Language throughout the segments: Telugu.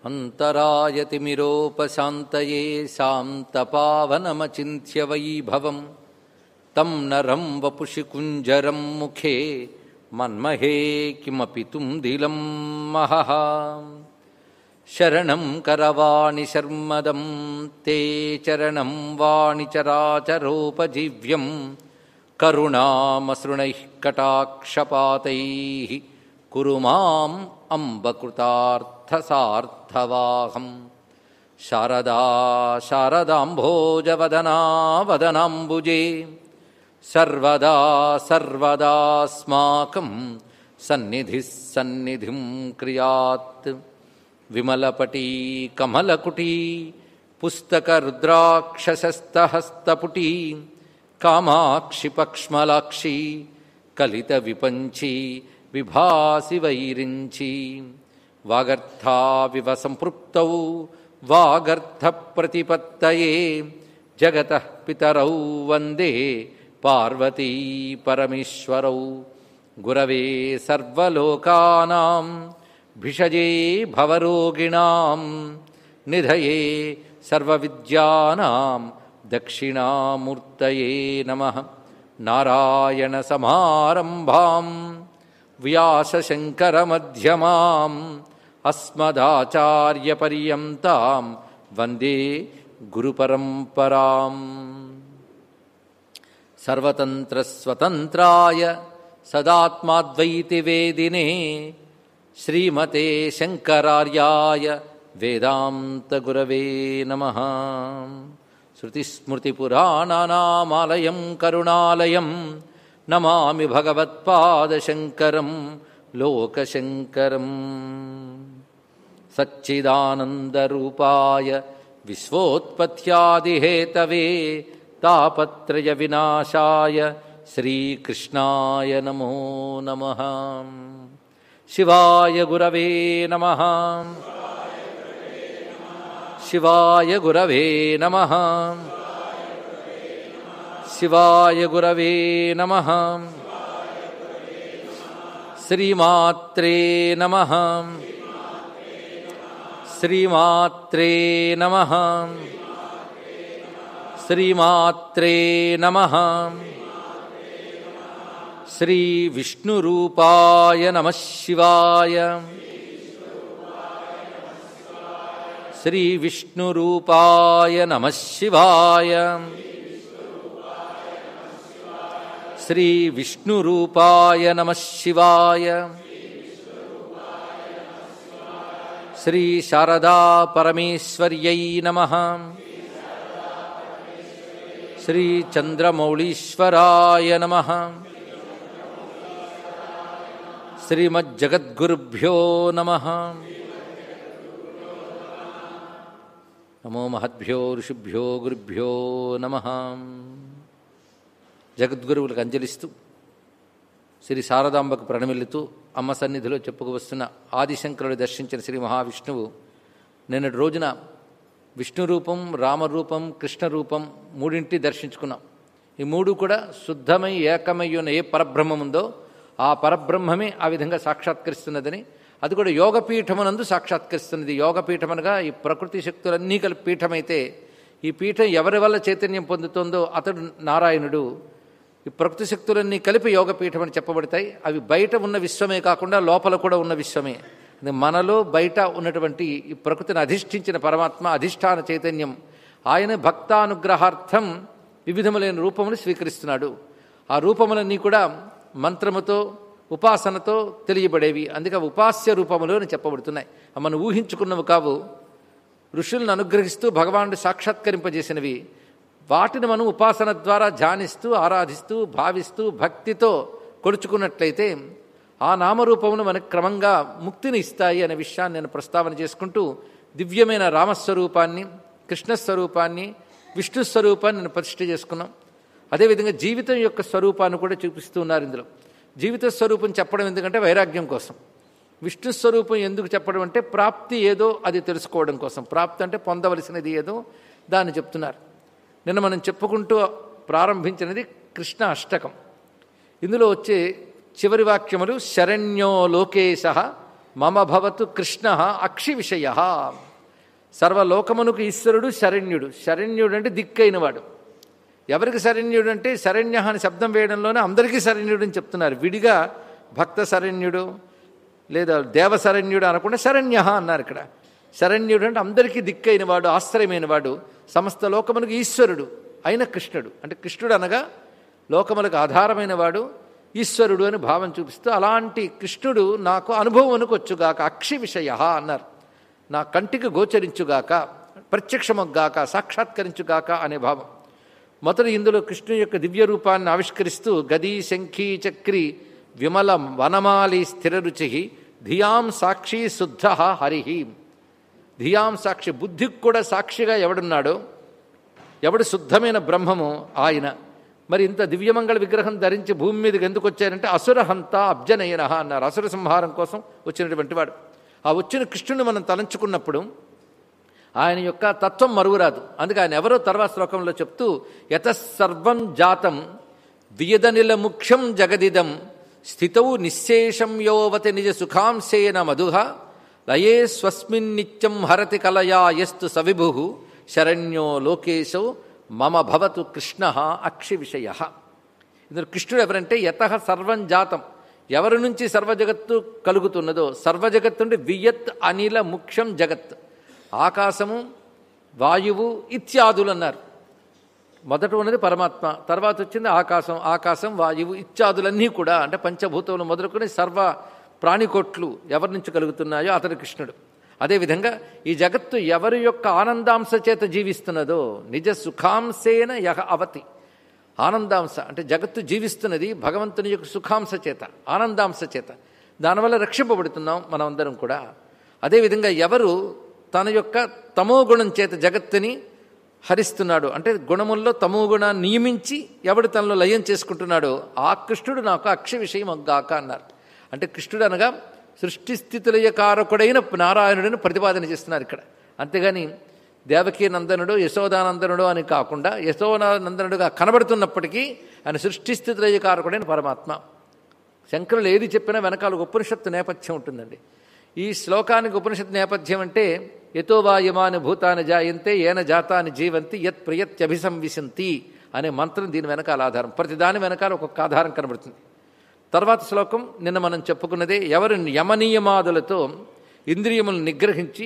अन्तरायतिमिरोपशान्तये शान्तपावनमचिन्त्य वैभवम् तं नरं वपुषि कुञ्जरं मुखे मन्महे किमपि तुम्दिलं महः शरणं करवाणि शर्मदं ते चरणं वाणिचराचरोपजीव्यम् करुणामसृणैः कटाक्षपातैः कुरु माम् अम्बकृतार्थसार्थवाहम् शारदा शारदाम्भोजवदना वदनाम्बुजे सर्वदा सर्वदास्माकं सन्निधिः सन्निधिं क्रियात् विमलपटी कमलकुटी पुस्तकरुद्राक्षसस्तहस्तपुटी कामाक्षि पक्ष्मलाक्षी कलितविपञ्ची विभासि वैरिञ्ची वागर्थाविव सम्पृक्तौ वागर्थप्रतिपत्तये जगतः पितरौ वन्दे पार्वती परमेश्वरौ गुरवे सर्वलोकानां भिषजे भवरोगिणां निधये सर्वविद्यानां दक्षिणामूर्तये नमः नारायणसमारम्भां व्यासशङ्करमध्यमाम् अस्मदाचार्यपर्यन्तां वन्दे गुरुपरम्पराम् सर्वतन्त्रस्वतन्त्राय सदात्माद्वैतिवेदिने श्रीमते शङ्करार्याय वेदान्तगुरवे नमः श्रुतिस्मृतिपुराणानामालयं करुणालयं नमामि भगवत्पादशङ्करं लोकशङ्करम् सच्चिदानन्दरूपाय विश्वोत्पत्त्यादिहेतवे तापत्रयविनाशाय श्रीकृष्णाय नमो नमः शिवाय गुरवे नमः शिवाय गुरवे नमः शिवाय गुरवे नमः श्रीमात्रे नमः श्रीमात्रे नमः श्रीमात्रे नमः श्रीविष्णुरूपाय नमः शिवाय श्रीविष्णुरूपाय नमः शिवाय श्रीविष्णुरूपाय नमः शिवाय श्रीशारदा परमेश्वर्यै नमः श्रीचन्द्रमौळीश्वराय नमः श्रीमज्जगद्गुरुभ्यो नमः నమో మహద్భ్యో ఋషిభ్యో గురుభ్యో నమ జగద్గురువులకు అంజలిస్తూ శ్రీ శారదాంబకు ప్రణమిల్లుతూ అమ్మ సన్నిధిలో చెప్పుకు వస్తున్న ఆదిశంకరుడు దర్శించిన శ్రీ మహావిష్ణువు నిన్నటి రోజున విష్ణు రూపం రామరూపం కృష్ణ రూపం మూడింటి దర్శించుకున్నాం ఈ మూడు కూడా శుద్ధమై ఏకమై ఉన్న ఏ పరబ్రహ్మం ఉందో ఆ పరబ్రహ్మమే ఆ విధంగా సాక్షాత్కరిస్తున్నదని అది కూడా యోగపీఠమునందు సాక్షాత్కరిస్తున్నది యోగపీఠం అనగా ఈ ప్రకృతి శక్తులన్నీ కలిపి పీఠమైతే ఈ పీఠం ఎవరి వల్ల చైతన్యం పొందుతుందో అతడు నారాయణుడు ఈ ప్రకృతి శక్తులన్నీ కలిపి యోగపీఠం అని చెప్పబడతాయి అవి బయట ఉన్న విశ్వమే కాకుండా లోపల కూడా ఉన్న విశ్వమే అది మనలో బయట ఉన్నటువంటి ఈ ప్రకృతిని అధిష్ఠించిన పరమాత్మ అధిష్టాన చైతన్యం ఆయన భక్తానుగ్రహార్థం వివిధములైన రూపములు స్వీకరిస్తున్నాడు ఆ రూపములన్నీ కూడా మంత్రముతో ఉపాసనతో తెలియబడేవి అందుకే ఉపాస్య రూపములు అని చెప్పబడుతున్నాయి మనం ఊహించుకున్నవి కావు ఋషులను అనుగ్రహిస్తూ భగవానుడు సాక్షాత్కరింపజేసినవి వాటిని మనం ఉపాసన ద్వారా ధ్యానిస్తూ ఆరాధిస్తూ భావిస్తూ భక్తితో కొలుచుకున్నట్లయితే ఆ నామరూపములు మనకు క్రమంగా ముక్తిని ఇస్తాయి అనే విషయాన్ని నేను ప్రస్తావన చేసుకుంటూ దివ్యమైన రామస్వరూపాన్ని కృష్ణస్వరూపాన్ని విష్ణు స్వరూపాన్ని నేను ప్రతిష్ఠ చేసుకున్నాం అదేవిధంగా జీవితం యొక్క స్వరూపాన్ని కూడా చూపిస్తూ ఉన్నారు ఇందులో జీవిత స్వరూపం చెప్పడం ఎందుకంటే వైరాగ్యం కోసం విష్ణు స్వరూపం ఎందుకు చెప్పడం అంటే ప్రాప్తి ఏదో అది తెలుసుకోవడం కోసం ప్రాప్తి అంటే పొందవలసినది ఏదో దాన్ని చెప్తున్నారు నిన్న మనం చెప్పుకుంటూ ప్రారంభించినది కృష్ణ అష్టకం ఇందులో వచ్చే చివరి వాక్యములు శరణ్యో లోకేశ మమ భవతు కృష్ణ అక్షి విషయ సర్వలోకమునకు ఈశ్వరుడు శరణ్యుడు శరణ్యుడు అంటే దిక్కైనవాడు ఎవరికి శరణ్యుడు అంటే శరణ్య అని శబ్దం వేయడంలోనే అందరికీ శరణ్యుడు అని చెప్తున్నారు విడిగా భక్త శరణ్యుడు లేదా దేవ శరణ్యుడు అనకుండా శరణ్య అన్నారు ఇక్కడ శరణ్యుడు అంటే అందరికీ దిక్కైన వాడు ఆశ్రయమైన వాడు సమస్త లోకమునకు ఈశ్వరుడు అయిన కృష్ణుడు అంటే కృష్ణుడు అనగా లోకములకు ఆధారమైన వాడు ఈశ్వరుడు అని భావం చూపిస్తూ అలాంటి కృష్ణుడు నాకు అనుభవమునకు వచ్చుగాక అక్షి విషయ అన్నారు నా కంటికి గోచరించుగాక ప్రత్యక్షమగ్గాక సాక్షాత్కరించుగాక అనే భావం మొదటి ఇందులో కృష్ణుని యొక్క దివ్య రూపాన్ని ఆవిష్కరిస్తూ గదీ శంఖీ చక్రి విమల వనమాలి స్థిరరుచి ధియాం సాక్షి శుద్ధ హరిహి ధియాం సాక్షి బుద్ధికి కూడా సాక్షిగా ఎవడున్నాడో ఎవడు శుద్ధమైన బ్రహ్మము ఆయన మరి ఇంత దివ్యమంగళ విగ్రహం ధరించి భూమి మీదకి ఎందుకు వచ్చారంటే అసురహంత అబ్జనయన అన్నారు అసుర సంహారం కోసం వచ్చినటువంటి వాడు ఆ వచ్చిన కృష్ణుని మనం తలంచుకున్నప్పుడు ఆయన యొక్క తత్వం మరువురాదు అందుకే ఆయన ఎవరో తర్వాత శ్లోకంలో చెప్తూ యతసర్వం జాతం వియదనిల ముఖ్యం జగదిదం స్థితౌ నిశ్శేషం యోవతి నిజ సుఖాంశేన మధుహ లయే స్వస్మిన్ నిత్యం హరతి కలయా ఎస్తు సవిభు శరణ్యో లోకేశౌ మమ భవతు కృష్ణ అక్షి విషయ ఇందులో కృష్ణుడు ఎవరంటే యత సర్వం జాతం ఎవరి నుంచి సర్వజగత్తు కలుగుతున్నదో సర్వజగత్తు నుండి వియత్ అనిల ముఖ్యం జగత్ ఆకాశము వాయువు ఇత్యాదులు అన్నారు మొదట ఉన్నది పరమాత్మ తర్వాత వచ్చింది ఆకాశం ఆకాశం వాయువు ఇత్యాదులన్నీ కూడా అంటే పంచభూతములు మొదలుకొని సర్వ ప్రాణికోట్లు ఎవరి నుంచి కలుగుతున్నాయో అతడు కృష్ణుడు అదేవిధంగా ఈ జగత్తు ఎవరి యొక్క ఆనందాంశ చేత జీవిస్తున్నదో నిజ సుఖాంశేన యహ అవతి ఆనందాంశ అంటే జగత్తు జీవిస్తున్నది భగవంతుని యొక్క సుఖాంశ చేత ఆనందాంశ చేత దానివల్ల రక్షింపబడుతున్నాం మనమందరం కూడా అదేవిధంగా ఎవరు తన యొక్క తమో గుణం చేత జగత్తుని హరిస్తున్నాడు అంటే గుణముల్లో తమో గుణాన్ని నియమించి ఎవడు తనలో లయం చేసుకుంటున్నాడో ఆ కృష్ణుడు నాకు అక్ష విషయం అగ్గాక అన్నారు అంటే కృష్ణుడు అనగా సృష్టి స్థితులయ కారకుడైన నారాయణుడిని ప్రతిపాదన చేస్తున్నారు ఇక్కడ అంతేగాని దేవకీ నందనుడు యశోదానందనుడు అని కాకుండా యశోదానందనుడుగా కనబడుతున్నప్పటికీ ఆయన సృష్టి స్థితులయ కారకుడైన పరమాత్మ శంకరులు ఏది చెప్పినా వెనకాల ఒక ఉపనిషత్తు నేపథ్యం ఉంటుందండి ఈ శ్లోకానికి ఉపనిషత్తు నేపథ్యం అంటే ఎతో వాయమాని భూతాన్ని జాయంతే ఏన జాతాన్ని జీవంతి యత్ ప్రియత్యభిసంవిశంతి అనే మంత్రం దీని వెనకాల ఆధారం ప్రతి దాని వెనకాల ఒక్కొక్క ఆధారం కనబడుతుంది తర్వాత శ్లోకం నిన్న మనం చెప్పుకున్నదే ఎవరు యమనియమాదులతో ఇంద్రియములను నిగ్రహించి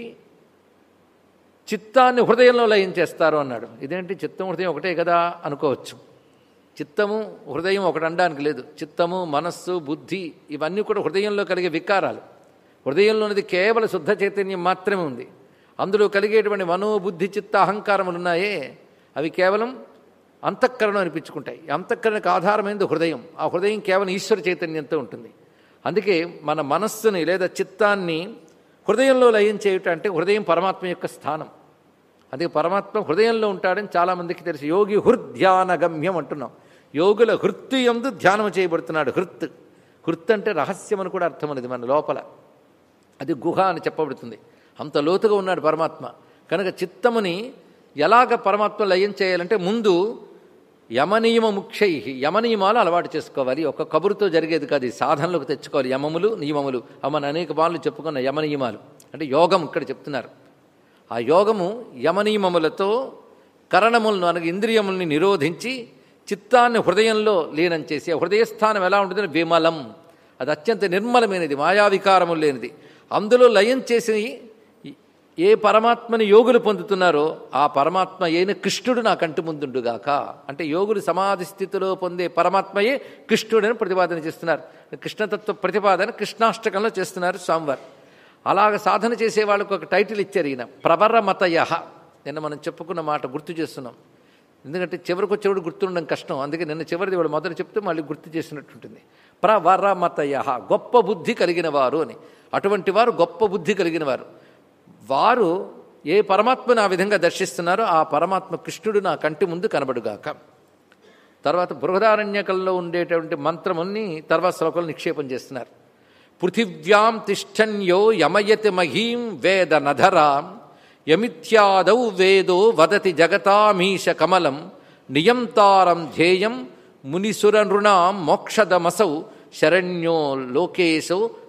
చిత్తాన్ని హృదయంలో లయం చేస్తారు అన్నాడు ఇదేంటి చిత్తం హృదయం ఒకటే కదా అనుకోవచ్చు చిత్తము హృదయం ఒకటి అనడానికి లేదు చిత్తము మనస్సు బుద్ధి ఇవన్నీ కూడా హృదయంలో కలిగే వికారాలు హృదయంలోనిది కేవల శుద్ధ చైతన్యం మాత్రమే ఉంది అందులో కలిగేటువంటి మనోబుద్ధి చిత్త అహంకారములు ఉన్నాయే అవి కేవలం అంతఃకరణం అనిపించుకుంటాయి ఈ అంతఃకరణకు ఆధారమైనది హృదయం ఆ హృదయం కేవలం ఈశ్వర చైతన్యంతో ఉంటుంది అందుకే మన మనస్సుని లేదా చిత్తాన్ని హృదయంలో లయం చేయుట అంటే హృదయం పరమాత్మ యొక్క స్థానం అందుకే పరమాత్మ హృదయంలో ఉంటాడని చాలామందికి తెలుసు యోగి హృద్ధ్యాన గమ్యం అంటున్నాం యోగుల హృత్తు ఎందు ధ్యానం చేయబడుతున్నాడు హృత్ హృత్ అంటే రహస్యం అని కూడా అర్థం అనేది మన లోపల అది గుహ అని చెప్పబడుతుంది అంత లోతుగా ఉన్నాడు పరమాత్మ కనుక చిత్తముని ఎలాగ పరమాత్మ లయం చేయాలంటే ముందు యమనియమ ముఖ్యై యమనియమాలు అలవాటు చేసుకోవాలి ఒక కబురుతో జరిగేది కాదు ఈ సాధనలోకి తెచ్చుకోవాలి యమములు నియమములు అమ్మని అనేక బాలు చెప్పుకున్న యమనియమాలు అంటే యోగం ఇక్కడ చెప్తున్నారు ఆ యోగము యమనియమములతో కరణములను అనగా ఇంద్రియముల్ని నిరోధించి చిత్తాన్ని హృదయంలో లీనం చేసి ఆ హృదయస్థానం ఎలా ఉంటుందంటే విమలం అది అత్యంత నిర్మలమైనది మాయావికారములు లేనిది అందులో లయం చేసి ఏ పరమాత్మని యోగులు పొందుతున్నారో ఆ పరమాత్మ అయిన కృష్ణుడు నా కంటి ముందుండుగాక అంటే యోగులు సమాధి స్థితిలో పొందే పరమాత్మయే కృష్ణుడని ప్రతిపాదన చేస్తున్నారు కృష్ణతత్వ ప్రతిపాదన కృష్ణాష్టకంలో చేస్తున్నారు స్వామివారు అలాగ సాధన చేసే వాళ్ళకు ఒక టైటిల్ ఇచ్చారు ఈయన ప్రవరమతయ నిన్న మనం చెప్పుకున్న మాట గుర్తు చేస్తున్నాం ఎందుకంటే చివరికి వచ్చేవాడు గుర్తుండడం కష్టం అందుకే నిన్న చివరిది వాడు మొదలు చెప్తే మళ్ళీ గుర్తు చేసినట్టుంటుంది ప్రవరమతయ గొప్ప బుద్ధి కలిగిన వారు అని అటువంటి వారు గొప్ప బుద్ధి కలిగిన వారు వారు ఏ పరమాత్మను ఆ విధంగా దర్శిస్తున్నారో ఆ పరమాత్మ కృష్ణుడు నా కంటి ముందు కనబడుగాక తర్వాత బృహదారణ్యకంలో ఉండేటువంటి మంత్రముల్ని తర్వాత శ్లోకంలో నిక్షేపం చేస్తున్నారు పృథివ్యాం తిష్టన్యో యమయతి మహీం వేద నధరాం యమిత్యాదౌ వేదో వదతి జగతామీశ కమలం నియంతారం ధ్యేయం మునిసుర నృణాం మోక్షదమసౌ శరణ్యో లోకేశౌ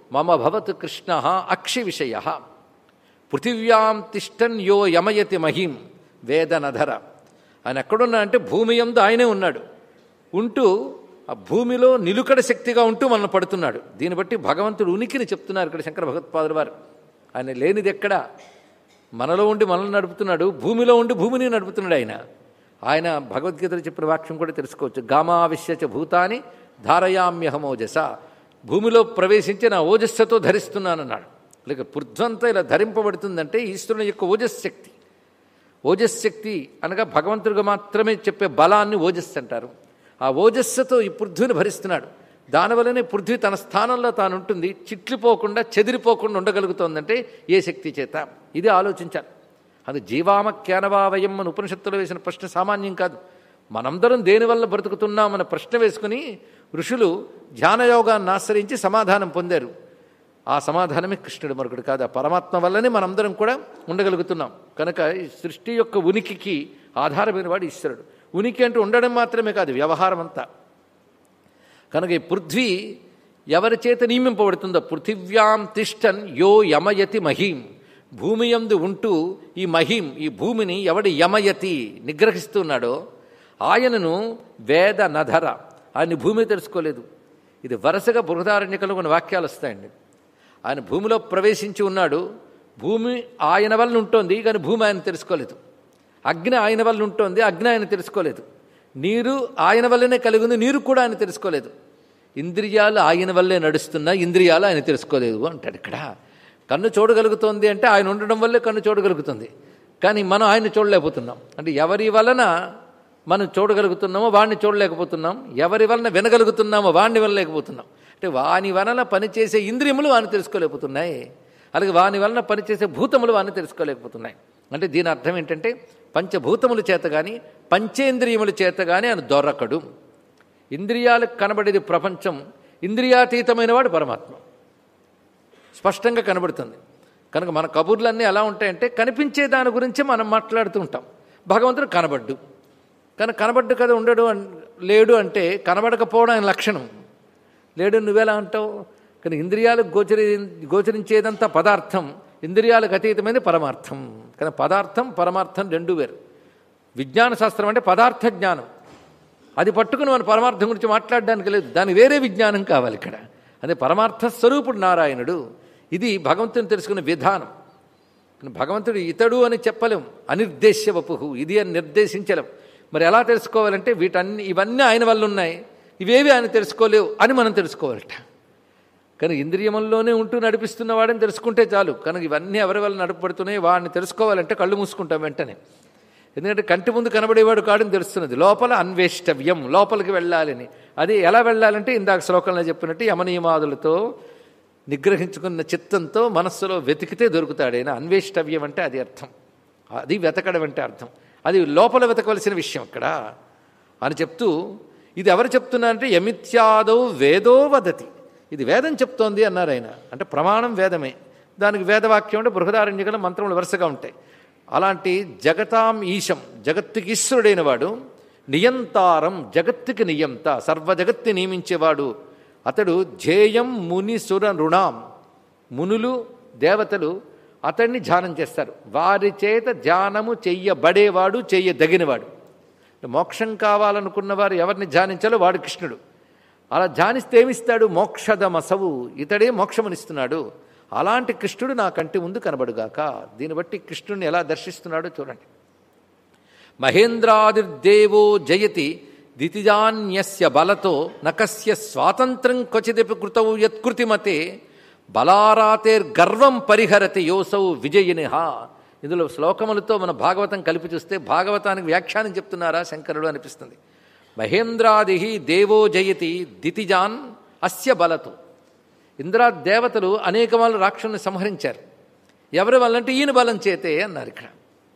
మమ భవత్ కృష్ణ అక్షి విషయ పృథివ్యాం తిష్టన్ యో యమయతి మహిం వేదనధర ఆయన ఎక్కడున్నా అంటే భూమి ఎందు ఆయనే ఉన్నాడు ఉంటూ ఆ భూమిలో నిలుకడ శక్తిగా ఉంటూ మనల్ని పడుతున్నాడు దీన్ని బట్టి భగవంతుడు ఉనికిని చెప్తున్నారు ఇక్కడ శంకర భగవత్పాదుల వారు ఆయన లేనిది ఎక్కడ మనలో ఉండి మనల్ని నడుపుతున్నాడు భూమిలో ఉండి భూమిని నడుపుతున్నాడు ఆయన ఆయన భగవద్గీతలో చెప్పిన వాక్యం కూడా తెలుసుకోవచ్చు గామావిశ్యచ భూతాని ధారయామ్యహమోజస భూమిలో ప్రవేశించి నా ఓజస్సుతో ధరిస్తున్నానన్నాడు లేక పృథ్వంతా ఇలా ధరింపబడుతుందంటే ఈశ్వరుని యొక్క ఓజస్శక్తి ఓజస్శక్తి అనగా భగవంతుడిగా మాత్రమే చెప్పే బలాన్ని ఓజస్సు అంటారు ఆ ఓజస్సుతో ఈ పృథ్వీని భరిస్తున్నాడు దానివల్లనే పృథ్వీ తన స్థానంలో తాను ఉంటుంది చిట్లిపోకుండా చెదిరిపోకుండా ఉండగలుగుతోందంటే ఏ శక్తి చేత ఇది ఆలోచించాలి అది జీవామక్యానవావయం అని ఉపనిషత్తులో వేసిన ప్రశ్న సామాన్యం కాదు మనందరం దేనివల్ల బ్రతుకుతున్నామన్న ప్రశ్న వేసుకుని ఋషులు ధ్యానయోగాన్ని ఆశ్రయించి సమాధానం పొందారు ఆ సమాధానమే కృష్ణుడు మరొకడు కాదు ఆ పరమాత్మ వల్లనే మనందరం కూడా ఉండగలుగుతున్నాం కనుక ఈ సృష్టి యొక్క ఉనికికి ఆధారమైన వాడు ఈశ్వరుడు ఉనికి అంటూ ఉండడం మాత్రమే కాదు వ్యవహారం అంతా కనుక ఈ పృథ్వీ ఎవరి చేత నియమింపబడుతుందో పృథివ్యాం తిష్టన్ యో యమయతి మహీం భూమి యందు ఉంటూ ఈ మహీం ఈ భూమిని ఎవడి యమయతి నిగ్రహిస్తున్నాడో ఆయనను వేద నధర ఆయన భూమి తెలుసుకోలేదు ఇది వరుసగా బృహదారణ్యకలు కొన్ని వాక్యాలు వస్తాయండి ఆయన భూమిలో ప్రవేశించి ఉన్నాడు భూమి ఆయన వల్ల ఉంటుంది కానీ భూమి ఆయన తెలుసుకోలేదు అగ్ని ఆయన వల్ల ఉంటుంది అగ్ని ఆయన తెలుసుకోలేదు నీరు ఆయన వల్లనే కలిగి ఉంది నీరు కూడా ఆయన తెలుసుకోలేదు ఇంద్రియాలు ఆయన వల్లే నడుస్తున్నా ఇంద్రియాలు ఆయన తెలుసుకోలేదు అంటాడు ఇక్కడ కన్ను చూడగలుగుతోంది అంటే ఆయన ఉండడం వల్లే కన్ను చూడగలుగుతుంది కానీ మనం ఆయన చూడలేకపోతున్నాం అంటే ఎవరి వలన మనం చూడగలుగుతున్నామో వాడిని చూడలేకపోతున్నాం ఎవరి వలన వినగలుగుతున్నామో వాడిని వినలేకపోతున్నాం అంటే వాని వలన పనిచేసే ఇంద్రియములు వాడిని తెలుసుకోలేకపోతున్నాయి అలాగే వాని వలన పనిచేసే భూతములు వాడిని తెలుసుకోలేకపోతున్నాయి అంటే దీని అర్థం ఏంటంటే పంచభూతముల చేత కానీ పంచేంద్రియముల చేత కానీ ఆయన దొరకడు ఇంద్రియాలకు కనబడేది ప్రపంచం ఇంద్రియాతీతమైన వాడు పరమాత్మ స్పష్టంగా కనబడుతుంది కనుక మన కబుర్లన్నీ ఎలా ఉంటాయంటే కనిపించే దాని గురించే మనం మాట్లాడుతూ ఉంటాం భగవంతుడు కనబడ్డు కానీ కనబడ్డు కదా ఉండడు అన్- లేడు అంటే కనబడకపోవడం ఆయన లక్షణం లేడు నువ్వెలా అంటావు కానీ ఇంద్రియాలకు గోచరి గోచరించేదంతా పదార్థం ఇంద్రియాలకు అతీతమైనది పరమార్థం కానీ పదార్థం పరమార్థం రెండు వేరు విజ్ఞాన శాస్త్రం అంటే పదార్థ జ్ఞానం అది పట్టుకుని మన పరమార్థం గురించి మాట్లాడడానికి లేదు దాని వేరే విజ్ఞానం కావాలి ఇక్కడ అదే పరమార్థ స్వరూపుడు నారాయణుడు ఇది భగవంతుని తెలుసుకునే విధానం కానీ భగవంతుడు ఇతడు అని చెప్పలేం అనిర్దేశ్య వపుహు ఇది అని నిర్దేశించలేం మరి ఎలా తెలుసుకోవాలంటే వీటన్ని ఇవన్నీ ఆయన వల్ల ఉన్నాయి ఇవేవి ఆయన తెలుసుకోలేవు అని మనం తెలుసుకోవాలట కానీ ఇంద్రియముల్లోనే ఉంటూ నడిపిస్తున్న వాడని తెలుసుకుంటే చాలు కనుక ఇవన్నీ ఎవరి వల్ల నడపబడుతున్నాయి వాడిని తెలుసుకోవాలంటే కళ్ళు మూసుకుంటాం వెంటనే ఎందుకంటే కంటి ముందు కనబడేవాడు కాడని తెలుస్తున్నది లోపల అన్వేష్టవ్యం లోపలికి వెళ్ళాలని అది ఎలా వెళ్ళాలంటే ఇందాక శ్లోకంలో చెప్పినట్టు యమనియమాదులతో నిగ్రహించుకున్న చిత్తంతో మనస్సులో వెతికితే దొరుకుతాడైనా అన్వేష్టవ్యం అంటే అది అర్థం అది వెతకడం అంటే అర్థం అది లోపల వెతకవలసిన విషయం ఇక్కడ అని చెప్తూ ఇది ఎవరు చెప్తున్నారంటే యమిత్యాదౌ వేదో వదతి ఇది వేదం చెప్తోంది అన్నారు ఆయన అంటే ప్రమాణం వేదమే దానికి వేదవాక్యం అంటే బృహదారణ్యకల మంత్రములు వరుసగా ఉంటాయి అలాంటి జగతాం ఈశం జగత్తుకి ఈశ్వరుడైన వాడు నియంతారం జగత్తుకి నియంత సర్వజగత్తి నియమించేవాడు అతడు ధ్యేయం ముని సుర నృణాం మునులు దేవతలు అతన్ని ధ్యానం చేస్తారు వారి చేత ధ్యానము చెయ్యబడేవాడు చెయ్యదగినవాడు మోక్షం కావాలనుకున్న వారు ఎవరిని ధ్యానించాలో వాడు కృష్ణుడు అలా ధ్యానిస్తే ఏమిస్తాడు మోక్షదమసవు ఇతడే మోక్షమునిస్తున్నాడు అలాంటి కృష్ణుడు నా కంటి ముందు కనబడుగాక దీన్ని బట్టి కృష్ణుడిని ఎలా దర్శిస్తున్నాడో చూడండి మహేంద్రాదిర్దేవో జయతి దితిజాన్యస్య బలతో నకస్య స్వాతంత్రం క్వచిదపి కృతౌ యత్కృతిమతే బలారాతేర్గర్వం పరిహరతి యోసౌ విజయినిహ ఇందులో శ్లోకములతో మన భాగవతం కలిపి చూస్తే భాగవతానికి వ్యాఖ్యానం చెప్తున్నారా శంకరుడు అనిపిస్తుంది మహేంద్రాది దేవో జయతి దితిజాన్ అస్య బలతో ఇంద్రా దేవతలు అనేక వాళ్ళు రాక్షసుని సంహరించారు ఎవరి వల్లంటే ఈయన బలం చేతే అన్నారు ఇక్కడ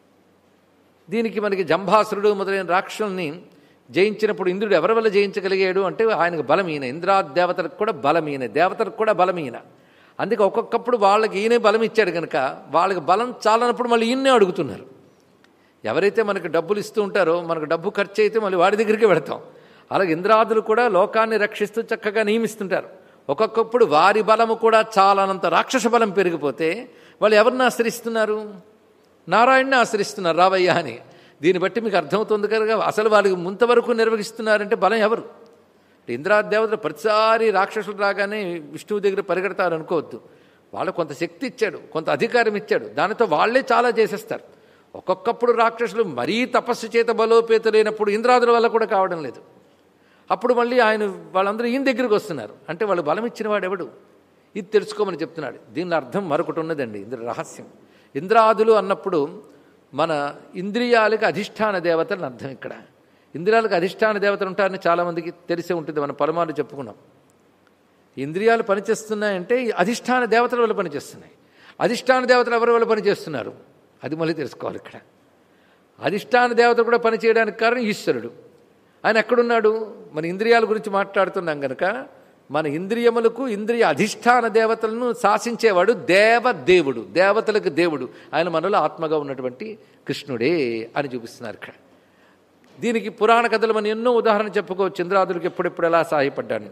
దీనికి మనకి జంభాసురుడు మొదలైన రాక్షసుల్ని జయించినప్పుడు ఇంద్రుడు ఎవరి వల్ల జయించగలిగాడు అంటే ఆయనకు బలం ఈయన ఇంద్రాదేవతలకు కూడా బలం ఈయన దేవతలకు కూడా బలం ఈయన అందుకే ఒక్కొక్కప్పుడు వాళ్ళకి ఈయనే బలం ఇచ్చాడు కనుక వాళ్ళకి బలం చాలనప్పుడు మళ్ళీ ఈయన్నే అడుగుతున్నారు ఎవరైతే మనకు డబ్బులు ఇస్తూ ఉంటారో మనకు డబ్బు ఖర్చు అయితే మళ్ళీ వాడి దగ్గరికి వెడతాం అలాగే ఇంద్రాదులు కూడా లోకాన్ని రక్షిస్తూ చక్కగా నియమిస్తుంటారు ఒక్కొక్కప్పుడు వారి బలము కూడా చాలానంత రాక్షస బలం పెరిగిపోతే వాళ్ళు ఎవరిని ఆశ్రయిస్తున్నారు నారాయణని ఆశ్రయిస్తున్నారు రావయ్య అని దీన్ని బట్టి మీకు అర్థమవుతుంది కనుక అసలు వాళ్ళకి ముంతవరకు నిర్వహిస్తున్నారంటే బలం ఎవరు ఇంద్రాదేవతలు ప్రతిసారి రాక్షసులు రాగానే విష్ణువు దగ్గర పరిగెడతారు అనుకోవద్దు వాళ్ళు కొంత శక్తి ఇచ్చాడు కొంత అధికారం ఇచ్చాడు దానితో వాళ్లే చాలా చేసేస్తారు ఒక్కొక్కప్పుడు రాక్షసులు మరీ తపస్సు చేత బలోపేతులైనప్పుడు ఇంద్రాదుల వల్ల కూడా కావడం లేదు అప్పుడు మళ్ళీ ఆయన వాళ్ళందరూ ఈయన దగ్గరికి వస్తున్నారు అంటే వాళ్ళు బలం ఇచ్చిన వాడు ఎవడు ఇది తెలుసుకోమని చెప్తున్నాడు దీని అర్థం మరొకటి ఉన్నదండి ఇంద్ర రహస్యం ఇంద్రాదులు అన్నప్పుడు మన ఇంద్రియాలకు అధిష్టాన దేవతలను అర్థం ఇక్కడ ఇంద్రియాలకు అధిష్టాన దేవతలు ఉంటారని చాలామందికి తెలిసే ఉంటుంది మనం పరమాలు చెప్పుకున్నాం ఇంద్రియాలు పనిచేస్తున్నాయంటే ఈ అధిష్టాన దేవతల వల్ల పనిచేస్తున్నాయి అధిష్టాన దేవతలు ఎవరి వల్ల పనిచేస్తున్నారు అది మళ్ళీ తెలుసుకోవాలి ఇక్కడ అధిష్టాన దేవత కూడా పనిచేయడానికి కారణం ఈశ్వరుడు ఆయన ఎక్కడున్నాడు మన ఇంద్రియాల గురించి మాట్లాడుతున్నాం కనుక మన ఇంద్రియములకు ఇంద్రియ అధిష్టాన దేవతలను శాసించేవాడు దేవదేవుడు దేవతలకు దేవుడు ఆయన మనలో ఆత్మగా ఉన్నటువంటి కృష్ణుడే అని చూపిస్తున్నారు ఇక్కడ దీనికి పురాణ కథలు మనం ఎన్నో ఉదాహరణ చెప్పుకోవచ్చు చంద్రాదులకు ఎప్పుడెప్పుడు ఎలా సహాయపడ్డాను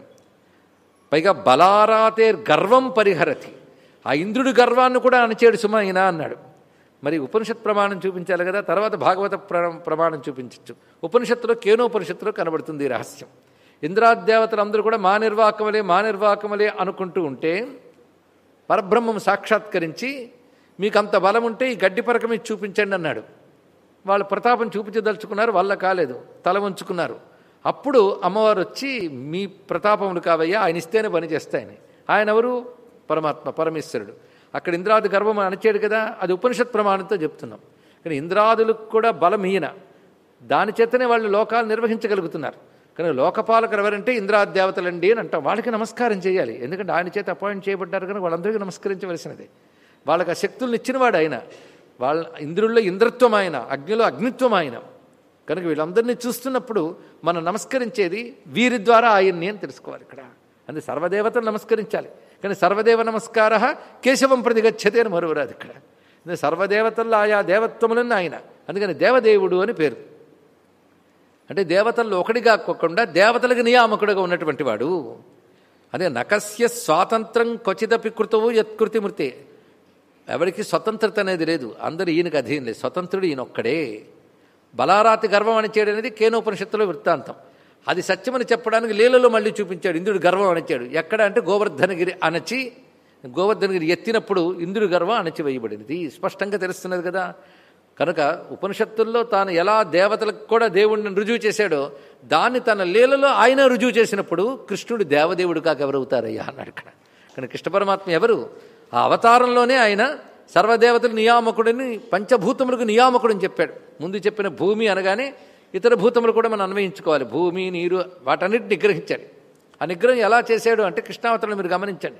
పైగా బలారాతేర్ గర్వం పరిహరతి ఆ ఇంద్రుడి గర్వాన్ని కూడా అణచేడు సుమ ఈయన అన్నాడు మరి ఉపనిషత్ ప్రమాణం చూపించాలి కదా తర్వాత భాగవత ప్రమాణం చూపించవచ్చు ఉపనిషత్తులో కేనోపనిషత్తులో కనబడుతుంది ఈ రహస్యం ఇంద్రాదేవతలందరూ కూడా మా నిర్వాకమలే మా నిర్వాకమలే అనుకుంటూ ఉంటే పరబ్రహ్మం సాక్షాత్కరించి మీకు అంత బలం ఉంటే ఈ గడ్డి పరక మీద చూపించండి అన్నాడు వాళ్ళు ప్రతాపం చూపించదలుచుకున్నారు వాళ్ళ కాలేదు తల వంచుకున్నారు అప్పుడు అమ్మవారు వచ్చి మీ ప్రతాపములు కావయ్యా ఆయన ఇస్తేనే పని చేస్తాయని ఆయన ఎవరు పరమాత్మ పరమేశ్వరుడు అక్కడ ఇంద్రాది గర్వం అణచాడు కదా అది ఉపనిషత్ ప్రమాణంతో చెప్తున్నాం కానీ ఇంద్రాదులకు కూడా బలం ఈయన దాని చేతనే వాళ్ళు లోకాలు నిర్వహించగలుగుతున్నారు కానీ లోకపాలకులు ఎవరంటే ఇంద్రాదేవతలండి అని అంటాం వాళ్ళకి నమస్కారం చేయాలి ఎందుకంటే ఆయన చేత అపాయింట్ చేయబడ్డారు కనుక వాళ్ళందరికీ నమస్కరించవలసినదే వాళ్ళకి ఆ శక్తులను ఇచ్చినవాడు ఆయన వాళ్ళ ఇంద్రుల్లో ఇంద్రత్వం ఆయన అగ్నిలో అగ్నిత్వం ఆయన కనుక వీళ్ళందరినీ చూస్తున్నప్పుడు మనం నమస్కరించేది వీరి ద్వారా ఆయన్ని అని తెలుసుకోవాలి ఇక్కడ అందుకే సర్వదేవతలు నమస్కరించాలి కానీ సర్వదేవ నమస్కార కేశవం ప్రతిగచ్చతే అని మరువరాదు ఇక్కడ అందుకే సర్వదేవతల్లో ఆయా దేవత్వములను ఆయన అందుకని దేవదేవుడు అని పేరు అంటే దేవతల్లో ఒకటిగా కాకుండా దేవతలకు నియామకుడుగా ఉన్నటువంటి వాడు అదే నకస్య స్వాతంత్రం క్వచిదపి కృతవు యత్కృతి మృతే ఎవరికి స్వతంత్రత అనేది లేదు అందరూ ఈయనకు అధీనం లేదు స్వతంత్రుడు ఈయన ఒక్కడే బలారాతి గర్వం అని చేయడం అనేది కేనోపనిషత్తులో వృత్తాంతం అది సత్యమని చెప్పడానికి లీలలో మళ్ళీ చూపించాడు ఇంద్రుడు గర్వం అణచాడు ఎక్కడ అంటే గోవర్ధనగిరి అణచి గోవర్ధనగిరి ఎత్తినప్పుడు ఇంద్రుడి గర్వం అణచివేయబడింది స్పష్టంగా తెలుస్తున్నది కదా కనుక ఉపనిషత్తుల్లో తాను ఎలా దేవతలకు కూడా దేవుడిని రుజువు చేశాడో దాన్ని తన లీలలో ఆయన రుజువు చేసినప్పుడు కృష్ణుడు దేవదేవుడు కాక ఎవరవుతారయ్యా అన్నాడు ఇక్కడ కానీ కృష్ణ పరమాత్మ ఎవరు ఆ అవతారంలోనే ఆయన సర్వదేవతల నియామకుడిని పంచభూతములకు నియామకుడని చెప్పాడు ముందు చెప్పిన భూమి అనగానే ఇతర భూతములు కూడా మనం అన్వయించుకోవాలి భూమి నీరు వాటన్నిటిని నిగ్రహించాడు ఆ నిగ్రహం ఎలా చేశాడు అంటే కృష్ణావతరంలో మీరు గమనించండి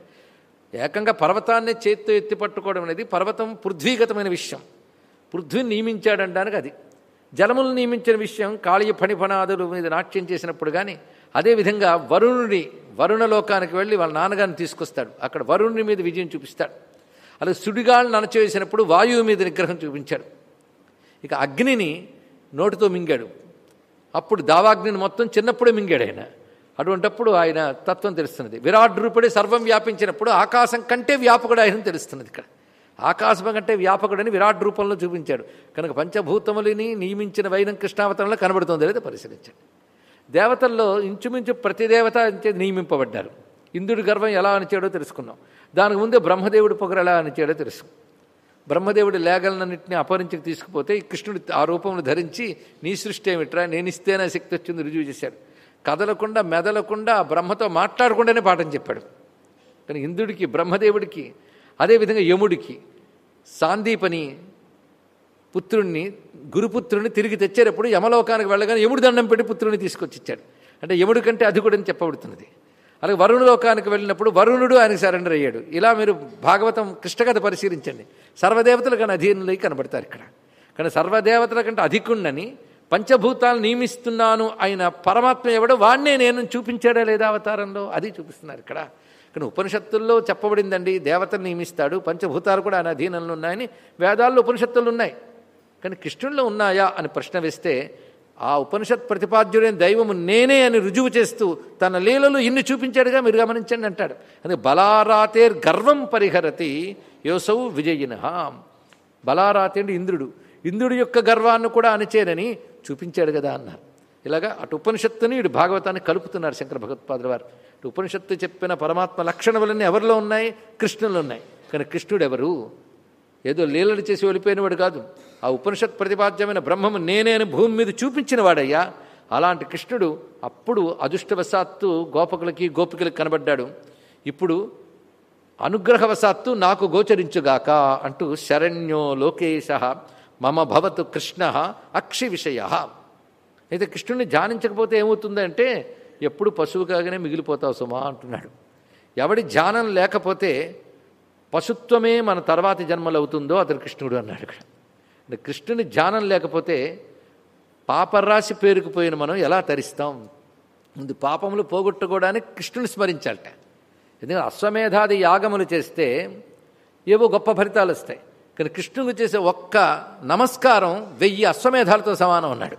ఏకంగా పర్వతాన్ని చేత్తో ఎత్తి పట్టుకోవడం అనేది పర్వతం పృథ్వీగతమైన విషయం పృథ్వీని నియమించాడనడానికి అది జలములు నియమించిన విషయం కాళీయ ఫణిఫణాదుల మీద నాట్యం చేసినప్పుడు కానీ అదేవిధంగా వరుణుని వరుణలోకానికి వెళ్ళి వాళ్ళ నాన్నగారిని తీసుకొస్తాడు అక్కడ వరుణుని మీద విజయం చూపిస్తాడు అలాగే సుడిగాళ్ళని అణచివేసినప్పుడు వాయువు మీద నిగ్రహం చూపించాడు ఇక అగ్నిని నోటితో మింగాడు అప్పుడు దావాగ్నిని మొత్తం చిన్నప్పుడే మింగాడు ఆయన అటువంటప్పుడు ఆయన తత్వం తెలుస్తున్నది విరాట్ రూపుడే సర్వం వ్యాపించినప్పుడు ఆకాశం కంటే వ్యాపకుడు ఆయన తెలుస్తున్నది ఇక్కడ ఆకాశం కంటే వ్యాపకుడని విరాట్ రూపంలో చూపించాడు కనుక పంచభూతములని నియమించిన వైనం కృష్ణావతారంలో కనబడుతుంది లేదా పరిశీలించండి దేవతల్లో ఇంచుమించు ప్రతి దేవత నియమింపబడ్డారు ఇంద్రుడి గర్వం ఎలా అనిచాడో తెలుసుకున్నాం దానికి ముందే బ్రహ్మదేవుడి పొగరు ఎలా అనిచాడో తెలుసు బ్రహ్మదేవుడి లేగలన్నింటినీ అపహరించి తీసుకుపోతే ఈ కృష్ణుడు ఆ రూపంలో ధరించి నీ సృష్టి ఏమిట్రా నేను ఇస్తేనే శక్తి వచ్చింది రుజువు చేశాడు కదలకుండా మెదలకుండా బ్రహ్మతో మాట్లాడకుండానే పాఠం చెప్పాడు కానీ ఇంద్రుడికి బ్రహ్మదేవుడికి అదేవిధంగా యముడికి సాందీపని పుత్రుణ్ణి గురుపుత్రుని తిరిగి తెచ్చేటప్పుడు యమలోకానికి వెళ్ళగానే యముడు దండం పెట్టి పుత్రుని తీసుకొచ్చి ఇచ్చాడు అంటే యముడి కంటే అధికుడని చెప్పబడుతున్నది అలాగే వరుణ లోకానికి వెళ్ళినప్పుడు వరుణుడు ఆయనకు సరెండర్ అయ్యాడు ఇలా మీరు భాగవతం కృష్ణకథ పరిశీలించండి సర్వదేవతలు కానీ అధీనులై కనబడతారు ఇక్కడ కానీ సర్వదేవతల కంటే అధికుణ్ణని పంచభూతాలు నియమిస్తున్నాను ఆయన పరమాత్మ ఎవడో వాణ్ణే నేను చూపించాడా లేదా అవతారంలో అది చూపిస్తున్నారు ఇక్కడ కానీ ఉపనిషత్తుల్లో చెప్పబడిందండి దేవతను నియమిస్తాడు పంచభూతాలు కూడా ఆయన అధీనంలో ఉన్నాయని వేదాల్లో ఉపనిషత్తులు ఉన్నాయి కానీ కృష్ణుల్లో ఉన్నాయా అని ప్రశ్న వేస్తే ఆ ఉపనిషత్ ప్రతిపాద్యుడైన దైవము నేనే అని రుజువు చేస్తూ తన లీలలు ఇన్ని చూపించాడుగా మీరు గమనించండి అంటాడు అది బలారాతేర్ గర్వం పరిహరతి యోసౌ విజయిన బలారాతి అంటే ఇంద్రుడు ఇంద్రుడి యొక్క గర్వాన్ని కూడా అణిచేనని చూపించాడు కదా అన్నారు ఇలాగా అటు ఉపనిషత్తుని ఇటు భాగవతాన్ని కలుపుతున్నారు శంకర భగవత్పాదుల వారు ఇటు ఉపనిషత్తు చెప్పిన పరమాత్మ లక్షణములన్నీ ఎవరిలో ఉన్నాయి కృష్ణులో ఉన్నాయి కానీ కృష్ణుడు ఎవరు ఏదో లీలలు చేసి వెళ్ళిపోయినవాడు కాదు ఆ ఉపనిషత్ ప్రతిపాద్యమైన బ్రహ్మము నేనే అని భూమి మీద చూపించిన వాడయ్యా అలాంటి కృష్ణుడు అప్పుడు అదృష్టవశాత్తు గోపకులకి గోపికలకి కనబడ్డాడు ఇప్పుడు అనుగ్రహవశాత్తు నాకు గోచరించుగాక అంటూ శరణ్యో లోకేశ మమ భవతు కృష్ణ అక్షి విషయ అయితే కృష్ణుడిని ధ్యానించకపోతే ఏమవుతుందంటే ఎప్పుడు పశువు కాగానే మిగిలిపోతావు సుమా అంటున్నాడు ఎవడి ధ్యానం లేకపోతే పశుత్వమే మన తర్వాతి జన్మలు అవుతుందో అతడు కృష్ణుడు అన్నాడు ఇక్కడ అంటే కృష్ణుని ధ్యానం లేకపోతే పాపరాశి పేరుకుపోయిన మనం ఎలా తరిస్తాం ముందు పాపములు పోగొట్టుకోవడానికి కృష్ణుని స్మరించాలట ఎందుకంటే అశ్వమేధాది యాగములు చేస్తే ఏవో గొప్ప ఫలితాలు వస్తాయి కానీ కృష్ణునికి చేసే ఒక్క నమస్కారం వెయ్యి అశ్వమేధాలతో సమానం అన్నాడు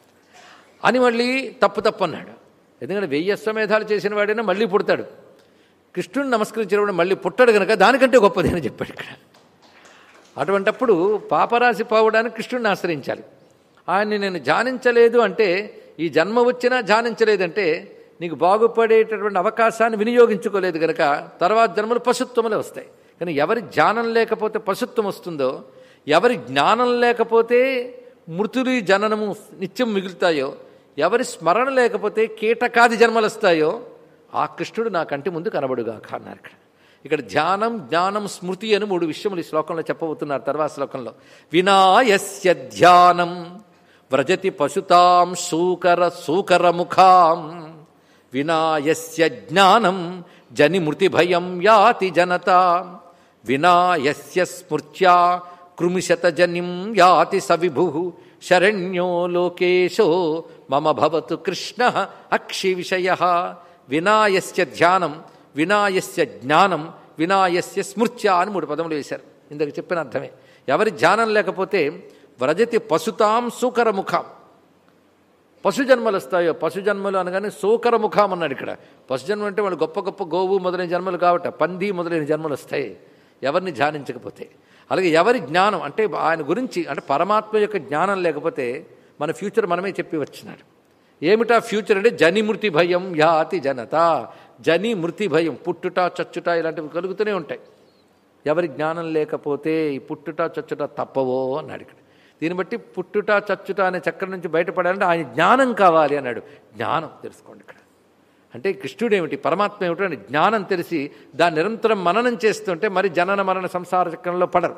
అని మళ్ళీ తప్పు తప్పు అన్నాడు ఎందుకంటే వెయ్యి అశ్వమేధాలు చేసిన వాడైనా మళ్ళీ పుడతాడు కృష్ణుని నమస్కరించినప్పుడు మళ్ళీ పుట్టాడు కనుక దానికంటే గొప్పది అని చెప్పాడు ఇక్కడ అటువంటప్పుడు పాపరాశి పోవడానికి కృష్ణుడిని ఆశ్రయించాలి ఆయన్ని నేను ధ్యానించలేదు అంటే ఈ జన్మ వచ్చినా ధ్యానించలేదంటే నీకు బాగుపడేటటువంటి అవకాశాన్ని వినియోగించుకోలేదు కనుక తర్వాత జన్మలు పశుత్వములే వస్తాయి కానీ ఎవరి ధ్యానం లేకపోతే పశుత్వం వస్తుందో ఎవరి జ్ఞానం లేకపోతే మృతుడి జననము నిత్యం మిగులుతాయో ఎవరి స్మరణ లేకపోతే కీటకాది జన్మలు వస్తాయో ఆ కృష్ణుడు నా కంటి ముందు కనబడుగాక అన్నారు ఇక్కడ ఇక్కడ ధ్యానం జ్ఞానం స్మృతి అని మూడు విషయములు ఈ శ్లోకంలో చెప్పబోతున్నారు తర్వాత శ్లోకంలో వినాయస్య ధ్యానం వ్రజతి పశుతాం సూకర సూకరముఖాం వినాయస్య జ్ఞానం జని మృతి భయం యాతి జనత వినాయస్య స్మృత్యా కృమిశతజనిం యాతి సవిభు శరణ్యో లోకేశో మమ భవతు కృష్ణ అక్షి విషయ వినాయస్య ధ్యానం వినాయస్య జ్ఞానం వినాయస్య స్మృత్య అని మూడు పదములు వేశారు ఇందాక చెప్పిన అర్థమే ఎవరి ధ్యానం లేకపోతే వ్రజతి పశుతాం సూకరముఖం పశుజన్మలు వస్తాయో పశుజన్మలు అనగానే సూకరముఖం అన్నాడు ఇక్కడ పశుజన్మలు అంటే వాళ్ళు గొప్ప గొప్ప గోవు మొదలైన జన్మలు కాబట్టి పంది మొదలైన జన్మలు వస్తాయి ఎవరిని ధ్యానించకపోతే అలాగే ఎవరి జ్ఞానం అంటే ఆయన గురించి అంటే పరమాత్మ యొక్క జ్ఞానం లేకపోతే మన ఫ్యూచర్ మనమే చెప్పి వచ్చినాడు ఏమిటా ఫ్యూచర్ అంటే జనిమృతి భయం యాతి జనత జని మృతి భయం పుట్టుట చచ్చుట ఇలాంటివి కలుగుతూనే ఉంటాయి ఎవరి జ్ఞానం లేకపోతే ఈ పుట్టుట చచ్చుట తప్పవో అన్నాడు ఇక్కడ దీన్ని బట్టి పుట్టుట చచ్చుట అనే చక్రం నుంచి బయటపడాలంటే ఆయన జ్ఞానం కావాలి అన్నాడు జ్ఞానం తెలుసుకోండి ఇక్కడ అంటే కృష్ణుడు ఏమిటి పరమాత్మ ఏమిటి అని జ్ఞానం తెలిసి దాన్ని నిరంతరం మననం చేస్తుంటే మరి జనన మరణ సంసార చక్రంలో పడరు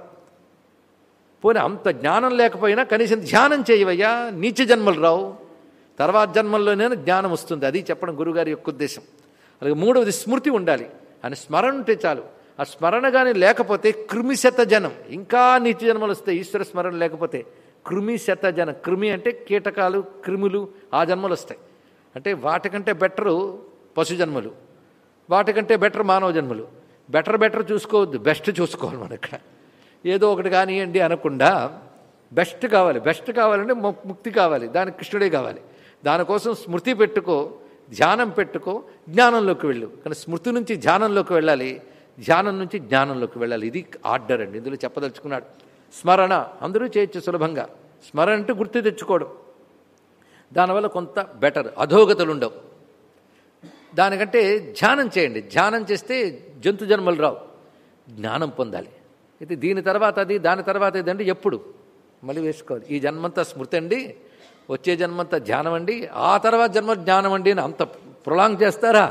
పోనీ అంత జ్ఞానం లేకపోయినా కనీసం ధ్యానం చేయవయ్యా నీచ జన్మలు రావు తర్వాత జన్మల్లోనే జ్ఞానం వస్తుంది అది చెప్పడం గురుగారి యొక్క ఉద్దేశం అలాగే మూడవది స్మృతి ఉండాలి అని స్మరణ ఉంటే చాలు ఆ స్మరణ కానీ లేకపోతే కృమిశత జనం ఇంకా నీచ జన్మలు వస్తాయి ఈశ్వర స్మరణ లేకపోతే కృమిశత జనం కృమి అంటే కీటకాలు క్రిములు ఆ జన్మలు వస్తాయి అంటే వాటికంటే బెటరు పశు జన్మలు వాటికంటే బెటర్ మానవ జన్మలు బెటర్ బెటర్ చూసుకోవద్దు బెస్ట్ చూసుకోవాలి మన ఇక్కడ ఏదో ఒకటి కానివ్వండి అనకుండా బెస్ట్ కావాలి బెస్ట్ కావాలంటే ము- ముక్తి కావాలి దానికి కృష్ణుడే కావాలి దానికోసం స్మృతి పెట్టుకో ధ్యానం పెట్టుకో జ్ఞానంలోకి వెళ్ళు కానీ స్మృతి నుంచి ధ్యానంలోకి వెళ్ళాలి ధ్యానం నుంచి జ్ఞానంలోకి వెళ్ళాలి ఇది ఆర్డర్ అండి ఇందులో చెప్పదలుచుకున్నాడు స్మరణ అందరూ చేయొచ్చు సులభంగా స్మరణ అంటే గుర్తు తెచ్చుకోవడం దానివల్ల కొంత బెటర్ అధోగతులు ఉండవు దానికంటే ధ్యానం చేయండి ధ్యానం చేస్తే జంతు జన్మలు రావు జ్ఞానం పొందాలి అయితే దీని తర్వాత అది దాని తర్వాత ఇది అంటే ఎప్పుడు మళ్ళీ వేసుకోవాలి ఈ జన్మంతా స్మృతి అండి వచ్చే జన్మంతా ధ్యానం అండి ఆ తర్వాత జన్మ జ్ఞానం అండి అని అంత ప్రొలాంగ్ చేస్తారా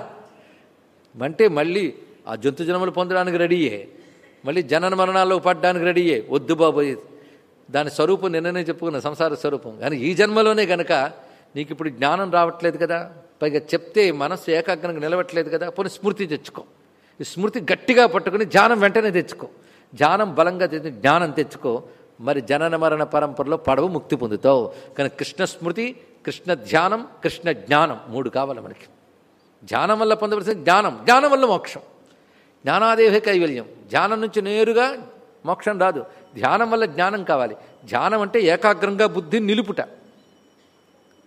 అంటే మళ్ళీ ఆ జంతు జన్మలు పొందడానికి రెడీయే మళ్ళీ జనన మరణాల్లో పడడానికి రెడీయే వద్దు బాబు దాని స్వరూపం నిన్ననే చెప్పుకున్న సంసార స్వరూపం కానీ ఈ జన్మలోనే గనక నీకు ఇప్పుడు జ్ఞానం రావట్లేదు కదా పైగా చెప్తే మనస్సు ఏకాగ్రంగా నిలవట్లేదు కదా పోనీ స్మృతి తెచ్చుకో ఈ స్మృతి గట్టిగా పట్టుకుని ధ్యానం వెంటనే తెచ్చుకో ధ్యానం బలంగా తెచ్చి జ్ఞానం తెచ్చుకో మరి జనన మరణ పరంపరలో పడవు ముక్తి పొందుతావు కానీ కృష్ణ స్మృతి కృష్ణ ధ్యానం కృష్ణ జ్ఞానం మూడు కావాలి మనకి ధ్యానం వల్ల పొందవలసిన జ్ఞానం జ్ఞానం వల్ల మోక్షం జ్ఞానాదేవే కైవల్యం ధ్యానం నుంచి నేరుగా మోక్షం రాదు ధ్యానం వల్ల జ్ఞానం కావాలి ధ్యానం అంటే ఏకాగ్రంగా బుద్ధిని నిలుపుట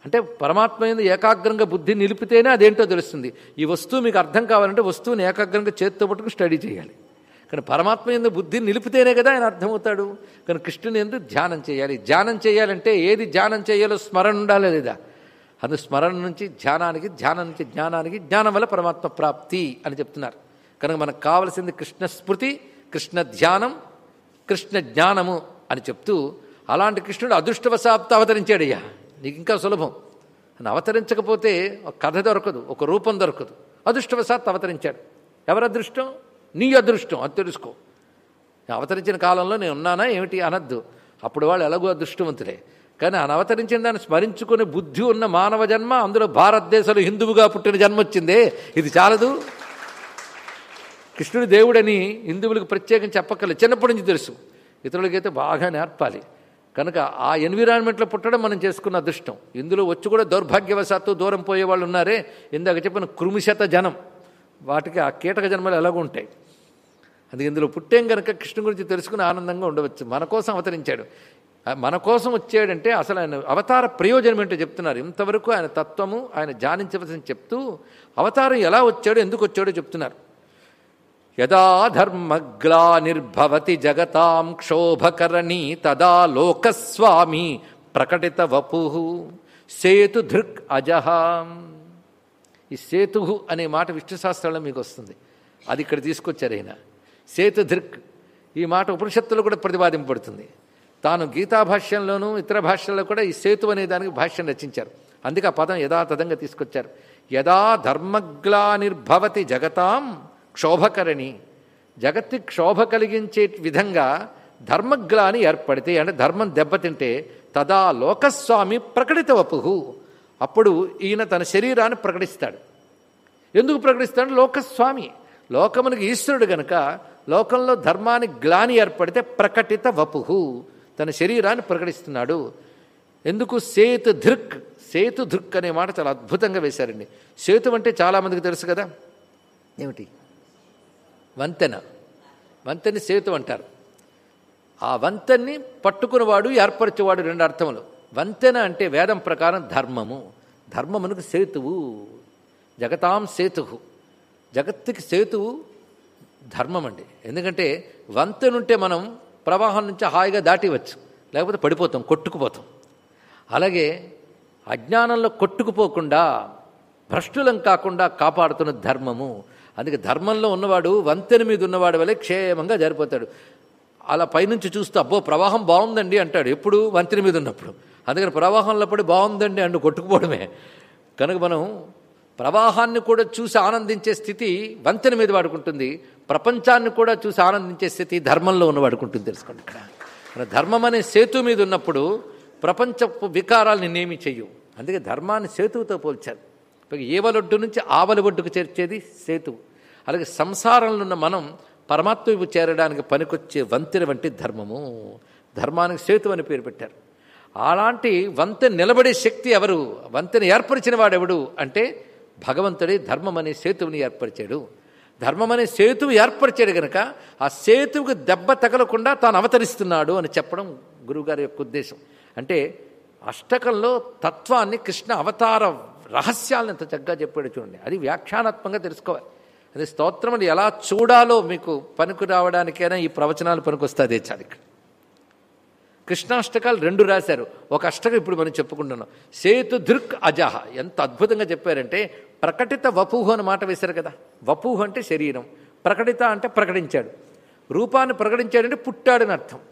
అంటే పరమాత్మ ఎందు ఏకాగ్రంగా బుద్ధి నిలిపితేనే అదేంటో తెలుస్తుంది ఈ వస్తువు మీకు అర్థం కావాలంటే వస్తువుని ఏకాగ్రంగా చేత్తో పట్టుకుని స్టడీ చేయాలి కానీ పరమాత్మ ఎందు బుద్ధి నిలిపితేనే కదా ఆయన అర్థమవుతాడు కానీ కృష్ణుని ఎందు ధ్యానం చేయాలి ధ్యానం చేయాలంటే ఏది ధ్యానం చేయాలో స్మరణ ఉండాలి లేదా అందు స్మరణ నుంచి ధ్యానానికి ధ్యానం నుంచి జ్ఞానానికి జ్ఞానం వల్ల పరమాత్మ ప్రాప్తి అని చెప్తున్నారు కనుక మనకు కావలసింది కృష్ణ స్మృతి కృష్ణ ధ్యానం కృష్ణ జ్ఞానము అని చెప్తూ అలాంటి కృష్ణుడు అదృష్టవశాప్త అవతరించాడయ్యా నీకు ఇంకా సులభం అని అవతరించకపోతే ఒక కథ దొరకదు ఒక రూపం దొరకదు అదృష్టవశాత్తు అవతరించాడు ఎవరి అదృష్టం నీ అదృష్టం అది తెలుసుకో అవతరించిన కాలంలో నేను ఉన్నానా ఏమిటి అనద్దు అప్పుడు వాళ్ళు ఎలాగో అదృష్టవంతులే కానీ ఆయన అవతరించిన దాన్ని స్మరించుకునే బుద్ధి ఉన్న మానవ జన్మ అందులో భారతదేశంలో హిందువుగా పుట్టిన జన్మ వచ్చిందే ఇది చాలదు కృష్ణుడు దేవుడని హిందువులకు ప్రత్యేకం చెప్పక్కర్లేదు చిన్నప్పటి నుంచి తెలుసు ఇతరులకైతే బాగా నేర్పాలి కనుక ఆ ఎన్విరాన్మెంట్లో పుట్టడం మనం చేసుకున్న అదృష్టం ఇందులో వచ్చి కూడా దౌర్భాగ్యవశాత్తు దూరం పోయే వాళ్ళు ఉన్నారే ఇందాక చెప్పిన కృమిశత జనం వాటికి ఆ కీటక జన్మలు ఎలాగో ఉంటాయి అది ఇందులో పుట్టేం కనుక కృష్ణ గురించి తెలుసుకుని ఆనందంగా ఉండవచ్చు మన కోసం అవతరించాడు ఆ మన కోసం వచ్చాడంటే అసలు ఆయన అవతార ప్రయోజనం ఏంటో చెప్తున్నారు ఇంతవరకు ఆయన తత్వము ఆయన ధ్యానించవలసిన చెప్తూ అవతారం ఎలా వచ్చాడో ఎందుకు వచ్చాడో చెప్తున్నారు యదా ధర్మగ్లానిర్భవతి జగతాం క్షోభకరణి తదా లోకస్వామి ప్రకటిత వపు సేతు ధృక్ అజహాం ఈ సేతు అనే మాట విష్ణు శాస్త్రంలో మీకు వస్తుంది అది ఇక్కడ తీసుకొచ్చారు ఆయన సేతు ధృక్ ఈ మాట ఉపనిషత్తులో కూడా ప్రతిపాదింపబడుతుంది తాను గీతా భాష్యంలోనూ ఇతర భాషల్లో కూడా ఈ సేతు అనే దానికి భాష్యం రచించారు అందుకే ఆ పదం యథాతథంగా తీసుకొచ్చారు యదా ధర్మగ్లానిర్భవతి జగతాం క్షోభకరణి జగత్తి క్షోభ కలిగించే విధంగా ధర్మగ్లాని ఏర్పడితే అంటే ధర్మం దెబ్బతింటే తదా లోకస్వామి ప్రకటిత వపుహు అప్పుడు ఈయన తన శరీరాన్ని ప్రకటిస్తాడు ఎందుకు ప్రకటిస్తాడు లోకస్వామి లోకమునికి ఈశ్వరుడు గనక లోకంలో ధర్మానికి గ్లాని ఏర్పడితే ప్రకటిత వపుహు తన శరీరాన్ని ప్రకటిస్తున్నాడు ఎందుకు సేతు ధృక్ సేతు ధృక్ అనే మాట చాలా అద్భుతంగా వేశారండి సేతు అంటే చాలామందికి తెలుసు కదా ఏమిటి వంతెన వంతెని సేతు అంటారు ఆ వంతెన్ని పట్టుకున్నవాడు ఏర్పరిచేవాడు రెండు అర్థములు వంతెన అంటే వేదం ప్రకారం ధర్మము ధర్మమునకు సేతువు జగతాం సేతు జగత్తుకి సేతువు ధర్మం అండి ఎందుకంటే వంతెనుంటే మనం ప్రవాహం నుంచి హాయిగా దాటివచ్చు లేకపోతే పడిపోతాం కొట్టుకుపోతాం అలాగే అజ్ఞానంలో కొట్టుకుపోకుండా భ్రష్టులం కాకుండా కాపాడుతున్న ధర్మము అందుకే ధర్మంలో ఉన్నవాడు వంతెన మీద ఉన్నవాడు వలె క్షేమంగా జారిపోతాడు అలా పైనుంచి చూస్తూ అబ్బో ప్రవాహం బాగుందండి అంటాడు ఎప్పుడు వంతెన మీద ఉన్నప్పుడు అందుకని ప్రవాహంలో పడి బాగుందండి అంటూ కొట్టుకుపోవడమే కనుక మనం ప్రవాహాన్ని కూడా చూసి ఆనందించే స్థితి వంతెన మీద వాడుకుంటుంది ప్రపంచాన్ని కూడా చూసి ఆనందించే స్థితి ధర్మంలో ఉన్న వాడుకుంటుంది తెలుసుకోండి ఇక్కడ మన ధర్మం అనే సేతు మీద ఉన్నప్పుడు ప్రపంచపు వికారాలు నిన్నేమి చెయ్యవు అందుకే ధర్మాన్ని సేతువుతో పోల్చారు ఏవలొడ్డు నుంచి ఆవల ఒడ్డుకు చేర్చేది సేతు అలాగే సంసారంలో ఉన్న మనం పరమాత్మ చేరడానికి పనికొచ్చే వంతెన వంటి ధర్మము ధర్మానికి సేతు అని పేరు పెట్టారు అలాంటి వంతెన నిలబడే శక్తి ఎవరు వంతెన ఏర్పరిచిన వాడెవడు అంటే భగవంతుడే ధర్మం అనే సేతువుని ఏర్పరిచాడు ధర్మం అనే సేతువు ఏర్పరిచాడు గనక ఆ సేతువుకు దెబ్బ తగలకుండా తాను అవతరిస్తున్నాడు అని చెప్పడం గురువుగారి యొక్క ఉద్దేశం అంటే అష్టకంలో తత్వాన్ని కృష్ణ అవతార రహస్యాలను ఎంత చక్కగా చెప్పాడు చూడండి అది వ్యాఖ్యానాత్మకంగా తెలుసుకోవాలి అది స్తోత్రములు ఎలా చూడాలో మీకు పనికి రావడానికైనా ఈ ప్రవచనాలు పనికొస్తుంది చాలు ఇక్కడ కృష్ణాష్టకాలు రెండు రాశారు ఒక అష్టకం ఇప్పుడు మనం చెప్పుకుంటున్నాం సేతు దృక్ అజహ ఎంత అద్భుతంగా చెప్పారంటే ప్రకటిత వపుహు అని మాట వేశారు కదా వపుహు అంటే శరీరం ప్రకటిత అంటే ప్రకటించాడు రూపాన్ని ప్రకటించాడంటే పుట్టాడని అర్థం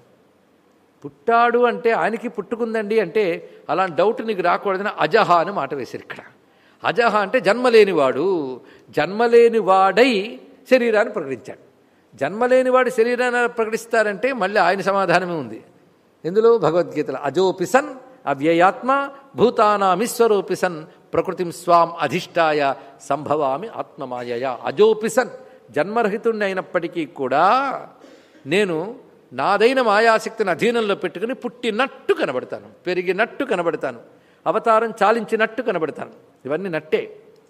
పుట్టాడు అంటే ఆయనకి పుట్టుకుందండి అంటే అలాంటి డౌట్ నీకు రాకూడదని అజహ అని మాట వేశారు ఇక్కడ అజహ అంటే జన్మలేనివాడు జన్మలేని వాడై శరీరాన్ని ప్రకటించాడు జన్మలేనివాడు శరీరాన్ని ప్రకటిస్తారంటే మళ్ళీ ఆయన సమాధానమే ఉంది ఇందులో భగవద్గీతలో అజోపిసన్ అవ్యయాత్మ భూతానామిశ్వరోపిసన్ ప్రకృతిం స్వాం అధిష్టాయ సంభవామి ఆత్మమాయయ అజోపిసన్ జన్మరహితుణ్ణి అయినప్పటికీ కూడా నేను నాదైన మాయాశక్తిని అధీనంలో పెట్టుకుని పుట్టినట్టు కనబడతాను పెరిగినట్టు కనబడతాను అవతారం చాలించినట్టు కనబడతాను ఇవన్నీ నట్టే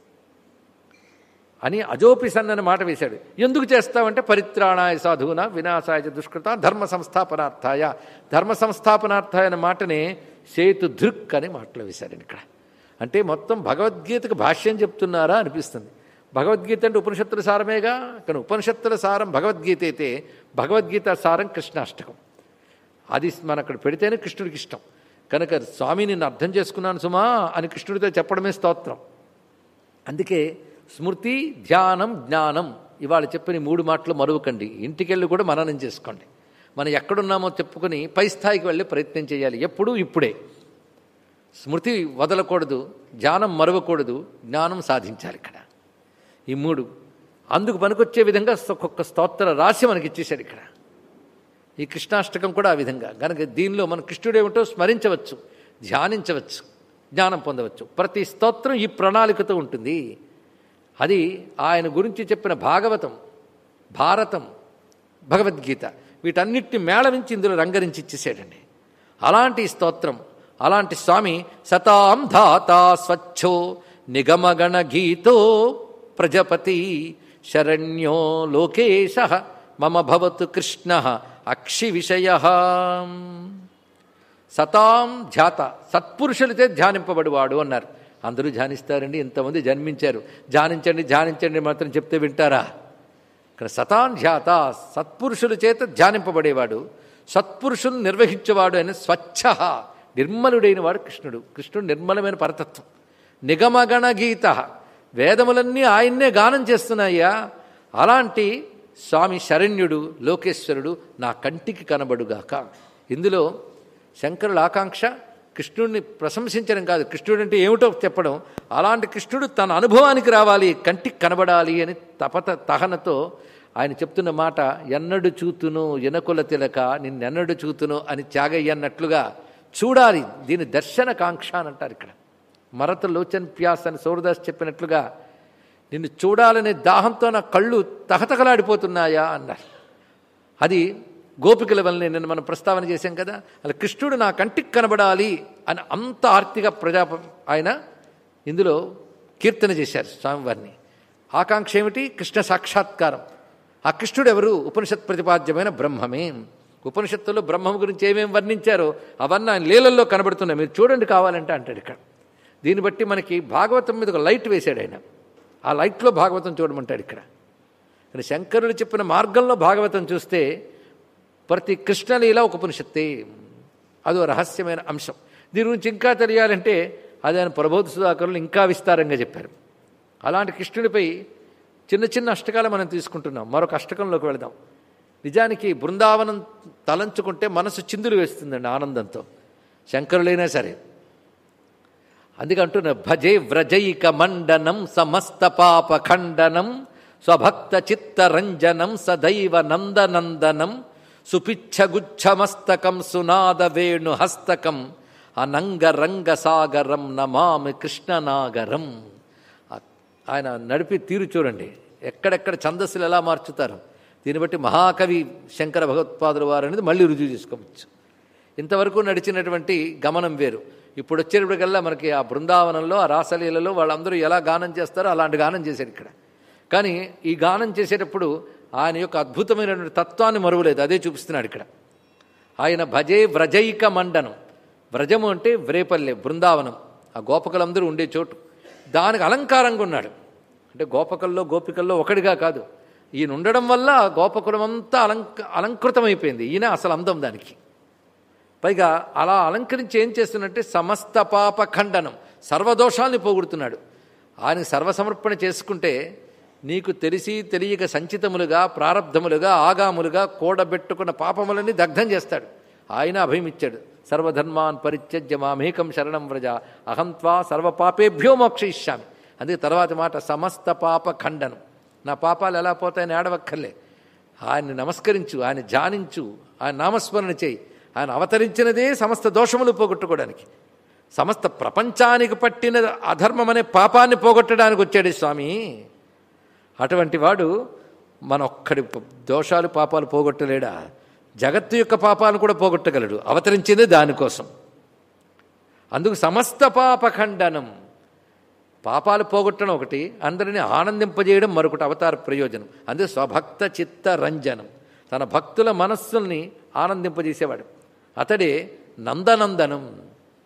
అని అజోపిసన్ అని మాట వేశాడు ఎందుకు చేస్తావంటే పరిత్రాణాయ సాధువున వినాశాయ దుష్కృత ధర్మ సంస్థాపనార్థాయ ధర్మ సంస్థాపనార్థాయ అనే మాటనే సేతు ధృక్ అని మాటలు వేశాడు ఇక్కడ అంటే మొత్తం భగవద్గీతకు భాష్యం చెప్తున్నారా అనిపిస్తుంది భగవద్గీత అంటే ఉపనిషత్తుల సారమేగా కానీ ఉపనిషత్తుల సారం భగవద్గీత అయితే భగవద్గీత సారం కృష్ణాష్టకం అది మనం అక్కడ పెడితేనే కృష్ణుడికి ఇష్టం కనుక స్వామి నిన్ను అర్థం చేసుకున్నాను సుమా అని కృష్ణుడితో చెప్పడమే స్తోత్రం అందుకే స్మృతి ధ్యానం జ్ఞానం ఇవాళ చెప్పిన ఈ మూడు మాటలు మరువకండి ఇంటికెళ్ళి కూడా మననం చేసుకోండి మనం ఎక్కడున్నామో చెప్పుకొని పై స్థాయికి వెళ్ళి ప్రయత్నం చేయాలి ఎప్పుడూ ఇప్పుడే స్మృతి వదలకూడదు ధ్యానం మరవకూడదు జ్ఞానం సాధించాలి ఇక్కడ ఈ మూడు అందుకు పనికొచ్చే విధంగా ఒక్కొక్క స్తోత్ర రాశి మనకి ఇచ్చేశాడు ఇక్కడ ఈ కృష్ణాష్టకం కూడా ఆ విధంగా కనుక దీనిలో మన కృష్ణుడేమిటో స్మరించవచ్చు ధ్యానించవచ్చు జ్ఞానం పొందవచ్చు ప్రతి స్తోత్రం ఈ ప్రణాళికతో ఉంటుంది అది ఆయన గురించి చెప్పిన భాగవతం భారతం భగవద్గీత వీటన్నిటిని మేళవించి ఇందులో రంగరించి ఇచ్చేసాడండి అలాంటి స్తోత్రం అలాంటి స్వామి సతాం ధాత స్వచ్ఛో నిగమగణ గీతో ప్రజపతి శరణ్యో లోకేశ మమ భవతు కృష్ణ అక్షి విషయ సతాం ధ్యాత సత్పురుషులతో ధ్యానింపబడివాడు అన్నారు అందరూ ధ్యానిస్తారండి ఇంతమంది జన్మించారు ధ్యానించండి ధ్యానించండి మాత్రం చెప్తే వింటారా ఇక్కడ సతాం ధ్యాత సత్పురుషుల చేత ధ్యానింపబడేవాడు సత్పురుషులు నిర్వహించేవాడు అని స్వచ్ఛ నిర్మలుడైన వాడు కృష్ణుడు కృష్ణుడు నిర్మలమైన పరతత్వం నిగమగణ గీత వేదములన్నీ ఆయన్నే గానం చేస్తున్నాయ్యా అలాంటి స్వామి శరణ్యుడు లోకేశ్వరుడు నా కంటికి కనబడుగాక ఇందులో శంకరుల ఆకాంక్ష కృష్ణుడిని ప్రశంసించడం కాదు కృష్ణుడు అంటే ఏమిటో చెప్పడం అలాంటి కృష్ణుడు తన అనుభవానికి రావాలి కంటికి కనబడాలి అని తపత తహనతో ఆయన చెప్తున్న మాట ఎన్నడు చూతును ఎనకుల తిలక నిన్నెన్నడు చూతును అని త్యాగయ్య అన్నట్లుగా చూడాలి దీని దర్శన కాంక్ష అని అంటారు ఇక్కడ మరత లోచన్ ప్యాస్ అని సౌరదాస్ చెప్పినట్లుగా నిన్ను చూడాలనే దాహంతో నా కళ్ళు తహతకలాడిపోతున్నాయా అన్నారు అది గోపికల వల్లనే నిన్న మనం ప్రస్తావన చేశాం కదా అలా కృష్ణుడు నా కంటికి కనబడాలి అని అంత ఆర్తిగా ప్రజా ఆయన ఇందులో కీర్తన చేశారు స్వామివారిని ఆకాంక్ష ఏమిటి కృష్ణ సాక్షాత్కారం ఆ కృష్ణుడు ఎవరు ఉపనిషత్ ప్రతిపాద్యమైన బ్రహ్మమే ఉపనిషత్తులో బ్రహ్మం గురించి ఏమేమి వర్ణించారో అవన్నీ ఆయన లీలల్లో కనబడుతున్నాయి మీరు చూడండి కావాలంటే అంటాడు ఇక్కడ దీన్ని బట్టి మనకి భాగవతం మీద ఒక లైట్ వేశాడు ఆయన ఆ లైట్లో భాగవతం చూడమంటాడు ఇక్కడ కానీ శంకరుడు చెప్పిన మార్గంలో భాగవతం చూస్తే ప్రతి కృష్ణలీల ఒక ఉపనిషత్తే అదో రహస్యమైన అంశం దీని గురించి ఇంకా తెలియాలంటే అది ఆయన ప్రబోధ సుధాకరులు ఇంకా విస్తారంగా చెప్పారు అలాంటి కృష్ణుడిపై చిన్న చిన్న అష్టకాలు మనం తీసుకుంటున్నాం మరొక అష్టకంలోకి వెళదాం నిజానికి బృందావనం తలంచుకుంటే మనసు చిందులు వేస్తుందండి ఆనందంతో శంకరులైనా సరే అందుకే అంటున్న భజే వ్రజైక మండనం సమస్త పాప ఖండనం స్వభక్త చిత్తరంజనం సదైవ నందనందనం సుపిచ్ఛగుచ్ఛమస్తకం సునాద వేణు హస్తకం అనంగరంగ సాగరం నమామి కృష్ణనాగరం ఆయన నడిపి తీరు చూడండి ఎక్కడెక్కడ ఛందస్సులు ఎలా మార్చుతారు దీన్ని బట్టి మహాకవి శంకర భగవత్పాదుల వారు అనేది మళ్ళీ రుజువు చేసుకోవచ్చు ఇంతవరకు నడిచినటువంటి గమనం వేరు ఇప్పుడు వచ్చేటప్పటికల్లా మనకి ఆ బృందావనంలో ఆ రాసలీలలో వాళ్ళందరూ ఎలా గానం చేస్తారో అలాంటి గానం చేశారు ఇక్కడ కానీ ఈ గానం చేసేటప్పుడు ఆయన యొక్క అద్భుతమైనటువంటి తత్వాన్ని మరువలేదు అదే చూపిస్తున్నాడు ఇక్కడ ఆయన భజే వ్రజైక మండనం వ్రజము అంటే వ్రేపల్లె బృందావనం ఆ గోపకులందరూ ఉండే చోటు దానికి అలంకారంగా ఉన్నాడు అంటే గోపకల్లో గోపికల్లో ఒకటిగా కాదు ఈయన ఉండడం వల్ల ఆ గోపకులమంతా అలంక అలంకృతమైపోయింది ఈయన అసలు అందం దానికి పైగా అలా అలంకరించి ఏం చేస్తున్నట్టే సమస్త పాప ఖండనం సర్వదోషాల్ని పోగొడుతున్నాడు ఆయన సర్వసమర్పణ చేసుకుంటే నీకు తెలిసి తెలియక సంచితములుగా ప్రారంధములుగా ఆగాములుగా కూడబెట్టుకున్న పాపములని దగ్ధం చేస్తాడు ఆయన అభయమిచ్చాడు సర్వధర్మాన్ పరిత్యజ్య మామేకం శరణం వ్రజ అహంత్వా సర్వపాపేభ్యో మోక్షయిష్యామి అందుకే తర్వాత మాట సమస్త పాప ఖండనం నా పాపాలు ఎలా పోతాయని ఏడవక్కర్లే ఆయన్ని నమస్కరించు ఆయన ధ్యానించు ఆయన నామస్మరణ చేయి ఆయన అవతరించినదే సమస్త దోషములు పోగొట్టుకోవడానికి సమస్త ప్రపంచానికి పట్టిన అధర్మం అనే పాపాన్ని పోగొట్టడానికి వచ్చాడు ఈ స్వామి అటువంటి వాడు మన ఒక్కడి దోషాలు పాపాలు పోగొట్టలేడా జగత్తు యొక్క పాపాలను కూడా పోగొట్టగలడు అవతరించిందే దానికోసం అందుకు సమస్త పాపఖండనం పాపాలు పోగొట్టడం ఒకటి అందరినీ ఆనందింపజేయడం మరొకటి అవతార ప్రయోజనం అందుకే స్వభక్త చిత్త రంజనం తన భక్తుల మనస్సుల్ని ఆనందింపజేసేవాడు అతడే నందనందనం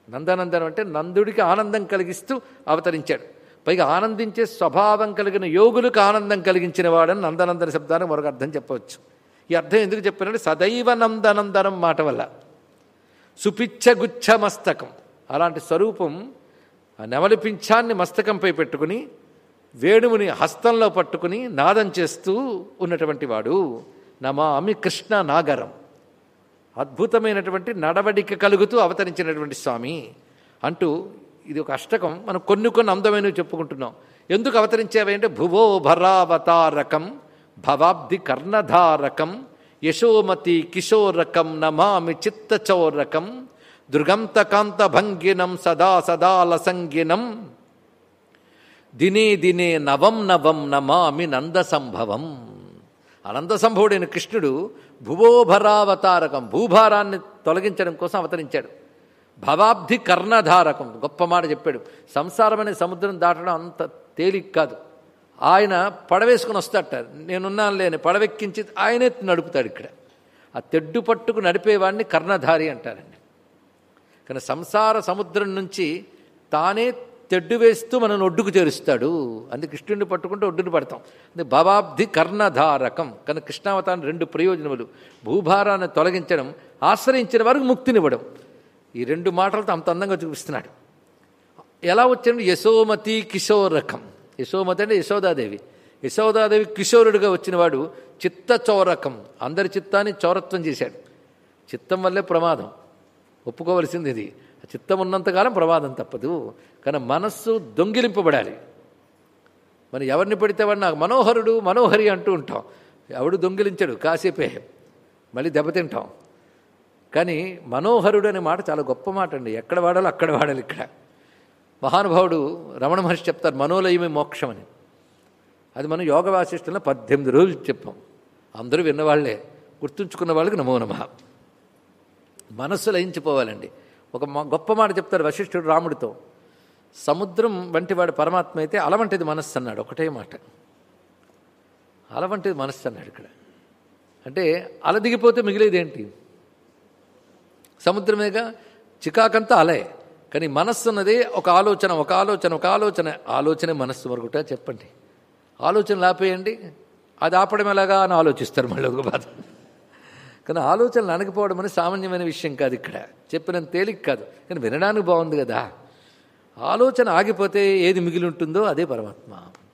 నందనందనం అంటే నందుడికి ఆనందం కలిగిస్తూ అవతరించాడు పైగా ఆనందించే స్వభావం కలిగిన యోగులకు ఆనందం కలిగించిన వాడని నందనందన శబ్దానికి మరొక అర్థం చెప్పవచ్చు ఈ అర్థం ఎందుకు చెప్పానంటే సదైవ నందనందనం మాట వల్ల సుపిచ్చగుచ్చ మస్తకం అలాంటి స్వరూపం ఆ నెమలి పింఛాన్ని మస్తకంపై పెట్టుకుని వేణువుని హస్తంలో పట్టుకుని నాదం చేస్తూ ఉన్నటువంటి వాడు నమామి కృష్ణ నాగరం అద్భుతమైనటువంటి నడవడిక కలుగుతూ అవతరించినటువంటి స్వామి అంటూ ఇది ఒక అష్టకం మనం కొన్ని కొన్ని అందమైనవి చెప్పుకుంటున్నాం ఎందుకు అవతరించేవి అంటే భువో భరావతారకం భవాబ్ది కర్ణధారకం యశోమతి కిశోరకం నమామి చిత్తచౌరకం దృగంతకాంత భంగినం సదా సదాల సంగినం దినే దినే నవం నవం నమామి నంద సంభవం అనంత సంభవుడైన కృష్ణుడు భువోభరావతారకం భూభారాన్ని తొలగించడం కోసం అవతరించాడు భవాబ్ధి కర్ణధారకం గొప్ప మాట చెప్పాడు సంసారం అనే సముద్రం దాటడం అంత తేలిక కాదు ఆయన పడవేసుకుని వస్తాడట నేనున్నాను లేని పడవెక్కించి ఆయనే నడుపుతాడు ఇక్కడ ఆ తెడ్డు పట్టుకు నడిపేవాడిని కర్ణధారి అంటారండి కానీ సంసార సముద్రం నుంచి తానే తెడ్డు వేస్తూ మనల్ని ఒడ్డుకు చేరుస్తాడు అందుకే కృష్ణుడిని పట్టుకుంటే ఒడ్డుని పడతాం అది భవాబ్ధి కర్ణధారకం కానీ కృష్ణావతారం రెండు ప్రయోజనములు భూభారాన్ని తొలగించడం ఆశ్రయించిన వారికి ముక్తినివ్వడం ఈ రెండు మాటలతో అంత అందంగా చూపిస్తున్నాడు ఎలా వచ్చాడు యశోమతి కిశోరకం యశోమతి అంటే యశోదాదేవి యశోదాదేవి కిశోరుడిగా వచ్చినవాడు చిత్త చౌరకం అందరి చిత్తాన్ని చౌరత్వం చేశాడు చిత్తం వల్లే ప్రమాదం ఒప్పుకోవలసింది ఇది చిత్తం ఉన్నంతకాలం ప్రమాదం తప్పదు కానీ మనస్సు దొంగిలింపబడాలి మరి ఎవరిని పడితే వాడు నాకు మనోహరుడు మనోహరి అంటూ ఉంటాం ఎవడు దొంగిలించడు కాసేపే మళ్ళీ దెబ్బతింటాం కానీ మనోహరుడు అనే మాట చాలా గొప్ప మాట అండి ఎక్కడ వాడాలో అక్కడ వాడాలి ఇక్కడ మహానుభావుడు రమణ మహర్షి చెప్తారు మనోలయమే మోక్షం అని అది మనం యోగ వాసిష్టంలో పద్దెనిమిది రోజులు చెప్పాం అందరూ విన్నవాళ్లే గుర్తుంచుకున్న వాళ్ళకి నమో నమ మనస్సు లయించిపోవాలండి ఒక గొప్ప మాట చెప్తారు వశిష్ఠుడు రాముడితో సముద్రం వంటివాడు పరమాత్మ అయితే అల వంటిది మనస్సు అన్నాడు ఒకటే మాట అల వంటిది మనస్సు అన్నాడు ఇక్కడ అంటే అల దిగిపోతే మిగిలేదేంటి సముద్రమేగా చికాకంతా అలే కానీ మనస్సు ఉన్నది ఒక ఆలోచన ఒక ఆలోచన ఒక ఆలోచన ఆలోచనే మనస్సు మరొకట చెప్పండి ఆలోచన లాపేయండి అది ఆపడం ఎలాగా అని ఆలోచిస్తారు మళ్ళీ ఒక బాధ కానీ ఆలోచనలు అనకపోవడం అనేది సామాన్యమైన విషయం కాదు ఇక్కడ చెప్పినంత తేలిక కాదు కానీ వినడానికి బాగుంది కదా ఆలోచన ఆగిపోతే ఏది మిగిలి ఉంటుందో అదే పరమాత్మ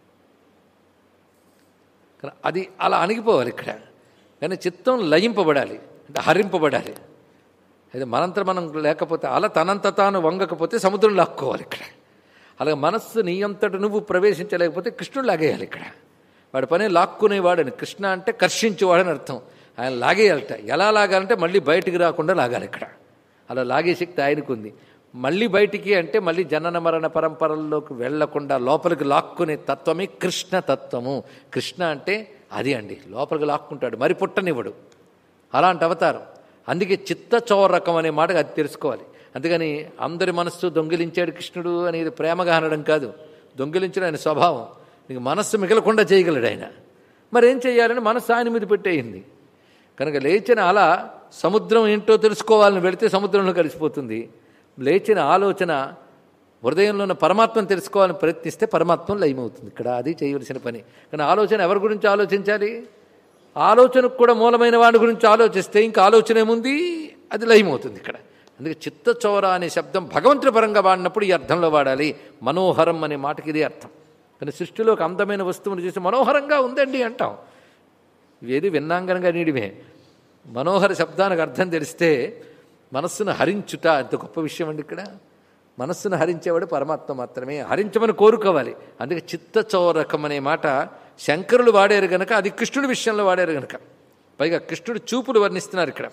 కానీ అది అలా అణిగిపోవాలి ఇక్కడ కానీ చిత్తం లయింపబడాలి అంటే హరింపబడాలి అయితే మనంత మనం లేకపోతే అలా తనంత తాను వంగకపోతే సముద్రం లాక్కోవాలి ఇక్కడ అలాగే మనస్సు నీ అంతట నువ్వు ప్రవేశించలేకపోతే కృష్ణుడు లాగేయాలి ఇక్కడ వాడి పని లాక్కునేవాడని కృష్ణ అంటే కర్షించేవాడని అర్థం ఆయన లాగేయాలట ఎలా లాగాలంటే మళ్ళీ బయటికి రాకుండా లాగాలి ఇక్కడ అలా లాగే శక్తి ఆయనకు ఉంది మళ్ళీ బయటికి అంటే మళ్ళీ జనన మరణ పరంపరల్లోకి వెళ్లకుండా లోపలికి లాక్కునే తత్వమే కృష్ణ తత్వము కృష్ణ అంటే అది అండి లోపలికి లాక్కుంటాడు మరి పుట్టనివ్వడు అలాంటి అవతారం అందుకే చిత్త చౌరకం అనే మాటగా అది తెలుసుకోవాలి అందుకని అందరి మనస్సు దొంగిలించాడు కృష్ణుడు అనేది ప్రేమగా అనడం కాదు దొంగిలించడం ఆయన స్వభావం నీకు మనస్సు మిగలకుండా చేయగలడు ఆయన మరేం చేయాలని మనస్సు ఆయన మీద పెట్టేయింది కనుక లేచిన అలా సముద్రం ఏంటో తెలుసుకోవాలని వెళితే సముద్రంలో కలిసిపోతుంది లేచిన ఆలోచన హృదయంలో ఉన్న పరమాత్మను తెలుసుకోవాలని ప్రయత్నిస్తే పరమాత్మ లయమవుతుంది ఇక్కడ అది చేయవలసిన పని కానీ ఆలోచన ఎవరి గురించి ఆలోచించాలి ఆలోచనకు కూడా మూలమైన వాడి గురించి ఆలోచిస్తే ఇంకా ఆలోచన ఏముంది అది లయమవుతుంది ఇక్కడ అందుకే చిత్తచోర అనే శబ్దం భగవంతుడి పరంగా వాడినప్పుడు ఈ అర్థంలో వాడాలి మనోహరం అనే మాటకి ఇది అర్థం కానీ సృష్టిలో ఒక అందమైన వస్తువుని చూసి మనోహరంగా ఉందండి అంటాం ఇవేది విన్నాంగనంగా నీడివే మనోహర శబ్దానికి అర్థం తెలిస్తే మనస్సును హరించుట అంత గొప్ప విషయం అండి ఇక్కడ మనస్సును హరించేవాడు పరమాత్మ మాత్రమే హరించమని కోరుకోవాలి అందుకే చిత్తచౌరకం అనే మాట శంకరులు వాడారు గనక అది కృష్ణుడి విషయంలో వాడారు గనక పైగా కృష్ణుడు చూపులు వర్ణిస్తున్నారు ఇక్కడ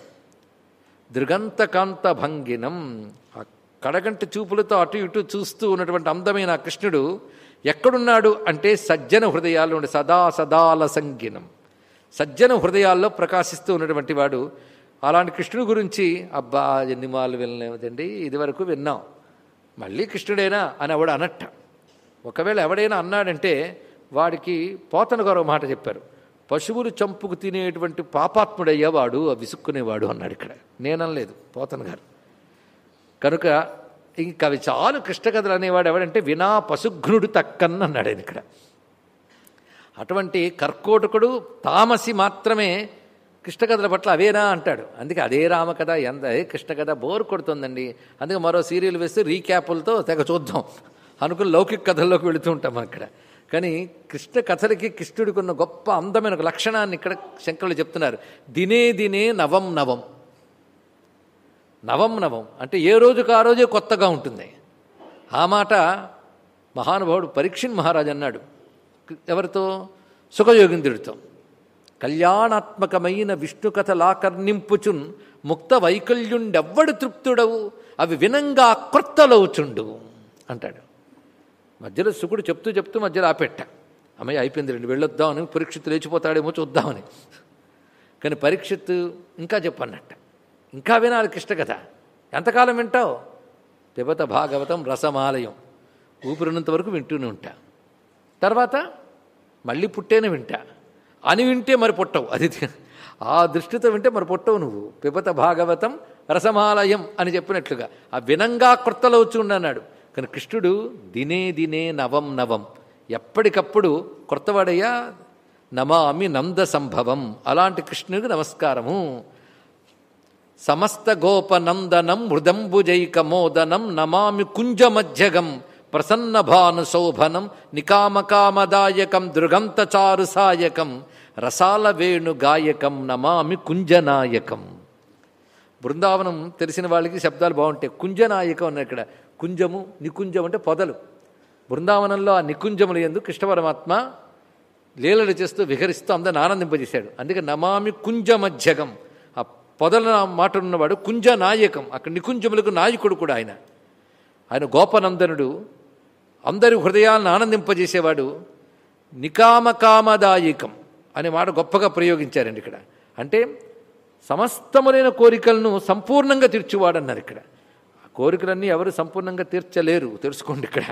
దృగంతకాంత భంగినం ఆ కడగంట చూపులతో అటు ఇటు చూస్తూ ఉన్నటువంటి అందమైన ఆ కృష్ణుడు ఎక్కడున్నాడు అంటే సజ్జన హృదయాల్లో ఉండే సదా సదాల సంగినం సజ్జన హృదయాల్లో ప్రకాశిస్తూ ఉన్నటువంటి వాడు అలాంటి కృష్ణుడి గురించి అబ్బా ఎన్ని మాలు వినలేదండి ఇదివరకు విన్నాం మళ్ళీ కృష్ణుడేనా అని ఎవడు అనట్ట ఒకవేళ ఎవడైనా అన్నాడంటే వాడికి పోతన గారు మాట చెప్పారు పశువులు చంపుకు తినేటువంటి పాపాత్ముడయ్యేవాడు విసుక్కునేవాడు అన్నాడు ఇక్కడ నేననలేదు పోతన గారు కనుక ఇంక అవి చాలు కృష్ణ కథలు అనేవాడు ఎవడంటే వినా పశుఘ్నుడు తక్కన్న అన్నాడు ఆయన ఇక్కడ అటువంటి కర్కోటకుడు తామసి మాత్రమే కృష్ణ కథల పట్ల అవేనా అంటాడు అందుకే అదే రామకథ ఎంత అదే కృష్ణ కథ బోర్ కొడుతుందండి అందుకే మరో సీరియల్ వేస్తే రీక్యాపులతో తెగ చూద్దాం అనుకుని లౌకిక కథల్లోకి వెళుతూ ఉంటాం మనం ఇక్కడ కానీ కృష్ణ కథలకి కృష్ణుడికి ఉన్న గొప్ప అందమైన ఒక లక్షణాన్ని ఇక్కడ శంకరులు చెప్తున్నారు దినే దినే నవం నవం నవం నవం అంటే ఏ రోజుకు ఆ రోజే కొత్తగా ఉంటుంది ఆ మాట మహానుభావుడు పరీక్షిన్ మహారాజు అన్నాడు ఎవరితో సుఖయోగింద్రుడితో కళ్యాణాత్మకమైన విష్ణు కథ లాకర్నింపుచున్ ముక్త వైకల్యుండెవ్వడు తృప్తుడవు అవి వినంగా క్రొత్తలవుచుండు అంటాడు మధ్యలో సుకుడు చెప్తూ చెప్తూ మధ్యలో ఆపెట్ట అమ్మయ్య అయిపోయింది రెండు వెళ్ళొద్దామని పరీక్షిత్ లేచిపోతాడేమో చూద్దామని కానీ పరీక్షిత్ ఇంకా చెప్పన్నట్ట ఇంకా వినాలి కృష్ణ కథ ఎంతకాలం వింటావు పిబత భాగవతం రసమాలయం ఊపిరినంత వరకు వింటూనే ఉంటా తర్వాత మళ్ళీ పుట్టేనే వింటా అని వింటే మరి పుట్టవు అది ఆ దృష్టితో వింటే మరి పుట్టవు నువ్వు పిబత భాగవతం రసమాలయం అని చెప్పినట్లుగా ఆ వినంగా కృతలవచ్చు అన్నాడు కానీ కృష్ణుడు దినే దినే నవం నవం ఎప్పటికప్పుడు కొత్తవాడయ్యా నమామి నంద సంభవం అలాంటి కృష్ణుడికి నమస్కారము సమస్త గోపనందనం మృదంబుజైకమోదనం నమామి కుంజమధ్యగం ప్రసన్న భాను శోభనం నికామకామదాయకం దృగంత చారు సాయకం రసాల వేణు గాయకం నమామి కుంజనాయకం బృందావనం తెలిసిన వాళ్ళకి శబ్దాలు బాగుంటాయి కుంజనాయకం అన్న ఇక్కడ కుంజము నికుంజం అంటే పొదలు బృందావనంలో ఆ నికుంజములు ఎందు కృష్ణ పరమాత్మ లీలలు చేస్తూ విహరిస్తూ అందరిని ఆనందింపజేశాడు అందుకే నమామి కుంజమధ్యగం ఆ పొదల మాట ఉన్నవాడు కుంజ నాయకం అక్కడ నికుంజములకు నాయకుడు కూడా ఆయన ఆయన గోపనందనుడు అందరి హృదయాలను ఆనందింపజేసేవాడు నికామకామదాయకం అనే మాట గొప్పగా ప్రయోగించారండి ఇక్కడ అంటే సమస్తములైన కోరికలను సంపూర్ణంగా తీర్చువాడన్నారు ఇక్కడ ఆ కోరికలన్నీ ఎవరు సంపూర్ణంగా తీర్చలేరు తెలుసుకోండి ఇక్కడ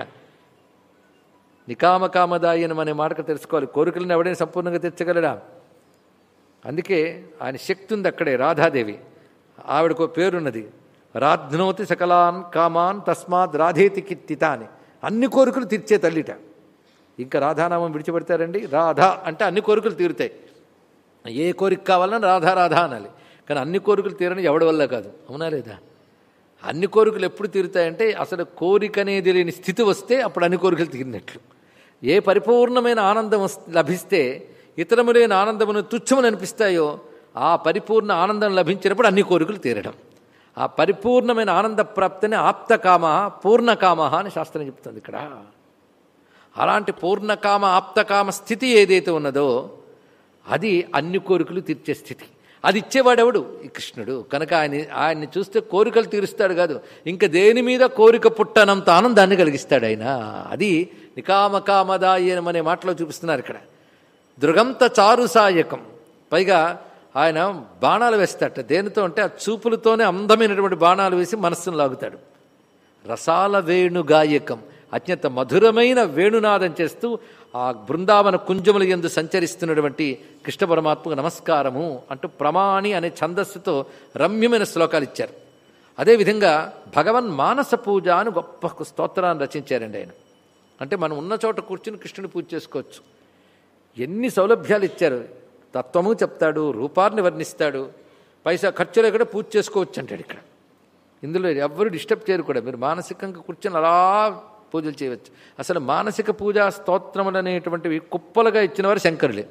నికామకామదాయనం అనే మాటకు తెలుసుకోవాలి కోరికలను ఎవడైనా సంపూర్ణంగా తీర్చగలడా అందుకే ఆయన శక్తి ఉంది అక్కడే రాధాదేవి ఆవిడకు పేరున్నది రాధ్నోతి సకలాన్ కామాన్ తస్మాత్ రాధేతి కిత్తిత అని అన్ని కోరికలు తీర్చే తల్లిట ఇంకా రాధానామం విడిచిపెడతారండి రాధా అంటే అన్ని కోరికలు తీరుతాయి ఏ కోరిక కావాలన్నా రాధా రాధా అనాలి కానీ అన్ని కోరికలు తీరని ఎవడి వల్ల కాదు అవునా లేదా అన్ని కోరికలు ఎప్పుడు తీరుతాయంటే అసలు కోరిక అనేది లేని స్థితి వస్తే అప్పుడు అన్ని కోరికలు తీరినట్లు ఏ పరిపూర్ణమైన ఆనందం లభిస్తే ఇతరములైన ఆనందమును తుచ్చములు అనిపిస్తాయో ఆ పరిపూర్ణ ఆనందం లభించినప్పుడు అన్ని కోరికలు తీరడం ఆ పరిపూర్ణమైన ఆనంద ప్రాప్తిని ఆప్తకామ పూర్ణకామ అని శాస్త్రం చెప్తుంది ఇక్కడ అలాంటి పూర్ణకామ ఆప్తకామ స్థితి ఏదైతే ఉన్నదో అది అన్ని కోరికలు తీర్చే స్థితి అది ఇచ్చేవాడెవడు ఈ కృష్ణుడు కనుక ఆయన ఆయన్ని చూస్తే కోరికలు తీరుస్తాడు కాదు ఇంకా దేని మీద కోరిక పుట్టనంత ఆనందాన్ని కలిగిస్తాడు ఆయన అది నికామకామదాయనం అనే మాటలో చూపిస్తున్నారు ఇక్కడ దృగంత చారు సాయకం పైగా ఆయన బాణాలు వేస్తాడట దేనితో అంటే ఆ చూపులతోనే అందమైనటువంటి బాణాలు వేసి మనస్సును లాగుతాడు రసాల వేణు గాయకం అత్యంత మధురమైన వేణునాదం చేస్తూ ఆ బృందావన కుంజముల ఎందు సంచరిస్తున్నటువంటి కృష్ణ పరమాత్మకు నమస్కారము అంటూ ప్రమాణి అనే ఛందస్సుతో రమ్యమైన శ్లోకాలు ఇచ్చారు అదేవిధంగా భగవన్ మానస పూజ అని గొప్ప స్తోత్రాన్ని రచించారండి ఆయన అంటే మనం ఉన్న చోట కూర్చుని కృష్ణుని పూజ చేసుకోవచ్చు ఎన్ని సౌలభ్యాలు ఇచ్చారు తత్వము చెప్తాడు రూపాన్ని వర్ణిస్తాడు పైసా ఖర్చు లేకుండా పూజ చేసుకోవచ్చు అంటాడు ఇక్కడ ఇందులో ఎవ్వరు డిస్టర్బ్ చేయరు కూడా మీరు మానసికంగా కూర్చొని అలా పూజలు చేయవచ్చు అసలు మానసిక పూజా స్తోత్రములు అనేటువంటివి కుప్పలుగా ఇచ్చినవారు శంకరులే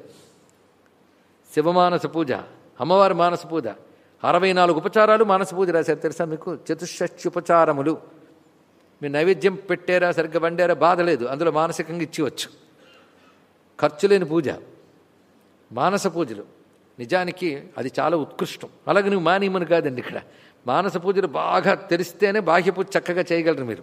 శివమానస పూజ అమ్మవారి మానస పూజ అరవై నాలుగు ఉపచారాలు మానస పూజ రాశారు తెలుసా మీకు చతుషష్టి ఉపచారములు మీరు నైవేద్యం పెట్టారా సరిగ్గా వండారా బాధ లేదు అందులో మానసికంగా ఇచ్చివచ్చు ఖర్చు లేని పూజ మానస పూజలు నిజానికి అది చాలా ఉత్కృష్టం అలాగే నువ్వు మానేయమని కాదండి ఇక్కడ మానస పూజలు బాగా తెలిస్తేనే బాహ్య పూజ చక్కగా చేయగలరు మీరు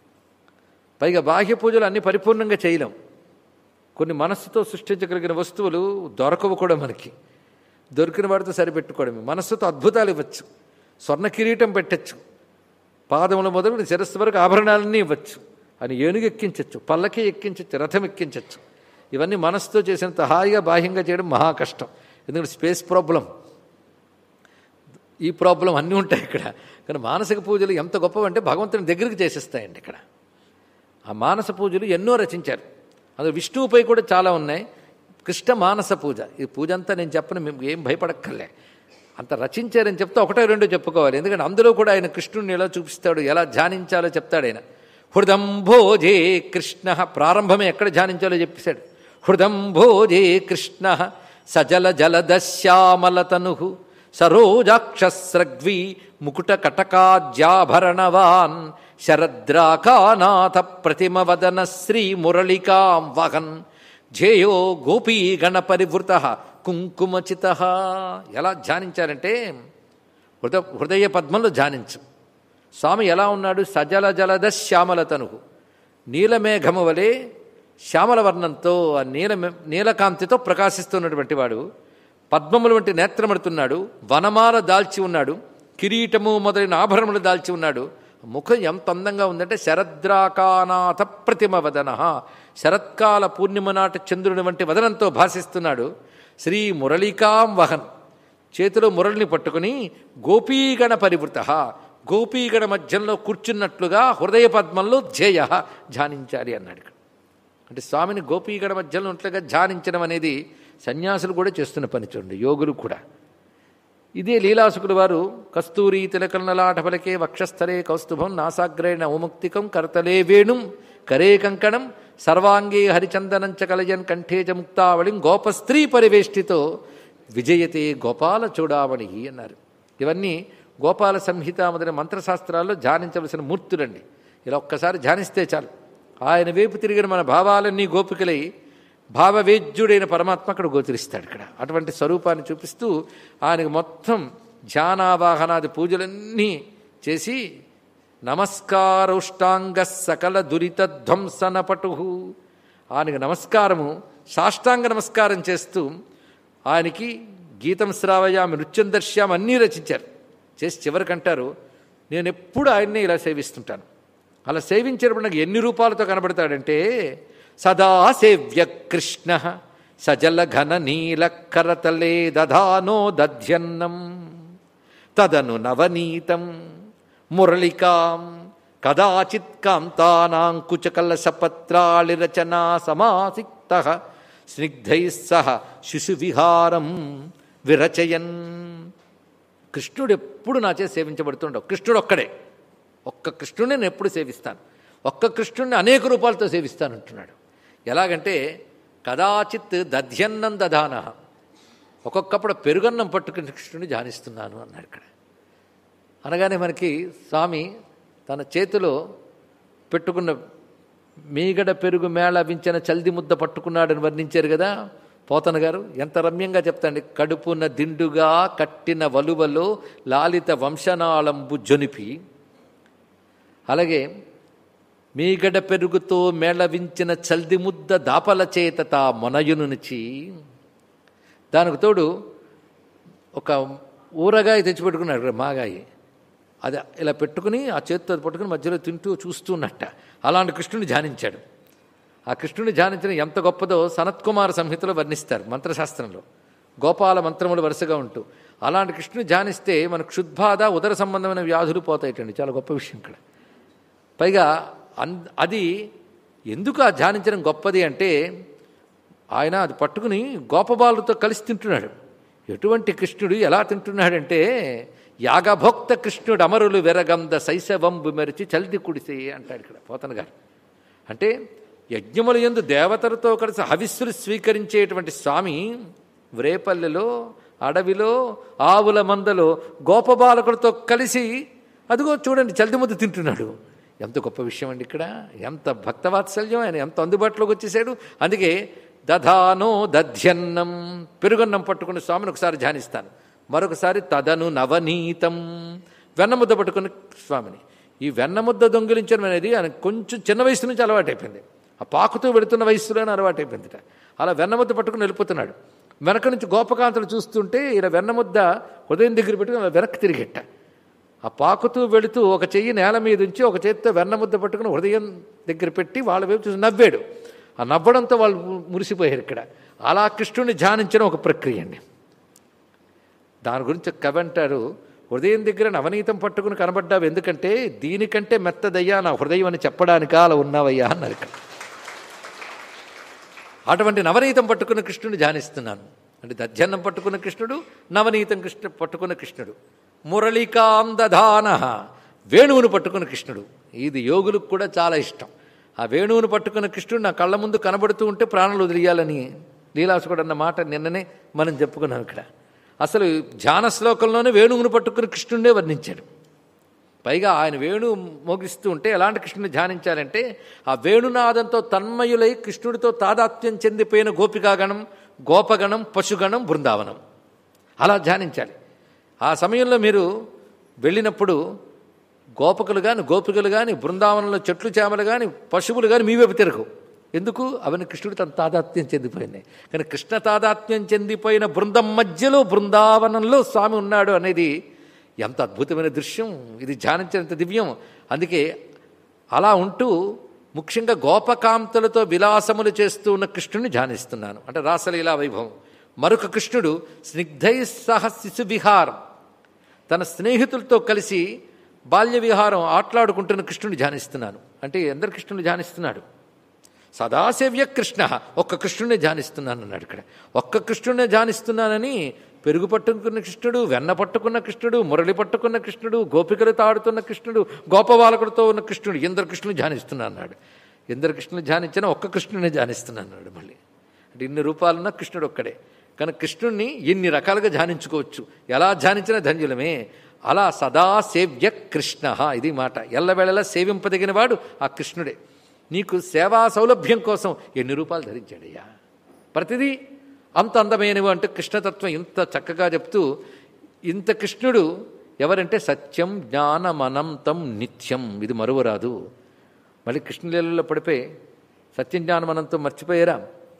పైగా బాహ్య పూజలు అన్ని పరిపూర్ణంగా చేయలేం కొన్ని మనస్సుతో సృష్టించగలిగిన వస్తువులు దొరకవు కూడా మనకి దొరికిన వాడితో సరిపెట్టుకోవడమే మనస్సుతో అద్భుతాలు ఇవ్వచ్చు స్వర్ణ కిరీటం పెట్టచ్చు పాదముల మొదలు శిరస్సు వరకు ఆభరణాలన్నీ ఇవ్వచ్చు అని ఏనుగు ఎక్కించవచ్చు పల్లకి ఎక్కించవచ్చు రథం ఎక్కించవచ్చు ఇవన్నీ మనస్సుతో చేసినంత హాయిగా బాహ్యంగా చేయడం మహా కష్టం ఎందుకంటే స్పేస్ ప్రాబ్లం ఈ ప్రాబ్లం అన్నీ ఉంటాయి ఇక్కడ కానీ మానసిక పూజలు ఎంత గొప్పవంటే భగవంతుని దగ్గరికి చేసేస్తాయండి ఇక్కడ ఆ మానస పూజలు ఎన్నో రచించారు అందులో విష్ణువుపై కూడా చాలా ఉన్నాయి కృష్ణ మానస పూజ ఈ పూజ అంతా నేను చెప్పను మేము ఏం భయపడక్కర్లే అంత రచించారని చెప్తే ఒకటో రెండో చెప్పుకోవాలి ఎందుకంటే అందులో కూడా ఆయన కృష్ణుడిని ఎలా చూపిస్తాడు ఎలా ధ్యానించాలో చెప్తాడు ఆయన హృదం భోజే కృష్ణ ప్రారంభమే ఎక్కడ ధ్యానించాలో చెప్పేశాడు హృదం భోజే కృష్ణ సజల జలదశ్యామలతను సరోజాక్షస్రగ్వీ ముకుట కటకాజ్యాభరణవాన్ శరద్రాకానాథ ప్రతిమవదన శ్రీ మురళికాం వహన్ ధ్యేయో గోపీ గణపరివృత కుంకుమచిత ఎలా ధ్యానించారంటే హృద హృదయ పద్మంలో ధ్యానించు స్వామి ఎలా ఉన్నాడు సజల జలద శ్యామలతను నీలమేఘము వలె శ్యామల వర్ణంతో ఆ నీల నీలకాంతితో ప్రకాశిస్తున్నటువంటి వాడు పద్మముల వంటి నేత్రమడుతున్నాడు వనమాల దాల్చి ఉన్నాడు కిరీటము మొదలైన ఆభరణములు దాల్చి ఉన్నాడు ముఖం ఎంత అందంగా ఉందంటే శరద్రాకానాథ ప్రతిమ వదన శరత్కాల పూర్ణిమ నాటి చంద్రుని వంటి వదనంతో భాషిస్తున్నాడు శ్రీ మురళికాం వహన్ చేతిలో మురళిని పట్టుకుని గోపీగణ పరివృత గోపీగణ మధ్యంలో కూర్చున్నట్లుగా హృదయ పద్మంలో ధ్యేయ ధ్యానించాలి అన్నాడు ఇక్కడ అంటే స్వామిని గోపీగణ మధ్యలో ఉన్నట్లుగా ధ్యానించడం అనేది సన్యాసులు కూడా చేస్తున్న పని చూడండి యోగులు కూడా ఇదే లీలాసుకులు వారు కస్తూరి తిలకల్నలాట ఫలకే వక్షస్థలే కౌస్తుభం నాసాగ్రేణ ఔముక్తికం కర్తలే వేణుం కరే కంకణం సర్వాంగే హరిచందనం చ కలయన్ కంఠే చ ముక్తావళిం గోపస్త్రీ పరివేష్టితో విజయతే గోపాల చూడామణి అన్నారు ఇవన్నీ గోపాల సంహిత మొదలైన మంత్రశాస్త్రాల్లో ధ్యానించవలసిన మూర్తులండి ఇలా ఒక్కసారి ధ్యానిస్తే చాలు ఆయన వైపు తిరిగిన మన భావాలన్నీ గోపికలై భావవేద్యుడైన పరమాత్మ అక్కడ గోచరిస్తాడు ఇక్కడ అటువంటి స్వరూపాన్ని చూపిస్తూ ఆయనకు మొత్తం ధ్యానావాహనాది పూజలన్నీ చేసి నమస్కారోష్టాంగ సకల దురిత ధ్వంసన పటు ఆయనకు నమస్కారము సాష్టాంగ నమస్కారం చేస్తూ ఆయనకి గీతం శ్రావయామి నృత్యం దర్శ్యామి అన్నీ రచించారు చేసి చివరికంటారు నేను ఎప్పుడు ఆయన్నే ఇలా సేవిస్తుంటాను అలా సేవించినప్పుడు నాకు ఎన్ని రూపాలతో కనబడతాడంటే సదా సేవ్య కృష్ణ సజల ఘన నీల కరతలే దధానో దధ్యన్నం తదను నవనీతం మురళికాం కదాచిత్ కాంతానాం కుచకలశపత్రాళి రచనా సమాసిక్త స్నిగ్ధై సహ శిశువిహారం విరచయన్ కృష్ణుడు ఎప్పుడు నా చేసి సేవించబడుతుండవు కృష్ణుడు ఒక్కడే ఒక్క కృష్ణుడిని నేను ఎప్పుడు సేవిస్తాను ఒక్క కృష్ణుడిని అనేక రూపాలతో సేవిస్తానంటున్నాడు ఎలాగంటే కదాచిత్ దధ్యన్నం దధాన ఒక్కొక్కప్పుడు పెరుగన్నం పట్టుకుని కృష్ణుడిని ధ్యానిస్తున్నాను అన్నాడు ఇక్కడ అనగానే మనకి స్వామి తన చేతిలో పెట్టుకున్న మీగడ పెరుగు మేళ వించిన చల్ది ముద్ద పట్టుకున్నాడని వర్ణించారు కదా పోతన గారు ఎంత రమ్యంగా చెప్తాండి కడుపున దిండుగా కట్టిన వలువలో లాలిత వంశనాళంబు జొనిపి అలాగే మీగడ పెరుగుతో మేళవించిన చల్ది ముద్ద దాపల చేత తా మొనయునుచి దానికి తోడు ఒక ఊరగాయ తెచ్చిపెట్టుకున్నాడు మాగాయి అది ఇలా పెట్టుకుని ఆ చేతితో పట్టుకుని మధ్యలో తింటూ చూస్తున్నట్ట అలాంటి కృష్ణుని ధ్యానించాడు ఆ కృష్ణుని ధ్యానించిన ఎంత గొప్పదో సనత్కుమార సంహితలో వర్ణిస్తారు మంత్రశాస్త్రంలో గోపాల మంత్రములు వరుసగా ఉంటూ అలాంటి కృష్ణుని ధ్యానిస్తే మన క్షుద్బాధ ఉదర సంబంధమైన వ్యాధులు పోతాయిటండి చాలా గొప్ప విషయం ఇక్కడ పైగా అన్ అది ఎందుకు ఆ ధ్యానించడం గొప్పది అంటే ఆయన అది పట్టుకుని గోపబాలుతో కలిసి తింటున్నాడు ఎటువంటి కృష్ణుడు ఎలా తింటున్నాడంటే యాగభోక్త కృష్ణుడు అమరులు వెరగంద శైశవంబు మెరిచి చల్ది కుడిసే అంటాడు ఇక్కడ పోతన గారు అంటే యజ్ఞముల ఎందు దేవతలతో కలిసి హవిస్సులు స్వీకరించేటువంటి స్వామి వ్రేపల్లెలో అడవిలో ఆవుల మందలో గోపబాలకులతో కలిసి అదిగో చూడండి చల్ది ముద్ద తింటున్నాడు ఎంత గొప్ప విషయం అండి ఇక్కడ ఎంత భక్తవాత్సల్యం ఆయన ఎంత అందుబాటులోకి వచ్చేసాడు అందుకే దధానో దధ్యన్నం పెరుగన్నం పట్టుకుని స్వామిని ఒకసారి ధ్యానిస్తాను మరొకసారి తదను నవనీతం వెన్నముద్ద పట్టుకుని స్వామిని ఈ వెన్నముద్ద దొంగిలించడం అనేది ఆయన కొంచెం చిన్న వయసు నుంచి అలవాటైపోయింది ఆ పాకుతూ వెళుతున్న వయసులోనే అలవాటైపోయిందిట అలా వెన్నముద్ద పట్టుకుని వెళ్ళిపోతున్నాడు వెనక నుంచి గోపకాంతలు చూస్తుంటే ఇలా వెన్నముద్ద హృదయం దగ్గర పెట్టుకుని అలా వెనక్కి తిరిగెట్ట ఆ పాకుతూ వెళుతూ ఒక చెయ్యి నేల మీద ఉంచి ఒక చేతితో వెన్నముద్ద పట్టుకుని హృదయం దగ్గర పెట్టి వాళ్ళ వైపు చూసి నవ్వాడు ఆ నవ్వడంతో వాళ్ళు మురిసిపోయారు ఇక్కడ అలా కృష్ణుని ధ్యానించడం ఒక ప్రక్రియ అండి దాని గురించి కవి అంటారు హృదయం దగ్గర నవనీతం పట్టుకుని కనబడ్డావు ఎందుకంటే దీనికంటే మెత్తదయ్యా నా హృదయం అని చెప్పడానికా అలా ఉన్నావయ్యా అన్నారు ఇక్కడ అటువంటి నవనీతం పట్టుకున్న కృష్ణుని ధ్యానిస్తున్నాను అంటే దధ్యన్నం పట్టుకున్న కృష్ణుడు నవనీతం కృష్ణ పట్టుకున్న కృష్ణుడు మురళికాందధాన వేణువును పట్టుకున్న కృష్ణుడు ఇది యోగులకు కూడా చాలా ఇష్టం ఆ వేణువును పట్టుకున్న కృష్ణుడు నా కళ్ళ ముందు కనబడుతూ ఉంటే ప్రాణాలు వదిలియాలని లీలాసుకుడు అన్న మాట నిన్ననే మనం చెప్పుకున్నాం ఇక్కడ అసలు ధ్యాన శ్లోకంలోనే వేణువును పట్టుకుని కృష్ణుడే వర్ణించాడు పైగా ఆయన వేణు మోగిస్తూ ఉంటే ఎలాంటి కృష్ణుని ధ్యానించాలంటే ఆ వేణునాదంతో తన్మయులై కృష్ణుడితో తాదాత్మ్యం చెందిపోయిన గోపికాగణం గోపగణం పశుగణం బృందావనం అలా ధ్యానించాలి ఆ సమయంలో మీరు వెళ్ళినప్పుడు గోపకులు కానీ గోపికలు కానీ బృందావనంలో చెట్లు చేమలు కానీ పశువులు కానీ మీ వైపు తిరగవు ఎందుకు అవన్నీ కృష్ణుడు తన తాదాత్మ్యం చెందిపోయినాయి కానీ కృష్ణ తాదాత్మ్యం చెందిపోయిన బృందం మధ్యలో బృందావనంలో స్వామి ఉన్నాడు అనేది ఎంత అద్భుతమైన దృశ్యం ఇది ధ్యానించినంత దివ్యం అందుకే అలా ఉంటూ ముఖ్యంగా గోపకాంతలతో విలాసములు చేస్తూ ఉన్న కృష్ణుని ధ్యానిస్తున్నాను అంటే రాసలీలా వైభవం మరొక కృష్ణుడు స్నిగ్ధై సహ శిశు విహారం తన స్నేహితులతో కలిసి బాల్య విహారం ఆటలాడుకుంటున్న కృష్ణుని ధ్యానిస్తున్నాను అంటే ఎందరు కృష్ణుని ధ్యానిస్తున్నాడు సదాసేవ్య కృష్ణ ఒక్క కృష్ణునే ధ్యానిస్తున్నాను అన్నాడు ఇక్కడ ఒక్క కృష్ణునే ధ్యానిస్తున్నానని పెరుగు పట్టుకున్న కృష్ణుడు వెన్న పట్టుకున్న కృష్ణుడు మురళి పట్టుకున్న కృష్ణుడు గోపికలు తాడుతున్న కృష్ణుడు గోపబాలకుడితో ఉన్న కృష్ణుడు ఇందరు కృష్ణుని ధ్యానిస్తున్నా అన్నాడు ఇందరు కృష్ణుని ధ్యానించిన ఒక్క కృష్ణునే ధ్యానిస్తున్నా అన్నాడు మళ్ళీ అంటే ఇన్ని రూపాలున్న కృష్ణుడు ఒక్కడే కానీ కృష్ణుణ్ణి ఎన్ని రకాలుగా ధ్యానించుకోవచ్చు ఎలా ధ్యానించినా ధన్యులమే అలా సదా సేవ్య కృష్ణ ఇది మాట ఎల్లవేళలా సేవింపదగిన వాడు ఆ కృష్ణుడే నీకు సేవా సౌలభ్యం కోసం ఎన్ని రూపాయలు ధరించాడయ్యా ప్రతిదీ అంత అందమైనవి అంటే కృష్ణతత్వం ఇంత చక్కగా చెప్తూ ఇంత కృష్ణుడు ఎవరంటే సత్యం జ్ఞానమనంతం నిత్యం ఇది మరువరాదు మళ్ళీ కృష్ణలీలలో పడిపోయి సత్యం జ్ఞానమనంతం మర్చిపోయారా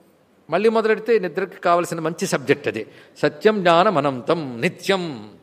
మళ్ళీ మొదలెడితే నిద్రకి కావలసిన మంచి సబ్జెక్ట్ అదే సత్యం జ్ఞానమనంతం నిత్యం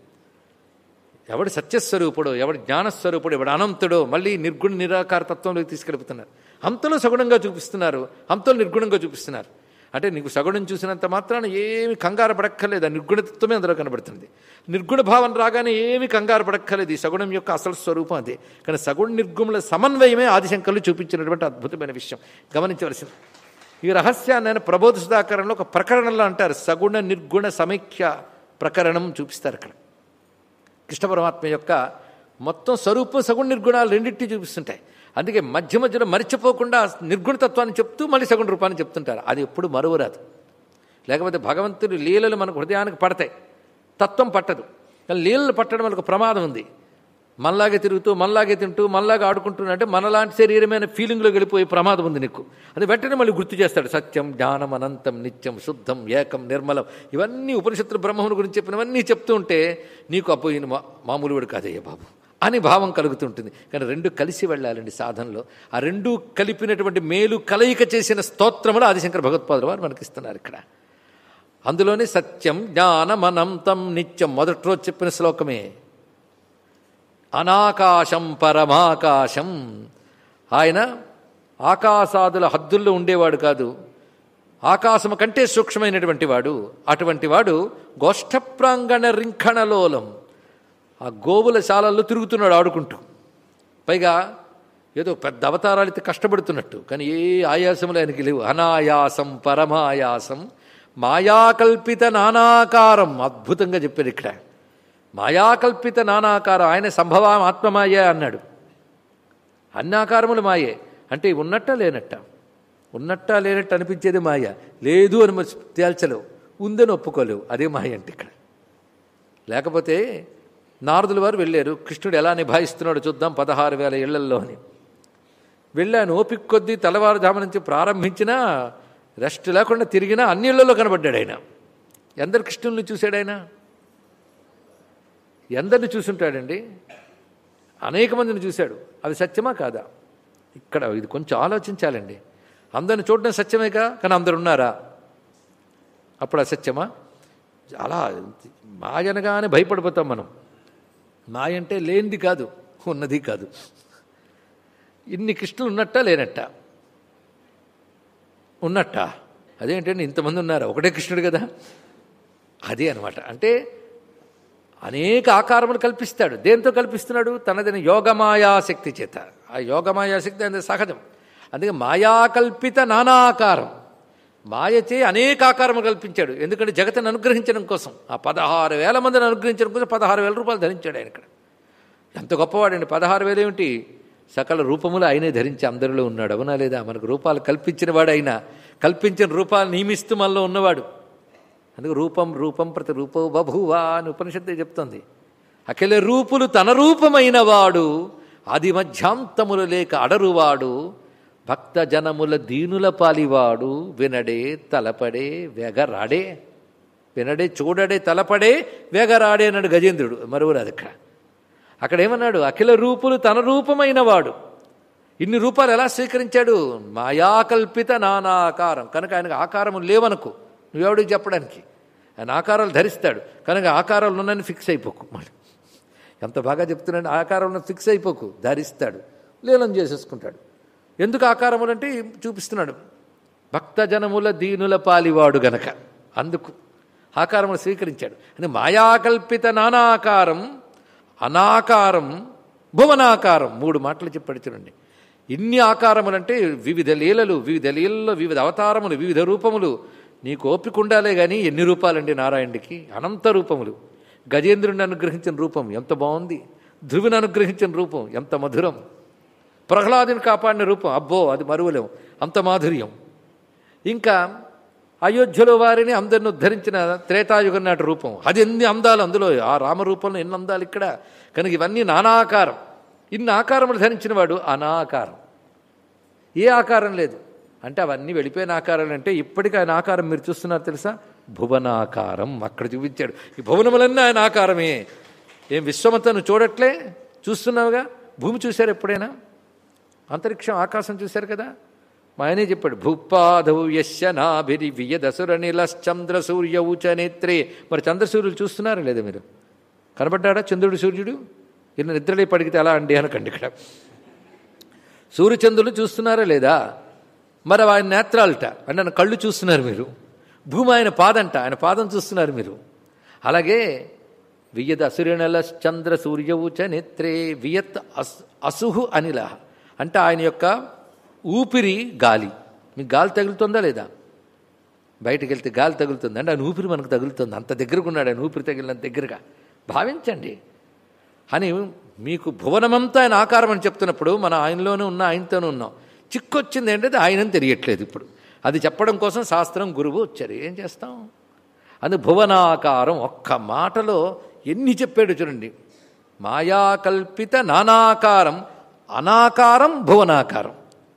ఎవడు సత్యస్వరూపుడో ఎవడు జ్ఞానస్వరూపుడు ఎవడు అనంతుడో మళ్ళీ నిర్గుణ నిరాకార తత్వంలోకి తీసుకెళ్ళిపోతున్నారు అంతలో సగుణంగా చూపిస్తున్నారు అంతలో నిర్గుణంగా చూపిస్తున్నారు అంటే నీకు సగుణం చూసినంత మాత్రాన ఏమి కంగారు పడక్కర్లేదు ఆ నిర్గుణతత్వమే అందులో కనబడుతుంది నిర్గుణ భావన రాగానే ఏమి కంగారు పడక్కర్లేదు ఈ సగుణం యొక్క అసలు స్వరూపం అదే కానీ సగుణ నిర్గుణల సమన్వయమే ఆదిశంకర్లు చూపించినటువంటి అద్భుతమైన విషయం గమనించవలసింది ఈ రహస్యాన్ని ఆయన ప్రబోధ సుధాకరణలో ఒక ప్రకరణంలో అంటారు సగుణ నిర్గుణ సమైక్య ప్రకరణం చూపిస్తారు అక్కడ కృష్ణ పరమాత్మ యొక్క మొత్తం స్వరూపం సగుణ నిర్గుణాలు రెండింటినీ చూపిస్తుంటాయి అందుకే మధ్య మధ్యలో మరిచిపోకుండా నిర్గుణతత్వాన్ని చెప్తూ మళ్ళీ సగుణ రూపాన్ని చెప్తుంటారు అది ఎప్పుడు మరువరాదు లేకపోతే భగవంతుడి లీలలు మనకు హృదయానికి పడతాయి తత్వం పట్టదు కానీ లీలలు పట్టడం వల్ల ఒక ప్రమాదం ఉంది మనలాగే తిరుగుతూ మనలాగే తింటూ మనలాగా ఆడుకుంటున్నట్టే మనలాంటి శరీరమైన ఫీలింగ్లో వెళ్ళిపోయే ప్రమాదం ఉంది నీకు అది వెంటనే మళ్ళీ గుర్తు చేస్తాడు సత్యం జ్ఞానం అనంతం నిత్యం శుద్ధం ఏకం నిర్మలం ఇవన్నీ ఉపనిషత్తులు బ్రహ్మముని గురించి చెప్పినవన్నీ చెప్తూ ఉంటే నీకు అపోయిన మా మామూలు వాడు కాదయ్యా బాబు అని భావం కలుగుతుంటుంది కానీ రెండు కలిసి వెళ్ళాలండి సాధనలో ఆ రెండు కలిపినటువంటి మేలు కలయిక చేసిన స్తోత్రములు ఆదిశంకర భగవత్పాదులు వారు మనకిస్తున్నారు ఇక్కడ అందులోనే సత్యం జ్ఞానమనంతం నిత్యం మొదటి రోజు చెప్పిన శ్లోకమే అనాకాశం పరమాకాశం ఆయన ఆకాశాదుల హద్దుల్లో ఉండేవాడు కాదు ఆకాశము కంటే సూక్ష్మమైనటువంటి వాడు అటువంటి వాడు గోష్ఠప్రాంగణ రింఖణలోలం ఆ గోవుల శాలల్లో తిరుగుతున్నాడు ఆడుకుంటూ పైగా ఏదో పెద్ద అవతారాలు అయితే కష్టపడుతున్నట్టు కానీ ఏ ఆయాసములు ఆయనకి లేవు అనాయాసం పరమాయాసం మాయాకల్పిత నానాకారం అద్భుతంగా చెప్పారు ఇక్కడ మాయాకల్పిత నానాకారం ఆయన సంభవం ఆత్మమాయ అన్నాడు అన్నాకారములు మాయే అంటే ఉన్నట్ట లేనట్ట ఉన్నట్ట లేనట్టు అనిపించేది మాయ లేదు అని మరి తేల్చలేవు ఉందని ఒప్పుకోలేవు అదే మాయ అంటే ఇక్కడ లేకపోతే నారదుల వారు వెళ్ళారు కృష్ణుడు ఎలా నిభాయిస్తున్నాడో చూద్దాం పదహారు వేల ఇళ్లల్లో అని వెళ్ళాను ఓపిక కొద్దీ తెల్లవారుజాము నుంచి ప్రారంభించినా రెస్ట్ లేకుండా తిరిగినా అన్ని ఇళ్లలో కనబడ్డాడు ఆయన ఎందరు కృష్ణుల్ని చూశాడు ఆయన ఎందరిని చూసుంటాడండి అనేక మందిని చూశాడు అది సత్యమా కాదా ఇక్కడ ఇది కొంచెం ఆలోచించాలండి అందరిని చూడడం సత్యమేగా కానీ అందరు ఉన్నారా అప్పుడు అసత్యమా అలా మాయనగానే భయపడిపోతాం మనం మాయ అంటే లేనిది కాదు ఉన్నది కాదు ఇన్ని కృష్ణులు ఉన్నట్ట లేనట్ట ఉన్నట్ట అదేంటండి ఇంతమంది ఉన్నారు ఒకటే కృష్ణుడు కదా అదే అనమాట అంటే అనేక ఆకారములు కల్పిస్తాడు దేంతో కల్పిస్తున్నాడు తనదైన యోగమాయాశక్తి చేత ఆ యోగమాయాశక్తి అనేది సహజం అందుకే మాయాకల్పిత నానాకారం మాయచే అనేక ఆకారము కల్పించాడు ఎందుకంటే జగత్తును అనుగ్రహించడం కోసం ఆ పదహారు వేల మందిని అనుగ్రహించడం కోసం పదహారు వేల రూపాయలు ధరించాడు ఆయన ఇక్కడ ఎంత గొప్పవాడండి పదహారు వేలు ఏమిటి సకల రూపములు ఆయనే ధరించి అందరిలో ఉన్నాడు అవునా లేదా మనకు రూపాలు కల్పించిన వాడు అయినా కల్పించిన రూపాలు నియమిస్తూ మనలో ఉన్నవాడు అందుకు రూపం రూపం ప్రతి రూపో బభువా అని ఉపనిషత్తే చెప్తుంది అఖిల రూపులు తన రూపమైన వాడు ఆది మధ్యాంతములు లేక అడరువాడు భక్త జనముల దీనుల పాలివాడు వినడే తలపడే వెగరాడే వినడే చూడడే తలపడే వేగరాడే అన్నాడు గజేంద్రుడు మరువురాదు ఇక్కడ అక్కడ ఏమన్నాడు అఖిల రూపులు తన రూపమైన వాడు ఇన్ని రూపాలు ఎలా స్వీకరించాడు మాయాకల్పిత నానాకారం కనుక ఆయనకు ఆకారము లేవనుకో నువ్వెవడికి చెప్పడానికి ఆయన ఆకారాలు ధరిస్తాడు కనుక ఆకారాలు ఉన్నాయని ఫిక్స్ అయిపోకు మళ్ళీ ఎంత బాగా చెప్తున్నాడు ఆకారంలో ఫిక్స్ అయిపోకు ధరిస్తాడు లీలం చేసేసుకుంటాడు ఎందుకు ఆకారములు అంటే చూపిస్తున్నాడు భక్తజనముల దీనుల పాలివాడు గనక అందుకు ఆకారములు స్వీకరించాడు అంటే మాయాకల్పిత నానాకారం అనాకారం భువనాకారం మూడు మాటలు చెప్పాడు చూడండి ఇన్ని ఆకారములంటే వివిధ లీలలు వివిధ లీలలో వివిధ అవతారములు వివిధ రూపములు నీకు ఓపిక ఉండాలే కానీ ఎన్ని రూపాలండి నారాయణుడికి అనంత రూపములు గజేంద్రుడిని అనుగ్రహించిన రూపం ఎంత బాగుంది ధ్రువుని అనుగ్రహించిన రూపం ఎంత మధురం ప్రహ్లాదుని కాపాడిన రూపం అబ్బో అది మరువలేం అంత మాధుర్యం ఇంకా అయోధ్యలో వారిని అందరిని ఉద్ధరించిన త్రేతాయుగం నాటి రూపం అది ఎన్ని అందాలు అందులో ఆ రామరూపంలో ఎన్ని అందాలు ఇక్కడ కనుక ఇవన్నీ నానాకారం ఇన్ని ఆకారములు ధరించిన వాడు అనాకారం ఏ ఆకారం లేదు అంటే అవన్నీ వెళ్ళిపోయిన ఆకారాలు అంటే ఇప్పటికీ ఆయన ఆకారం మీరు చూస్తున్నారు తెలుసా భువనాకారం అక్కడ చూపించాడు ఈ భువనములన్నీ ఆయన ఆకారమే ఏం విశ్వమతను చూడట్లే చూస్తున్నావుగా భూమి చూశారు ఎప్పుడైనా అంతరిక్షం ఆకాశం చూశారు కదా మా ఆయనే చెప్పాడు భూపాధవు యశ్య నాభిరి వియదసుర నిలశ్చంద్ర సూర్య ఊచ నేత్రే మరి చంద్రసూర్యులు చూస్తున్నారా లేదా మీరు కనబడ్డాడా చంద్రుడు సూర్యుడు ఈయన నిద్రలే పడిగితే ఎలా అండి అనకండి ఇక్కడ సూర్యచంద్రులు చూస్తున్నారా లేదా మరి ఆయన నేత్రాలట అంటే ఆయన కళ్ళు చూస్తున్నారు మీరు భూమి ఆయన పాదంట ఆయన పాదం చూస్తున్నారు మీరు అలాగే వియద్ అసురణల చంద్ర సూర్యవుచ నేత్రే వియత్ అస్ అసుహు అనిల అంటే ఆయన యొక్క ఊపిరి గాలి మీకు గాలి తగులుతుందా లేదా బయటికి వెళ్తే గాలి తగులుతుంది అంటే ఆయన ఊపిరి మనకు తగులుతుంది అంత దగ్గరకు ఉన్నాడు ఆయన ఊపిరి తగిలినంత దగ్గరగా భావించండి అని మీకు భువనమంతా ఆయన ఆకారం అని చెప్తున్నప్పుడు మన ఆయనలోనే ఉన్న ఆయనతోనే ఉన్నాం చిక్కొచ్చింది ఏంటంటే ఆయనని తెలియట్లేదు ఇప్పుడు అది చెప్పడం కోసం శాస్త్రం గురువు వచ్చారు ఏం చేస్తాం అది భువనాకారం ఒక్క మాటలో ఎన్ని చెప్పాడు చూడండి మాయాకల్పిత నానాకారం అనాకారం భువనాకారం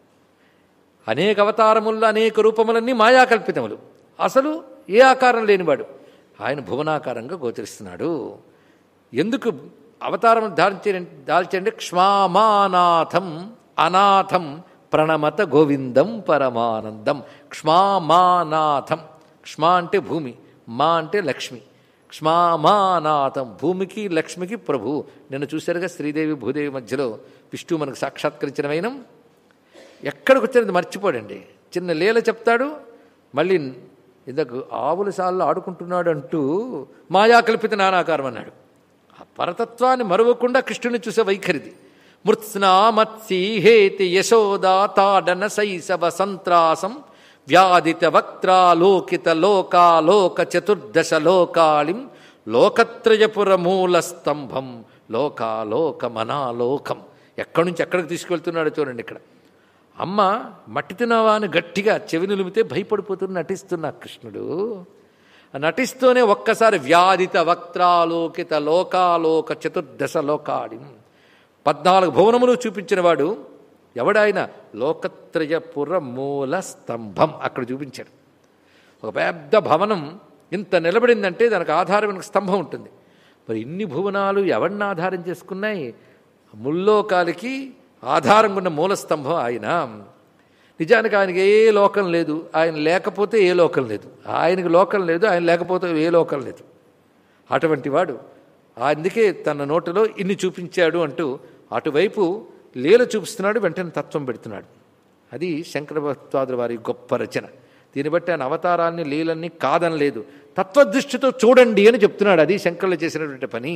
అనేక అవతారముల్లో అనేక రూపములన్నీ మాయాకల్పితములు అసలు ఏ ఆకారం లేనివాడు ఆయన భువనాకారంగా గోచరిస్తున్నాడు ఎందుకు అవతారం దాల్చే దాల్చండి క్ష్మామానాథం అనాథం ప్రణమత గోవిందం పరమానందం క్ష్మామానాథం క్ష్మా అంటే భూమి మా అంటే లక్ష్మి క్ష్మామానాథం భూమికి లక్ష్మికి ప్రభు నిన్ను చూశారుగా శ్రీదేవి భూదేవి మధ్యలో విష్ణు మనకు సాక్షాత్కరించిన వైనం ఎక్కడికి వచ్చినది మర్చిపోడండి చిన్న లీల చెప్తాడు మళ్ళీ ఇందాక ఆవుల సాల్లో ఆడుకుంటున్నాడు అంటూ మాయాకల్పిత నానాకారం అన్నాడు ఆ పరతత్వాన్ని మరవకుండా కృష్ణుని చూసే వైఖరిది మృత్స్నా మత్సీహేతి యశోదా తాడన శైశవ సంత్రాసం వ్యాధిత వక్త్రాలోకిత లోకాలోక చతుర్దశ లోకాళిం లోకత్రయపుర మూల స్తంభం లోకాలోక మనాలోకం ఎక్కడి నుంచి ఎక్కడికి తీసుకెళ్తున్నాడో చూడండి ఇక్కడ అమ్మ మట్టి తినవా అని గట్టిగా చెవి నిలిమితే భయపడిపోతున్న నటిస్తున్న కృష్ణుడు నటిస్తూనే ఒక్కసారి వ్యాధిత వక్త్రాలోకిత లోకాలోక చతుర్దశ లోకాడి పద్నాలుగు భువనములు చూపించిన వాడు ఎవడాయన లోకత్రయపుర మూల స్తంభం అక్కడ చూపించాడు ఒక పెద్ద భవనం ఇంత నిలబడిందంటే దానికి ఆధారమైన స్తంభం ఉంటుంది మరి ఇన్ని భువనాలు ఎవరిని ఆధారం చేసుకున్నాయి ముల్లోకాలకి ఆధారంగా ఉన్న మూల స్తంభం ఆయన నిజానికి ఆయనకి ఏ లోకం లేదు ఆయన లేకపోతే ఏ లోకం లేదు ఆయనకి లోకం లేదు ఆయన లేకపోతే ఏ లోకం లేదు అటువంటి వాడు అందుకే తన నోటిలో ఇన్ని చూపించాడు అంటూ అటువైపు లీల చూపిస్తున్నాడు వెంటనే తత్వం పెడుతున్నాడు అది శంకర భక్తాదుల వారి గొప్ప రచన దీన్ని బట్టి ఆయన అవతారాన్ని లీలన్నీ కాదనలేదు తత్వదృష్టితో చూడండి అని చెప్తున్నాడు అది శంకరులు చేసినటువంటి పని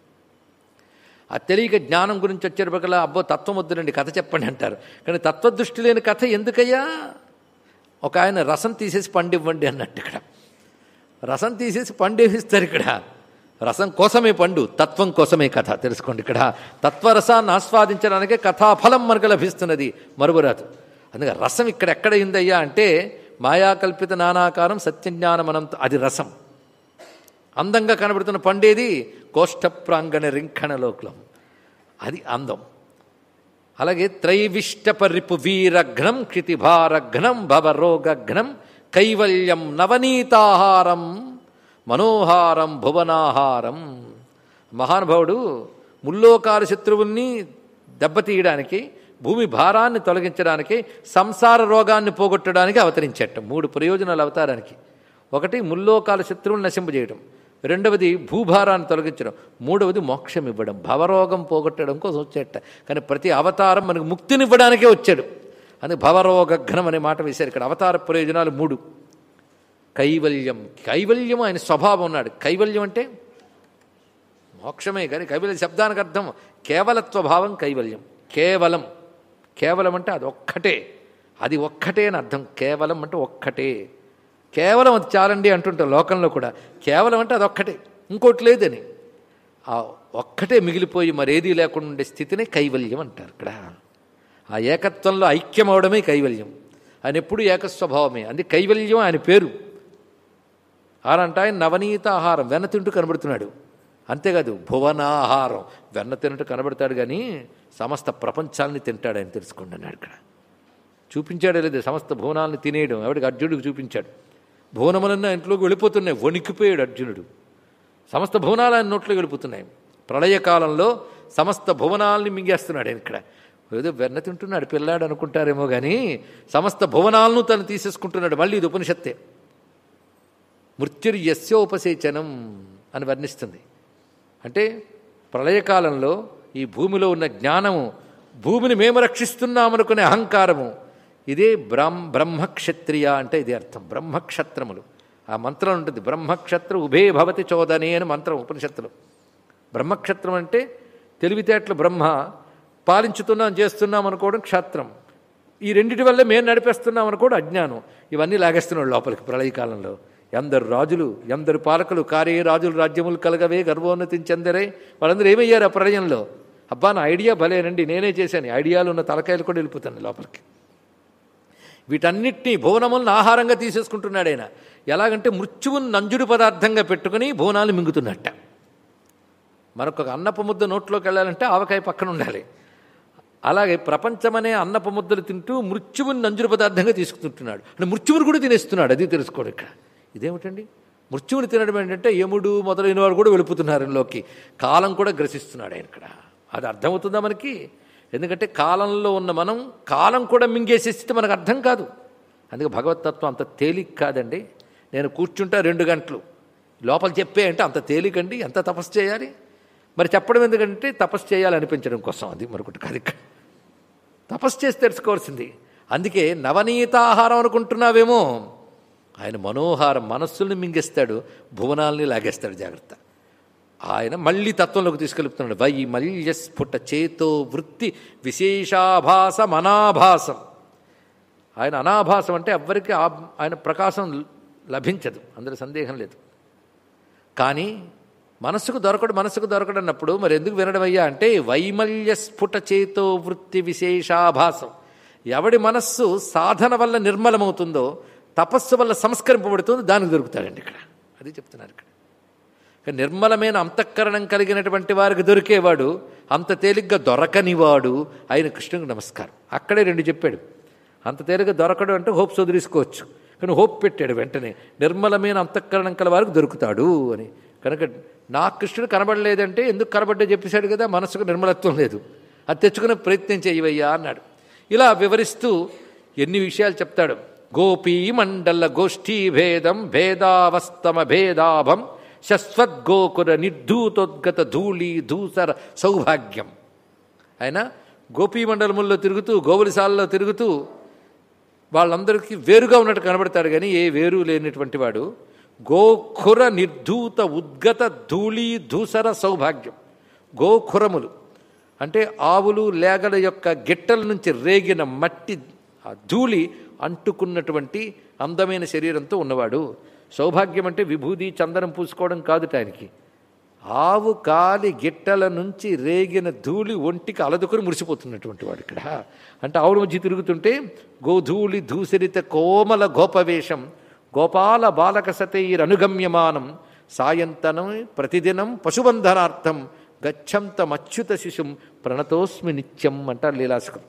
ఆ తెలియక జ్ఞానం గురించి వచ్చేటప్పటికల్లా అబ్బో తత్వం వద్దునండి కథ చెప్పండి అంటారు కానీ తత్వదృష్టి లేని కథ ఎందుకయ్యా ఒక ఆయన రసం తీసేసి పండు ఇవ్వండి అన్నట్టు ఇక్కడ రసం తీసేసి పండు ఇస్తారు ఇక్కడ రసం కోసమే పండు తత్వం కోసమే కథ తెలుసుకోండి ఇక్కడ తత్వరసాన్ని ఆస్వాదించడానికే కథాఫలం మనకు లభిస్తున్నది మరుపురాదు అందుకే రసం ఇక్కడ ఎక్కడ ఉందయ్యా అంటే మాయాకల్పిత నానాకారం సత్యజ్ఞానమనంత అది రసం అందంగా కనబడుతున్న పండేది కోష్ఠ ప్రాంగణ రింఖణ లోకలం అది అందం అలాగే త్రైవిష్టపరిపు వీరఘ్నం క్షితిభారఘ్నం భవరోగఘ్నం కైవల్యం నవనీతాహారం మనోహారం భువనాహారం మహానుభావుడు ముల్లోకాల శత్రువుల్ని దెబ్బతీయడానికి భూమి భారాన్ని తొలగించడానికి సంసార రోగాన్ని పోగొట్టడానికి అవతరించట మూడు ప్రయోజనాలు అవతారానికి ఒకటి ముల్లోకాల శత్రువులను నశింపజేయడం రెండవది భూభారాన్ని తొలగించడం మూడవది మోక్షం ఇవ్వడం భవరోగం పోగొట్టడం కోసం వచ్చేట కానీ ప్రతి అవతారం మనకు ముక్తినివ్వడానికే వచ్చాడు అని భవరోగఘ్నం అనే మాట వేశారు ఇక్కడ అవతార ప్రయోజనాలు మూడు కైవల్యం కైవల్యం ఆయన స్వభావం ఉన్నాడు కైవల్యం అంటే మోక్షమే కానీ కైవల్య శబ్దానికి అర్థం కేవలత్వ భావం కైవల్యం కేవలం కేవలం అంటే అది ఒక్కటే అది ఒక్కటే అని అర్థం కేవలం అంటే ఒక్కటే కేవలం అది చాలండి అంటుంటాం లోకంలో కూడా కేవలం అంటే అది ఒక్కటే ఇంకోటి లేదని ఆ ఒక్కటే మిగిలిపోయి మరేదీ లేకుండా ఉండే స్థితినే కైవల్యం అంటారు ఇక్కడ ఆ ఏకత్వంలో ఐక్యం అవడమే కైవల్యం ఆయన ఎప్పుడు ఏకస్వభావమే అది కైవల్యం ఆయన పేరు ఆరంట ఆయన నవనీత ఆహారం వెన్న తింటూ కనబడుతున్నాడు అంతేకాదు భువనాహారం వెన్న తిన్నట్టు కనబడతాడు కానీ సమస్త ప్రపంచాలని తింటాడు ఆయన తెలుసుకోండి అన్నాడు ఇక్కడ చూపించాడే లేదు సమస్త భువనాలను తినేయడం ఎవడికి అర్జునుడికి చూపించాడు భువనములన్న ఇంట్లోకి వెళ్ళిపోతున్నాయి వణికిపోయాడు అర్జునుడు సమస్త భువనాలు ఆయన నోట్లోకి వెళ్ళిపోతున్నాయి ప్రళయకాలంలో సమస్త భువనాల్ని మింగేస్తున్నాడు ఆయన ఇక్కడ ఏదో వెన్న తింటున్నాడు పిల్లాడు అనుకుంటారేమో కానీ సమస్త భువనాలను తను తీసేసుకుంటున్నాడు మళ్ళీ ఇది ఉపనిషత్తే మృత్యుర్యస్యోపసేచనం అని వర్ణిస్తుంది అంటే ప్రళయకాలంలో ఈ భూమిలో ఉన్న జ్ఞానము భూమిని మేము రక్షిస్తున్నామనుకునే అహంకారము ఇదే బ్రహ్మ బ్రహ్మక్షత్రియ అంటే ఇది అర్థం బ్రహ్మక్షత్రములు ఆ మంత్రం ఉంటుంది బ్రహ్మక్షత్ర ఉభే భవతి చోదనే అని మంత్రం ఉపనిషత్తులు బ్రహ్మక్షత్రం అంటే తెలివితేటలు బ్రహ్మ పాలించుతున్నాం చేస్తున్నాం అనుకోవడం క్షత్రం ఈ రెండిటి వల్లే మేము నడిపేస్తున్నాం అనుకోవడం అజ్ఞానం ఇవన్నీ లాగేస్తున్నాడు లోపలికి ప్రళయకాలంలో ఎందరు రాజులు ఎందరు పాలకులు కారే రాజులు రాజ్యములు కలగవే గర్వోన్నతిని చెందరే వాళ్ళందరూ ఏమయ్యారు ఆ ప్రళయంలో అబ్బా నా ఐడియా భలేనండి నేనే చేశాను ఐడియాలు ఉన్న తలకాయలు కూడా వెళ్ళిపోతాను లోపలికి వీటన్నిటినీ భువనములను ఆహారంగా తీసేసుకుంటున్నాడు ఆయన ఎలాగంటే మృత్యువును నంజుడు పదార్థంగా పెట్టుకుని భువనాలు మింగుతున్నట్ట మనకు ఒక అన్నపు ముద్ద నోట్లోకి వెళ్ళాలంటే ఆవకాయ పక్కన ఉండాలి అలాగే ప్రపంచమనే అన్నపు ముద్దలు తింటూ మృత్యువుని నంజుడు పదార్థంగా తీసుకుంటున్నాడు అంటే మృత్యువుని కూడా తినేస్తున్నాడు అది తెలుసుకోడు ఇక్కడ ఇదేమిటండి మృత్యువుని తినడం ఏంటంటే యముడు మొదలైన వాడు కూడా వెళ్ళిపోతున్నారు ఇందులోకి కాలం కూడా గ్రసిస్తున్నాడు ఆయన ఇక్కడ అది అర్థమవుతుందా మనకి ఎందుకంటే కాలంలో ఉన్న మనం కాలం కూడా మింగేసే స్థితి మనకు అర్థం కాదు అందుకే భగవతత్వం అంత తేలిక కాదండి నేను కూర్చుంటా రెండు గంటలు లోపల చెప్పే అంటే అంత తేలికండి ఎంత తపస్సు చేయాలి మరి చెప్పడం ఎందుకంటే తపస్సు చేయాలి అనిపించడం కోసం అది మరొకటి కాదు ఇక్కడ తపస్సు చేసి తెలుసుకోవాల్సింది అందుకే నవనీతాహారం అనుకుంటున్నావేమో ఆయన మనోహారం మనస్సుల్ని మింగేస్తాడు భువనాల్ని లాగేస్తాడు జాగ్రత్త ఆయన మళ్ళీ తత్వంలోకి తీసుకెళ్తున్నాడు వై మల్య స్ఫుట చేతో వృత్తి విశేషాభాసం అనాభాసం ఆయన అనాభాసం అంటే ఎవ్వరికి ఆయన ప్రకాశం లభించదు అందులో సందేహం లేదు కానీ మనస్సుకు దొరకడు మనస్సుకు దొరకడు అన్నప్పుడు మరి ఎందుకు వినడం అయ్యా అంటే వైమల్య స్ఫుట చేతో వృత్తి విశేషాభాసం ఎవడి మనస్సు సాధన వల్ల నిర్మలమవుతుందో తపస్సు వల్ల సంస్కరింపబడుతుందో దానికి దొరుకుతాడండి ఇక్కడ అది చెప్తున్నారు ఇక్కడ నిర్మలమైన అంతఃకరణం కలిగినటువంటి వారికి దొరికేవాడు అంత తేలిగ్గా దొరకనివాడు ఆయన కృష్ణునికి నమస్కారం అక్కడే రెండు చెప్పాడు అంత తేలిగ్గా దొరకడు అంటే హోప్స్ వదిలేసుకోవచ్చు కానీ హోప్ పెట్టాడు వెంటనే నిర్మలమైన అంతఃకరణం కల వారికి దొరుకుతాడు అని కనుక నా కృష్ణుడు కనబడలేదంటే ఎందుకు కనబడ్డా చెప్పేశాడు కదా మనసుకు నిర్మలత్వం లేదు అది తెచ్చుకునే ప్రయత్నం చేయవయ్యా అన్నాడు ఇలా వివరిస్తూ ఎన్ని విషయాలు చెప్తాడు గోపీ మండల గోష్ఠీ భేదం భేదావస్తమ భేదాభం శశ్వద్గోకుర నిర్ధూతోద్గత ధూళి ధూసర సౌభాగ్యం ఆయన గోపీమండలముల్లో తిరుగుతూ గోవులిసాలలో తిరుగుతూ వాళ్ళందరికీ వేరుగా ఉన్నట్టు కనబడతాడు కానీ ఏ వేరు లేనటువంటి వాడు గోఖుర నిర్ధూత ఉద్గత ధూళి ధూసర సౌభాగ్యం గోఖురములు అంటే ఆవులు లేగల యొక్క గిట్టల నుంచి రేగిన మట్టి ఆ ధూళి అంటుకున్నటువంటి అందమైన శరీరంతో ఉన్నవాడు సౌభాగ్యం అంటే విభూది చందనం పూసుకోవడం కాదుట ఆయనకి ఆవు కాలి గిట్టల నుంచి రేగిన ధూళి ఒంటికి అలదుకొని మురిసిపోతున్నటువంటి వాడు ఇక్కడ అంటే ఆవుల మధ్య తిరుగుతుంటే గోధూళి ధూసరిత కోమల గోపవేషం గోపాల బాలక సతైరనుగమ్యమానం సాయంతనం ప్రతిదినం పశుబంధనార్థం గచ్చంతమచ్యుత శిశుం ప్రణతోస్మి నిత్యం అంటారు లీలాశకం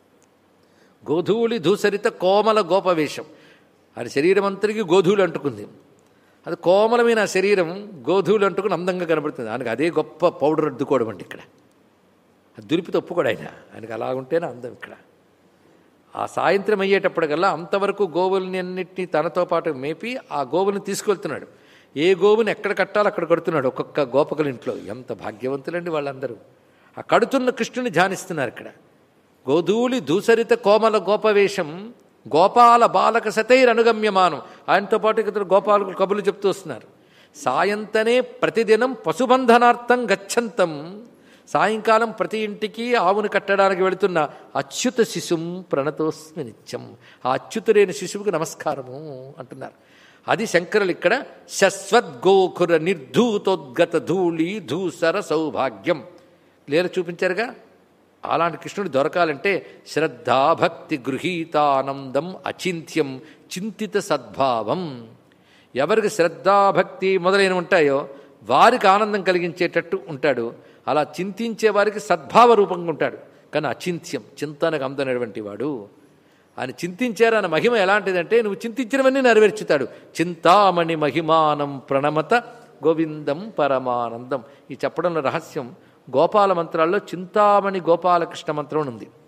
గోధూళి ధూసరిత కోమల గోపవేషం ఆయన శరీరం అంతరికి గోధూళి అంటుకుంది అది కోమలమైన ఆ శరీరం గోధూళి అంటుకుని అందంగా కనబడుతుంది ఆయనకు అదే గొప్ప పౌడర్ అద్దుకోవడం అంటే ఇక్కడ అది దులిపి తప్పుకోడు ఆయన ఆయనకు అలా ఉంటేనే అందం ఇక్కడ ఆ సాయంత్రం అయ్యేటప్పటికల్లా అంతవరకు గోవుల్ని అన్నిటినీ తనతో పాటు మేపి ఆ గోవుని తీసుకెళ్తున్నాడు ఏ గోవుని ఎక్కడ కట్టాలో అక్కడ కడుతున్నాడు ఒక్కొక్క గోపకుల ఇంట్లో ఎంత భాగ్యవంతులండి వాళ్ళందరూ ఆ కడుతున్న కృష్ణుని ధ్యానిస్తున్నారు ఇక్కడ గోధూళి దూసరిత కోమల గోపవేషం గోపాల బాలక సతైరనుగమ్యమానం ఆయనతో పాటు ఇతరు గోపాలకు కబులు చెప్తూ వస్తున్నారు సాయంతనే ప్రతిదినం పశుబంధనార్థం గచ్చంతం సాయంకాలం ప్రతి ఇంటికి ఆవును కట్టడానికి వెళుతున్న అచ్యుత శిశుం ప్రణతోస్మి నిత్యం ఆ అచ్యుతుడైన శిశువుకి నమస్కారము అంటున్నారు అది శంకరులు ఇక్కడ శశ్వద్గోఖుర నిర్ధూతోద్గత ధూళి ధూసర సౌభాగ్యం లేల చూపించారుగా అలాంటి కృష్ణుడు దొరకాలంటే శ్రద్ధాభక్తి గృహీతానందం అచింత్యం చింతిత సద్భావం ఎవరికి శ్రద్ధాభక్తి మొదలైన ఉంటాయో వారికి ఆనందం కలిగించేటట్టు ఉంటాడు అలా చింతించే వారికి సద్భావ రూపంగా ఉంటాడు కానీ అచింత్యం చింతనకు అందనటువంటి వాడు ఆయన చింతించారు అన్న మహిమ ఎలాంటిదంటే నువ్వు చింతించినవన్నీ నెరవేర్చుతాడు చింతామణి మహిమానం ప్రణమత గోవిందం పరమానందం ఈ చెప్పడంలో రహస్యం గోపాల మంత్రాల్లో చింతామణి గోపాలకృష్ణ మంత్రం అని ఉంది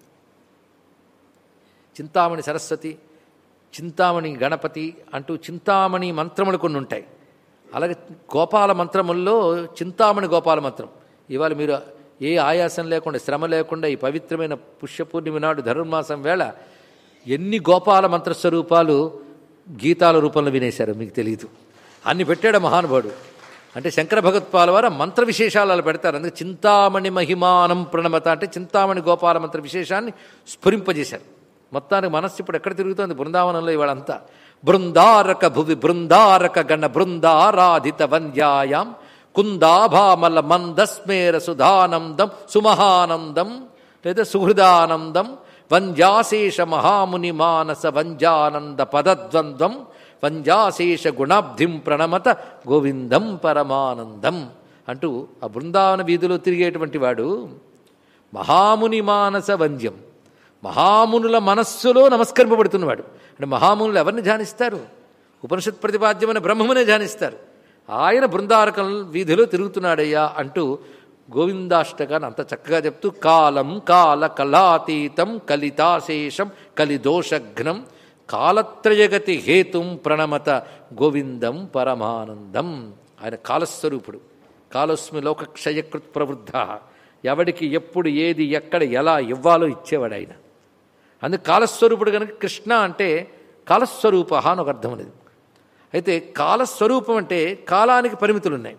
చింతామణి సరస్వతి చింతామణి గణపతి అంటూ చింతామణి మంత్రములు కొన్ని ఉంటాయి అలాగే గోపాల మంత్రముల్లో చింతామణి గోపాల మంత్రం ఇవాళ మీరు ఏ ఆయాసం లేకుండా శ్రమ లేకుండా ఈ పవిత్రమైన పుష్యపూర్ణిమ నాడు ధనుర్మాసం వేళ ఎన్ని గోపాల మంత్ర స్వరూపాలు గీతాల రూపంలో వినేశారు మీకు తెలియదు అన్ని పెట్టాడు మహానుభావుడు అంటే శంకర భగవత్పాల వారు మంత్ర విశేషాలు అలా పెడతారు అందుకే చింతామణి మహిమానం ప్రణమత అంటే చింతామణి గోపాల మంత్ర విశేషాన్ని స్ఫురింపజేశారు మొత్తానికి మనస్సు ఇప్పుడు ఎక్కడ తిరుగుతోంది బృందావనంలో ఇవాళంతా బృందారక భువి బృందారక గణ బృందారాధిత వంద్యాయాం కుందాభామల మందస్మేర సుధానందం సుమహానందం లేదా సుహృదానందం వంద్యాశేష మహాముని మానస వంద్యానంద పదద్వంద్వం వంద్యాశేష గుణాబ్ధిం ప్రణమత గోవిందం పరమానందం అంటూ ఆ బృందావన వీధిలో తిరిగేటువంటి వాడు మహాముని మానస వంద్యం మహామునుల మనస్సులో నమస్కరింపబడుతున్నవాడు అంటే మహామునులు ఎవరిని ధ్యానిస్తారు ఉపనిషత్ ప్రతిపాద్యమైన బ్రహ్మమునే ధ్యానిస్తారు ఆయన బృందారకం వీధిలో తిరుగుతున్నాడయ్యా అంటూ గోవిందాష్టకాన్ని అంత చక్కగా చెప్తూ కాలం కాల కళాతీతం కలితాశేషం కలిదోషఘ్నం కాలత్రయగతి హేతుం ప్రణమత గోవిందం పరమానందం ఆయన కాలస్వరూపుడు కాలస్మి లోకక్షయకృత్ ప్రవృద్ధ ఎవడికి ఎప్పుడు ఏది ఎక్కడ ఎలా ఇవ్వాలో ఇచ్చేవాడు ఆయన అందుకు కాలస్వరూపుడు కనుక కృష్ణ అంటే కాలస్వరూప అని ఒక అర్థం అనేది అయితే కాలస్వరూపం అంటే కాలానికి పరిమితులు ఉన్నాయి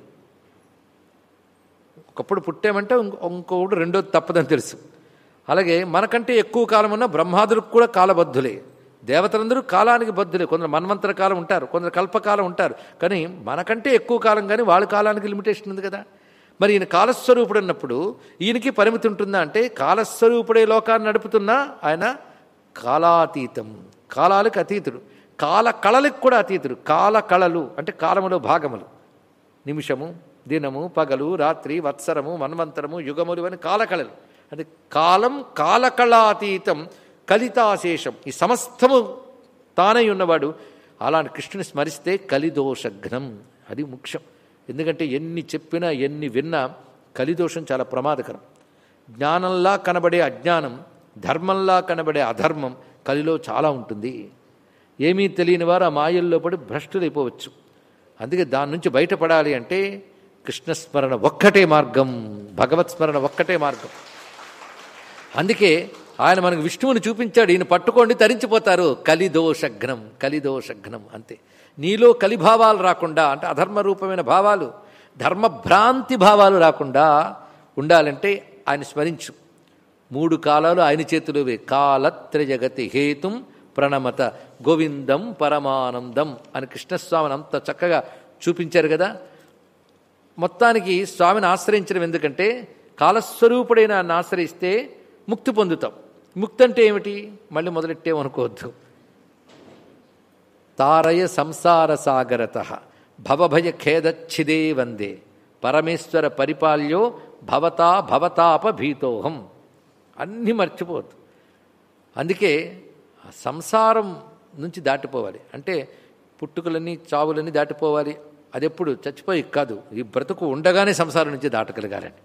ఒకప్పుడు పుట్టామంటే ఇంకో- ఇంకొకడు రెండోది తప్పదని తెలుసు అలాగే మనకంటే ఎక్కువ కాలం ఉన్న బ్రహ్మాదులకు కూడా కాలబద్ధులే దేవతలందరూ కాలానికి బద్ధులే కొందరు మన్వంతర కాలం ఉంటారు కొందరు కల్పకాలం ఉంటారు కానీ మనకంటే ఎక్కువ కాలం కానీ వాళ్ళ కాలానికి లిమిటేషన్ ఉంది కదా మరి ఈయన కాలస్వరూపుడు అన్నప్పుడు ఈయనకి పరిమితి ఉంటుందా అంటే కాలస్వరూపుడే లోకాన్ని నడుపుతున్నా ఆయన కాలాతీతం కాలాలకు అతీతుడు కాల కళలకు కూడా అతీతుడు కాల కళలు అంటే కాలములో భాగములు నిమిషము దినము పగలు రాత్రి వత్సరము మన్వంతరము యుగములు అని కాలకళలు అంటే కాలం కాలకళాతీతం కలితాశేషం ఈ సమస్తము తానై ఉన్నవాడు అలాంటి కృష్ణుని స్మరిస్తే కలిదోషఘ్నం అది ముఖ్యం ఎందుకంటే ఎన్ని చెప్పినా ఎన్ని విన్నా కలిదోషం చాలా ప్రమాదకరం జ్ఞానంలా కనబడే అజ్ఞానం ధర్మంలా కనబడే అధర్మం కలిలో చాలా ఉంటుంది ఏమీ తెలియని వారు ఆ మాయల్లో పడి భ్రష్టులైపోవచ్చు అందుకే దాని నుంచి బయటపడాలి అంటే కృష్ణస్మరణ ఒక్కటే మార్గం భగవత్ స్మరణ ఒక్కటే మార్గం అందుకే ఆయన మనకు విష్ణువుని చూపించాడు ఈయన పట్టుకోండి తరించిపోతారు కలిదోషఘ్నం కలిదోషఘ్నం అంతే నీలో కలిభావాలు రాకుండా అంటే అధర్మ రూపమైన భావాలు ధర్మభ్రాంతి భావాలు రాకుండా ఉండాలంటే ఆయన స్మరించు మూడు కాలాలు ఆయన చేతిలోవే కాలత్రజగతి హేతుం ప్రణమత గోవిందం పరమానందం అని కృష్ణస్వామిని అంత చక్కగా చూపించారు కదా మొత్తానికి స్వామిని ఆశ్రయించడం ఎందుకంటే కాలస్వరూపుడైన ఆయన ఆశ్రయిస్తే ముక్తి పొందుతాం ముక్తి అంటే ఏమిటి మళ్ళీ మొదలెట్టేమనుకోవద్దు తారయ సంసార సాగరత భవభయ ఖేదచ్చిదే వందే పరమేశ్వర పరిపాల్యో భవతా భవతాప భీతోహం అన్నీ మర్చిపోవద్దు అందుకే ఆ సంసారం నుంచి దాటిపోవాలి అంటే పుట్టుకలన్నీ చావులన్నీ దాటిపోవాలి అది ఎప్పుడు చచ్చిపోయి కాదు ఈ బ్రతుకు ఉండగానే సంసారం నుంచి దాటగలగాలండి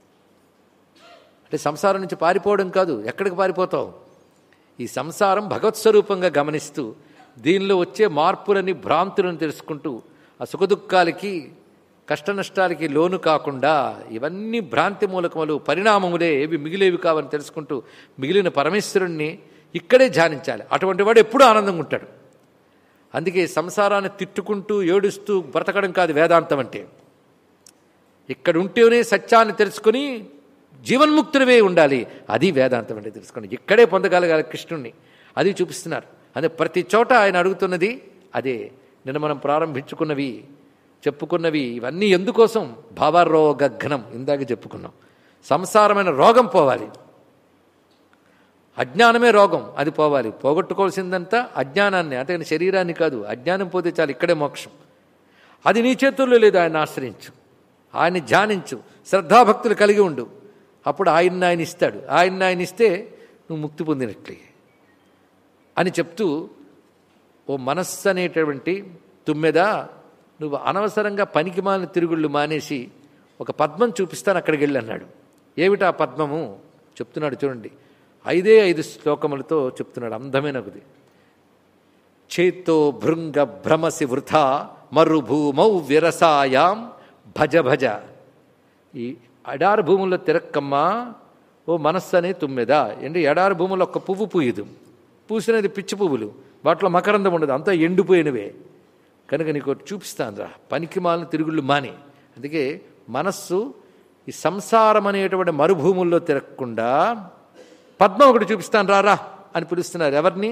అంటే సంసారం నుంచి పారిపోవడం కాదు ఎక్కడికి పారిపోతావు ఈ సంసారం భగవత్ స్వరూపంగా గమనిస్తూ దీనిలో వచ్చే మార్పులని భ్రాంతులను తెలుసుకుంటూ ఆ సుఖదుఖాలకి కష్టనష్టాలకి లోను కాకుండా ఇవన్నీ భ్రాంతి మూలకములు పరిణామములే ఏవి మిగిలేవి కావని తెలుసుకుంటూ మిగిలిన పరమేశ్వరుణ్ణి ఇక్కడే ధ్యానించాలి అటువంటి వాడు ఎప్పుడూ ఆనందంగా ఉంటాడు అందుకే సంసారాన్ని తిట్టుకుంటూ ఏడుస్తూ బ్రతకడం కాదు వేదాంతం అంటే ఇక్కడ ఉంటేనే సత్యాన్ని తెలుసుకుని జీవన్ముక్తుడివే ఉండాలి అది వేదాంతం అంటే తెలుసుకోండి ఇక్కడే పొందగలగాలి కృష్ణుణ్ణి అది చూపిస్తున్నారు అదే ప్రతి చోట ఆయన అడుగుతున్నది అదే నిన్న మనం ప్రారంభించుకున్నవి చెప్పుకున్నవి ఇవన్నీ ఎందుకోసం భావరోగఘ్నం ఇందాక చెప్పుకున్నాం సంసారమైన రోగం పోవాలి అజ్ఞానమే రోగం అది పోవాలి పోగొట్టుకోవాల్సిందంతా అజ్ఞానాన్ని అంటే శరీరాన్ని కాదు అజ్ఞానం పోతే చాలు ఇక్కడే మోక్షం అది నీ చేతుల్లో లేదు ఆయన ఆశ్రయించు ఆయన్ని ధ్యానించు శ్రద్ధాభక్తులు కలిగి ఉండు అప్పుడు ఆయన్ని ఆయన ఇస్తాడు ఆయన్ని ఆయన ఇస్తే నువ్వు ముక్తి పొందినట్లే అని చెప్తూ ఓ మనస్సు అనేటటువంటి తుమ్మెద నువ్వు అనవసరంగా పనికిమాలిన తిరుగుళ్ళు మానేసి ఒక పద్మం చూపిస్తాను అక్కడికి వెళ్ళి అన్నాడు ఏమిటా పద్మము చెప్తున్నాడు చూడండి ఐదే ఐదు శ్లోకములతో చెప్తున్నాడు అందమైన ఒకది చేతో భృంగ భ్రమసి వృథా మరుభూమౌ విరసాయాం భజ భజ ఈ ఎడారి భూముల్లో తిరక్కమ్మా ఓ మనస్సు అనే తుమ్మెద ఏంటి ఎడారి భూముల్లో ఒక్క పువ్వు పూయదు పూసినది పిచ్చి పువ్వులు వాటిలో మకరందం ఉండదు అంతా ఎండిపోయినవే కనుక నీకు ఒకటి చూపిస్తాను రా పనికి మాలిన తిరుగుళ్ళు మాని అందుకే మనస్సు ఈ సంసారం అనేటువంటి మరుభూముల్లో తిరగకుండా పద్మం ఒకటి చూపిస్తాను రారా అని పిలుస్తున్నారు ఎవరిని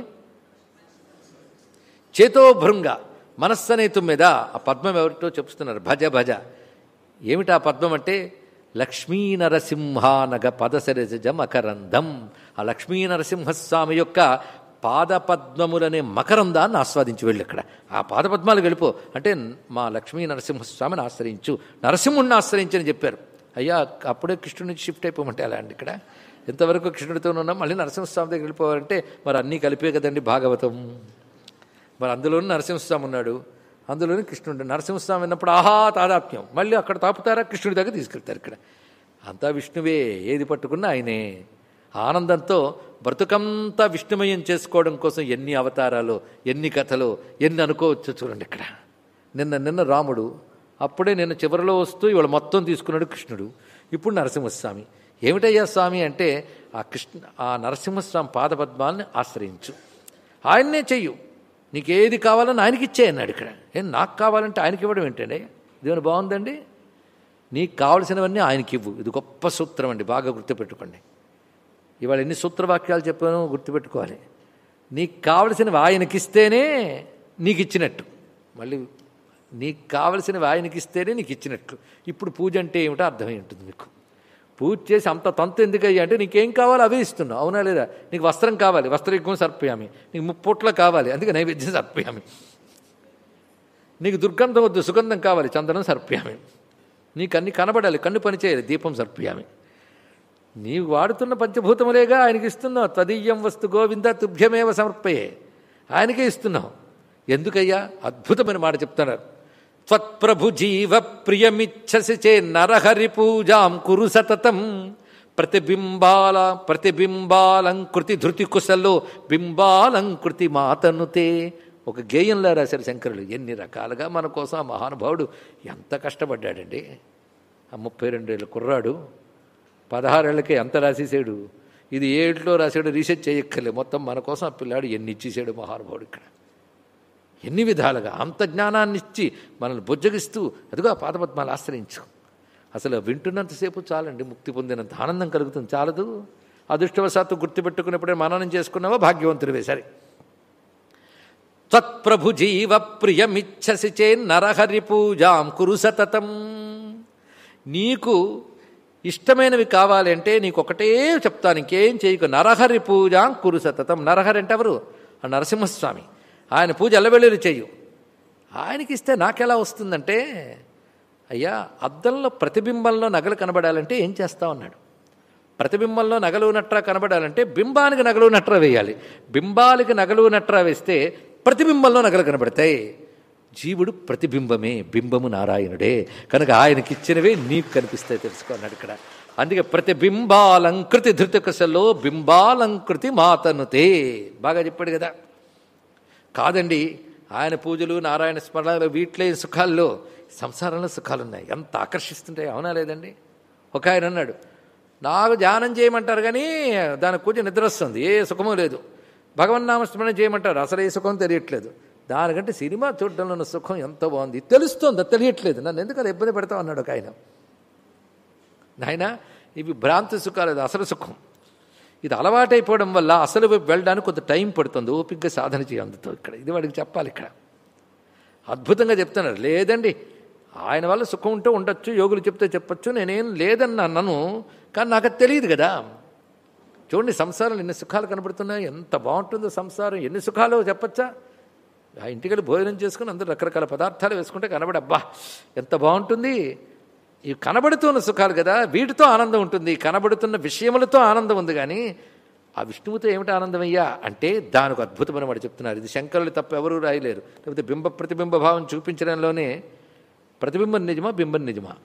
చేతో భృంగ మనస్సు అనే తుమ్మెద ఆ పద్మం ఎవరితో చెప్తున్నారు భజ భజ ఏమిటా పద్మం అంటే లక్ష్మీ నరసింహానగ పదసరజ మకరందం ఆ లక్ష్మీ నరసింహస్వామి యొక్క పాదపద్మములనే మకరందాన్ని ఆస్వాదించి వెళ్ళి ఇక్కడ ఆ పాదపద్మాలు వెళ్ళిపో అంటే మా లక్ష్మీ నరసింహస్వామిని ఆశ్రయించు నరసింహుణ్ణి ఆశ్రయించని చెప్పారు అయ్యా అప్పుడే కృష్ణుడి నుంచి షిఫ్ట్ అయిపోమంటే అలా అండి ఇక్కడ ఎంతవరకు కృష్ణుడితో ఉన్నాం మళ్ళీ నరసింహస్వామి దగ్గర వెళ్ళిపోవాలంటే మరి అన్నీ కలిపే కదండి భాగవతం మరి అందులోనూ నరసింహస్వామి ఉన్నాడు అందులోనే కృష్ణుడు నరసింహస్వామి విన్నప్పుడు ఆహా తాదాత్మ్యం మళ్ళీ అక్కడ తాపుతారా కృష్ణుడి దగ్గర తీసుకెళ్తారు ఇక్కడ అంతా విష్ణువే ఏది పట్టుకున్నా ఆయనే ఆనందంతో బ్రతుకంతా విష్ణుమయం చేసుకోవడం కోసం ఎన్ని అవతారాలు ఎన్ని కథలు ఎన్ని అనుకోవచ్చు చూడండి ఇక్కడ నిన్న నిన్న రాముడు అప్పుడే నిన్న చివరిలో వస్తూ ఇవాళ మొత్తం తీసుకున్నాడు కృష్ణుడు ఇప్పుడు నరసింహస్వామి ఏమిటయ్యా స్వామి అంటే ఆ కృష్ణ ఆ నరసింహస్వామి పాదపద్మాలని ఆశ్రయించు ఆయన్నే చెయ్యు నీకేది కావాలని ఆయనకి ఇచ్చే అన్నాడు ఇక్కడ ఏం నాకు కావాలంటే ఆయనకి ఇవ్వడం ఏంటండి ఇదేమైనా బాగుందండి నీకు కావలసినవన్నీ ఆయనకి ఇవ్వు ఇది గొప్ప సూత్రం అండి బాగా గుర్తుపెట్టుకోండి ఇవాళ ఎన్ని సూత్రవాక్యాలు చెప్పానో గుర్తుపెట్టుకోవాలి నీకు కావలసినవి ఆయనకిస్తేనే నీకు ఇచ్చినట్టు మళ్ళీ నీకు కావలసినవి ఆయనకి ఇస్తేనే నీకు ఇచ్చినట్లు ఇప్పుడు పూజ అంటే ఏమిటో అర్థమై ఉంటుంది మీకు పూజ చేసి అంత తంతు ఎందుకయ్యా అంటే నీకేం కావాలో అవే ఇస్తున్నావు అవునా లేదా నీకు వస్త్రం కావాలి వస్త్రయుగం సర్పయామి నీకు ముప్పొట్ల కావాలి అందుకే నైవేద్యం సర్పయామి నీకు దుర్గంధం వద్దు సుగంధం కావాలి చందనం సర్పయామి నీకు అన్ని కనబడాలి కన్ను పని చేయాలి దీపం సర్పయామి నీవు వాడుతున్న పంచభూతములేగా ఆయనకి ఇస్తున్నావు తదీయం వస్తు గోవింద తుభ్యమేవ సమర్పయే ఆయనకే ఇస్తున్నావు ఎందుకయ్యా అద్భుతమైన మాట చెప్తున్నారు త్వత్ప్రభు జీవ ప్రియమిచ్చసి చే నరహరి పూజాం కురు సతతం ప్రతిబింబాల ప్రతిబింబాలంకృతి ధృతి కుశలో బింబాలంకృతి మాతనుతే ఒక గేయంలా రాశారు శంకరులు ఎన్ని రకాలుగా మన కోసం ఆ మహానుభావుడు ఎంత కష్టపడ్డాడండి ఆ ముప్పై రెండేళ్ళ కుర్రాడు పదహారేళ్ళకే ఎంత రాసేసాడు ఇది ఏట్లో రాశాడు రీసెర్చ్ చేయక్కర్లే మొత్తం మన కోసం ఆ పిల్లాడు ఎన్ని ఇచ్చేసాడు మహానుభావుడు ఇక్కడ ఎన్ని విధాలుగా అంత జ్ఞానాన్ని ఇచ్చి మనల్ని బుజ్జగిస్తూ అదిగో ఆ పాదపద్మాలు ఆశ్రయించు అసలు వింటున్నంతసేపు చాలండి ముక్తి పొందినంత ఆనందం కలుగుతుంది చాలదు అదృష్టవశాత్తు గుర్తుపెట్టుకున్నప్పుడే మననం చేసుకున్నావా భాగ్యవంతుడివే సరే త్వత్ప్రభు జీవ ప్రియమిచ్చసి చే నరహరి పూజాం కురు సతతం నీకు ఇష్టమైనవి కావాలి అంటే నీకు ఒకటే చెప్తాను ఇంకేం చేయకు నరహరి పూజాం కురు సతతం నరహరి అంటే ఎవరు ఆ నరసింహస్వామి ఆయన పూజ ఎల్లవెళ్ళి చెయ్యు ఆయనకి ఇస్తే నాకెలా వస్తుందంటే అయ్యా అద్దంలో ప్రతిబింబంలో నగలు కనబడాలంటే ఏం చేస్తావు అన్నాడు ప్రతిబింబంలో నగలు నట్రా కనబడాలంటే బింబానికి నగలు నట్రా వేయాలి బింబాలకి నగలు నట్రా వేస్తే ప్రతిబింబంలో నగలు కనబడతాయి జీవుడు ప్రతిబింబమే బింబము నారాయణుడే కనుక ఆయనకిచ్చినవే నీకు కనిపిస్తాయి తెలుసుకో అన్నాడు ఇక్కడ అందుకే ప్రతిబింబాలంకృతి ధృతకసలో బింబాలంకృతి మాతనుతే బాగా చెప్పాడు కదా కాదండి ఆయన పూజలు నారాయణ స్మరణలు వీటిలో ఈ సుఖాల్లో సంసారంలో సుఖాలు ఉన్నాయి ఎంత ఆకర్షిస్తుంటాయి అవునా లేదండి ఒక ఆయన అన్నాడు నాకు ధ్యానం చేయమంటారు కానీ దానికి కూర్చొని నిద్ర వస్తుంది ఏ సుఖమూ లేదు భగవన్నామ స్మరణ చేయమంటారు అసలు ఏ సుఖం తెలియట్లేదు దానికంటే సినిమా చూడడంలో ఉన్న సుఖం ఎంత బాగుంది తెలుస్తోంది అది తెలియట్లేదు నన్ను ఎందుకు అది ఇబ్బంది పెడతావు అన్నాడు ఒక ఆయన నాయన ఇవి భ్రాంతి సుఖాలు ఇది అసలు సుఖం ఇది అలవాటైపోవడం వల్ల అసలు వైపు వెళ్ళడానికి కొంత టైం పడుతుంది ఓపికగా సాధన చేయ అందుతో ఇక్కడ ఇది వాడికి చెప్పాలి ఇక్కడ అద్భుతంగా చెప్తున్నారు లేదండి ఆయన వల్ల సుఖం ఉంటే ఉండొచ్చు యోగులు చెప్తే చెప్పొచ్చు నేనేం లేదని అన్నాను కానీ నాకు అది తెలియదు కదా చూడండి సంసారంలో ఎన్ని సుఖాలు కనబడుతున్నాయి ఎంత బాగుంటుందో సంసారం ఎన్ని సుఖాలు చెప్పచ్చా ఆ ఇంటికి వెళ్ళి భోజనం చేసుకుని అందరూ రకరకాల పదార్థాలు వేసుకుంటే కనబడి అబ్బా ఎంత బాగుంటుంది ఇవి కనబడుతున్న సుఖాలు కదా వీటితో ఆనందం ఉంటుంది కనబడుతున్న విషయములతో ఆనందం ఉంది కానీ ఆ విష్ణువుతో ఏమిటి ఆనందమయ్యా అంటే దానికి అద్భుతమైన వాడు చెప్తున్నారు ఇది శంకరులు తప్ప ఎవరూ రాయలేరు లేకపోతే బింబ ప్రతిబింబ భావం చూపించడంలోనే ప్రతిబింబం నిజమా బింబం నిజమా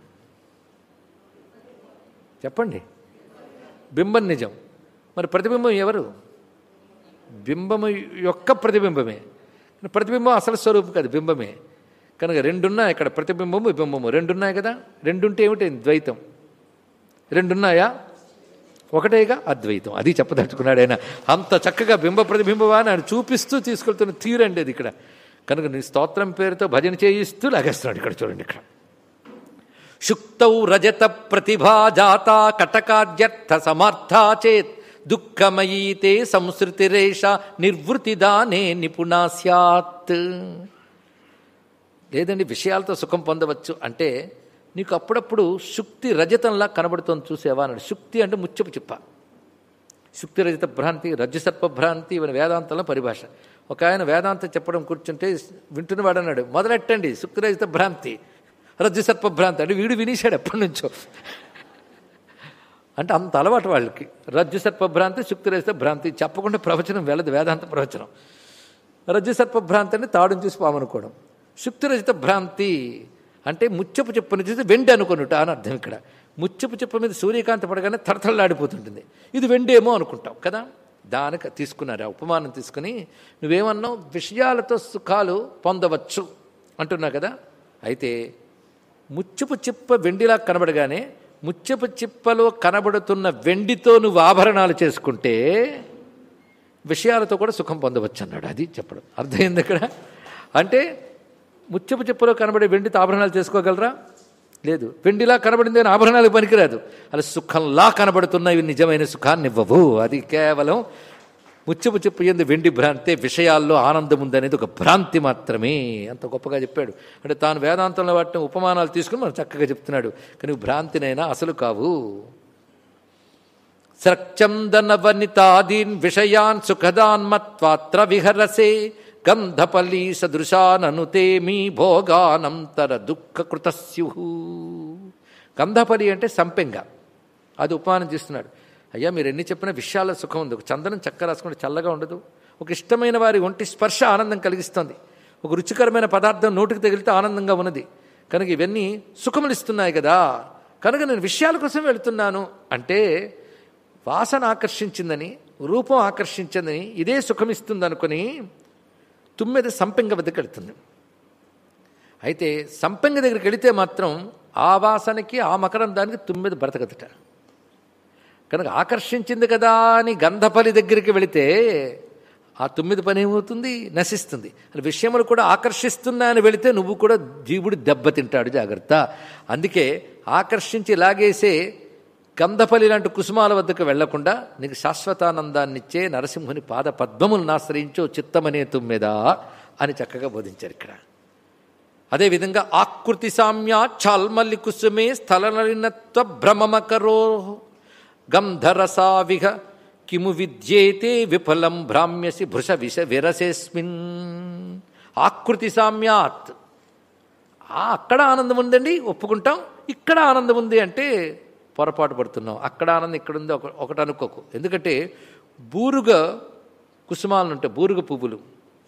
చెప్పండి బింబం నిజం మరి ప్రతిబింబం ఎవరు బింబము యొక్క ప్రతిబింబమే ప్రతిబింబం అసలు స్వరూపం కాదు బింబమే కనుక రెండున్నాయి ఇక్కడ ప్రతిబింబము బింబము రెండున్నాయి కదా రెండుంటే ఏమిటి ద్వైతం రెండున్నాయా ఒకటేగా అద్వైతం అది చెప్పదలుచుకున్నాడు ఆయన అంత చక్కగా బింబ ప్రతిబింబమా అని ఆయన చూపిస్తూ తీసుకెళ్తున్న తీరండి అది ఇక్కడ కనుక నీ స్తోత్రం పేరుతో భజన చేయిస్తూ లాగేస్తున్నాడు ఇక్కడ చూడండి ఇక్కడ శుక్తౌ రజత ప్రతిభా జాత కటకాద్యర్థ సమర్థా చేత్ దుఃఖమయీ తే సంసృతిరేష నిర్వృతిదానే నిపుణా స్యాత్ లేదండి విషయాలతో సుఖం పొందవచ్చు అంటే నీకు అప్పుడప్పుడు శుక్తి రజతంలా కనబడుతోంది చూసేవా అన్నాడు శుక్తి అంటే ముచ్చపు చిప్ప శుక్తి రజత భ్రాంతి రజ్జు సర్ప భ్రాంతి ఇవన్న వేదాంతంలో పరిభాష ఒక ఆయన వేదాంతం చెప్పడం కూర్చుంటే వింటున్నవాడు అన్నాడు మొదలెట్టండి శుక్తి రజత భ్రాంతి రజ్జు సర్ప భ్రాంతి అంటే వీడు వినేశాడు ఎప్పటి నుంచో అంటే అంత అలవాటు వాళ్ళకి రజ్జు సర్ప భ్రాంతి శుక్తి రజత భ్రాంతి చెప్పకుండా ప్రవచనం వెళ్ళదు వేదాంత ప్రవచనం రజ్జు సర్ప భ్రాంతి అంటే తాడుని చూసి పామనుకోవడం శుక్తి రజిత భ్రాంతి అంటే ముచ్చపు చెప్పుని చూసి వెండి అనుకున్నట్టు అని అర్థం ఇక్కడ ముచ్చపు చెప్పు మీద సూర్యకాంతి పడగానే తడతడలాడిపోతుంటుంది ఇది వెండేమో అనుకుంటాం కదా దానికి తీసుకున్నారు ఆ ఉపమానం తీసుకుని నువ్వేమన్నావు విషయాలతో సుఖాలు పొందవచ్చు అంటున్నావు కదా అయితే ముచ్చపు చిప్ప వెండిలా కనబడగానే ముచ్చపు చిప్పలో కనబడుతున్న వెండితో నువ్వు ఆభరణాలు చేసుకుంటే విషయాలతో కూడా సుఖం పొందవచ్చు అన్నాడు అది చెప్పడం అర్థమైంది ఇక్కడ అంటే ముచ్చపు చెప్పులో కనబడే వెండితో ఆభరణాలు చేసుకోగలరా లేదు వెండిలా కనబడింది అని ఆభరణాలకు పనికిరాదు అలా సుఖంలా కనబడుతున్న ఇవి నిజమైన సుఖాన్ని ఇవ్వవు అది కేవలం ముచ్చపు చెప్పు ఎందు వెండి భ్రాంతే విషయాల్లో ఆనందం ఉందనేది ఒక భ్రాంతి మాత్రమే అంత గొప్పగా చెప్పాడు అంటే తాను వేదాంతంలో వాటిని ఉపమానాలు తీసుకుని మనం చక్కగా చెప్తున్నాడు కానీ భ్రాంతినైనా అసలు కావు సృక్చందనవనితాదీన్ విషయాన్ సుఖదాన్ మత్వాత్ర విహరసే గంధపల్లి సదృశాననుతే మీ భోగానంతర దుఃఖకృత స్యు గంధపలి అంటే సంపెంగ అది ఉపమానం చేస్తున్నాడు అయ్యా మీరు ఎన్ని చెప్పినా విషయాల సుఖం ఉంది ఒక చందనం చక్క రాసుకుంటే చల్లగా ఉండదు ఒక ఇష్టమైన వారి ఒంటి స్పర్శ ఆనందం కలిగిస్తుంది ఒక రుచికరమైన పదార్థం నోటికి తగిలితే ఆనందంగా ఉన్నది కనుక ఇవన్నీ సుఖములు ఇస్తున్నాయి కదా కనుక నేను విషయాల కోసం వెళుతున్నాను అంటే వాసన ఆకర్షించిందని రూపం ఆకర్షించిందని ఇదే సుఖమిస్తుంది అనుకుని తుమ్మెద సంపెంగ వద్దకు వెళుతుంది అయితే సంపెంగ దగ్గరికి వెళితే మాత్రం ఆ వాసనకి ఆ మకరం దానికి తుమ్మెద బ్రతకదట కనుక ఆకర్షించింది కదా అని గంధఫలి దగ్గరికి వెళితే ఆ తొమ్మిది పని ఏమవుతుంది నశిస్తుంది అది విషయములు కూడా ఆకర్షిస్తున్నాయని వెళితే నువ్వు కూడా జీవుడు దెబ్బతింటాడు జాగ్రత్త అందుకే ఆకర్షించి లాగేసే గంధఫలి లాంటి కుసుమాల వద్దకు వెళ్లకుండా నీకు శాశ్వతానందాన్నిచ్చే నరసింహుని పాద పద్మములను ఆశ్రయించో చిత్తమనే తుమ్మెదా అని చక్కగా బోధించారు ఇక్కడ అదేవిధంగా ఆకృతి సామ్యా చాల్మల్లి కుసుమే స్థలనలినత్వ భ్రమమకరో గంధరసావిహ కిము విద్యేతే విఫలం భ్రామ్యసి భృష విష విరసేస్మిన్ ఆకృతి సామ్యాత్ ఆ అక్కడ ఆనందం ఉందండి ఒప్పుకుంటాం ఇక్కడ ఆనందం ఉంది అంటే పొరపాటు పడుతున్నాం అక్కడ ఆనందం ఇక్కడ ఉంది ఒక ఒకటి అనుకోకు ఎందుకంటే బూరుగ కుసుమాలు ఉంటాయి బూరుగ పువ్వులు